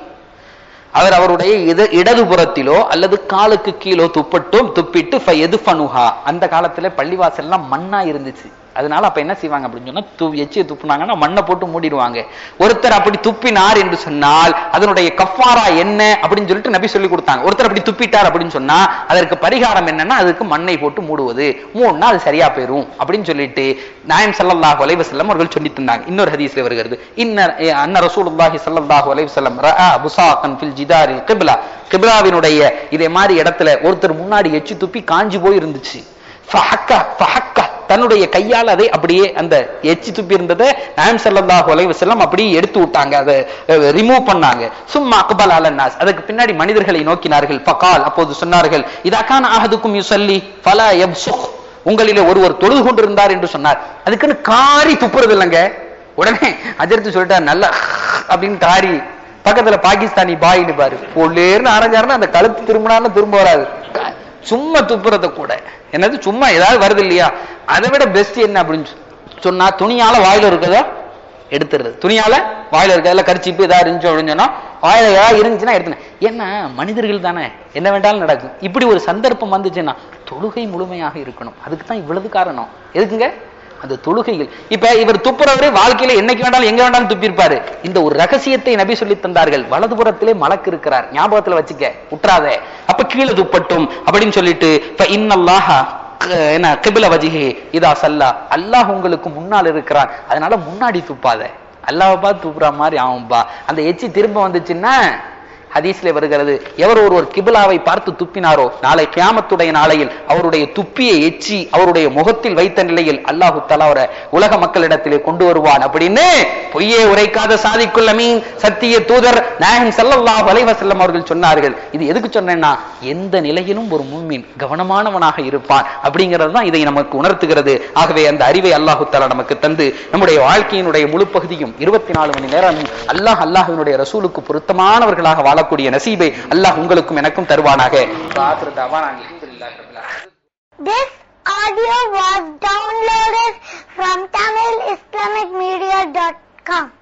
அவர் அவருடைய இட இடதுபுறத்திலோ அல்லது காலுக்கு கீழோ துப்பட்டும் துப்பிட்டு ஃப எதுஃபனுஹா அந்த காலத்துல பள்ளிவாசல்லாம் மண்ணா இருந்துச்சு அதனால அப்ப என்ன செய்வாங்க அப்படின்னு சொன்னா து எச்சியை துப்புனாங்கன்னா மண்ணை போட்டு மூடிடுவாங்க ஒருத்தர் அப்படி துப்பினார் என்று சொன்னால் அதனுடைய கஃபாரா என்ன அப்படின்னு சொல்லிட்டு நபி சொல்லி கொடுத்தாங்க ஒருத்தர் அப்படி துப்பிட்டார் அப்படின்னு சொன்னா அதற்கு பரிகாரம் என்னன்னா அதுக்கு மண்ணை போட்டு மூடுவது மூணுனா அது சரியா போயிரும் அப்படின்னு சொல்லிட்டு நாயம் ஸல்லல்லாஹு அலைஹி வஸல்லம் அவர்கள் சொல்லி தந்தாங்க இன்னொரு ஹதீஸ்ல வருகிறது இன்ன அன்ன ரசூலுல்லாஹி ஸல்லல்லாஹு அலைஹி வஸல்லம் ரஆ புசாகன் ஃபில் ஜிதாரில் கிப்லா கிப்லாவினுடைய இதே மாதிரி இடத்துல ஒருத்தர் முன்னாடி எச்சி துப்பி காஞ்சி போய் இருந்துச்சு ஃபஹக்க ஃபஹக்க தன்னுடைய கையால் அதை அப்படியே அந்த எச்சி துப்பி இருந்ததை நாயம் ஸல்லல்லாஹு அலைஹி வஸல்லம் அப்படியே எடுத்து விட்டாங்க அதை ரிமூவ் பண்ணாங்க சும்மா அக்பல் அலன் நாஸ் அதுக்கு பின்னாடி மனிதர்களை நோக்கினார்கள் ஃபகால் அப்போது சொன்னார்கள் இதற்கான அஹதுக்கும் யுசல்லி ஃபலா யப்சுக் உங்களிலே ஒருவர் தொழுது கொண்டிருந்தார் என்று சொன்னார் அதுக்குன்னு காரி துப்புறது இல்லைங்க உடனே அஜர்த்து சொல்லிட்டார் நல்லா அப்படின்னு காரி பக்கத்துல பாகிஸ்தானி பாயின்னு பாரு பொல்லேர்னு ஆரஞ்சாருன்னா அந்த கழுத்து திரும்பினாலும் திரும்ப வராது க- சும்மா துப்புறத கூட என்னது சும்மா ஏதாவது வருது இல்லையா அதை விட பெஸ்ட் என்ன அப்படின்னு சொ- சொன்னா துணியால வாயில இருக்கிறதா எடுத்துறது துணியால வாயில இருக்கிறதுல கரிச்சிப்பு ஏதாவது இருந்துச்சு அப்படின்னு சொன்னா வாயில ஏதாவது இருந்துச்சுன்னா எடுத்துனேன் ஏன்னா மனிதர்கள் தானே என்ன வேண்டாலும் நடக்கும் இப்படி ஒரு சந்தர்ப்பம் வந்துச்சுன்னா தொழுகை முழுமையாக இருக்கணும் அதுக்கு தான் இவ்வளவு காரணம் எதுக்குங்க அந்த தொழுகைகள் இப்ப இவர் துப்புறவரு வாழ்க்கையில என்னைக்கு வேண்டாலும் எங்க வேண்டாலும் துப்பியிருப்பாரு இந்த ஒரு ரகசியத்தை நபி சொல்லி தந்தார்கள் வலதுபுறத்திலே மலக்கு இருக்கிறார் ஞாபகத்துல வச்சுக்க உற்றாதே அப்ப கீழே துப்பட்டும் அப்படின்னு சொல்லிட்டு "ஃப இன்னல்லாஹ க- என்ன கிபில வஜிஹி இதா சல்லா அல்லாஹ் உங்களுக்கு முன்னால் இருக்கிறான் அதனால முன்னாடி துப்பாத அல்லாஹ் பார்த்து துப்புற மாதிரி ஆகும்பா அந்த எச்சி திரும்ப வந்துச்சுன்னா ஹதீஸ்ல வருகிறது எவர் ஒருவர் கிபிலாவை பார்த்து துப்பினாரோ நாளை கியாமத்துடைய நாளையில் அவருடைய துப்பியை எச்சி அவருடைய முகத்தில் வைத்த நிலையில் அல்லாஹு தஆலா அவரை உலக மக்களிடத்திலே கொண்டு வருவான் அப்படின்னு பொய்யே உரைக்காத சாதிக்குள்ள மீன் சத்திய தூதர் நாயகம் ஸல்லல்லாஹு அலைஹி வஸல்லம் அவர்கள் சொன்னார்கள் இது எதுக்கு சொன்னேன்னா எந்த நிலையிலும் ஒரு முன்மீன் கவனமானவனாக இருப்பான் அப்படிங்கிறது தான் இதை நமக்கு உணர்த்துகிறது ஆகவே அந்த அறிவை அல்லாஹு தஆலா நமக்கு தந்து நம்முடைய வாழ்க்கையினுடைய முழு பகுதியும் இருபத்தி நாலு மணி நேரம் அல்லாஹ் அல்லாஹ்வினுடைய ரசூலுக்கு பொருத்தமானவர்களாக வாழக்கூடிய நசீபை அல்லாஹ் உங்களுக்கும் எனக்கும் தருவானாக ஆகிரு தஅவானா அல்ஹம்துலில்லாஹி ரப்பில் ஆலமீன். This audio was downloaded from TamilIslamicMedia.com.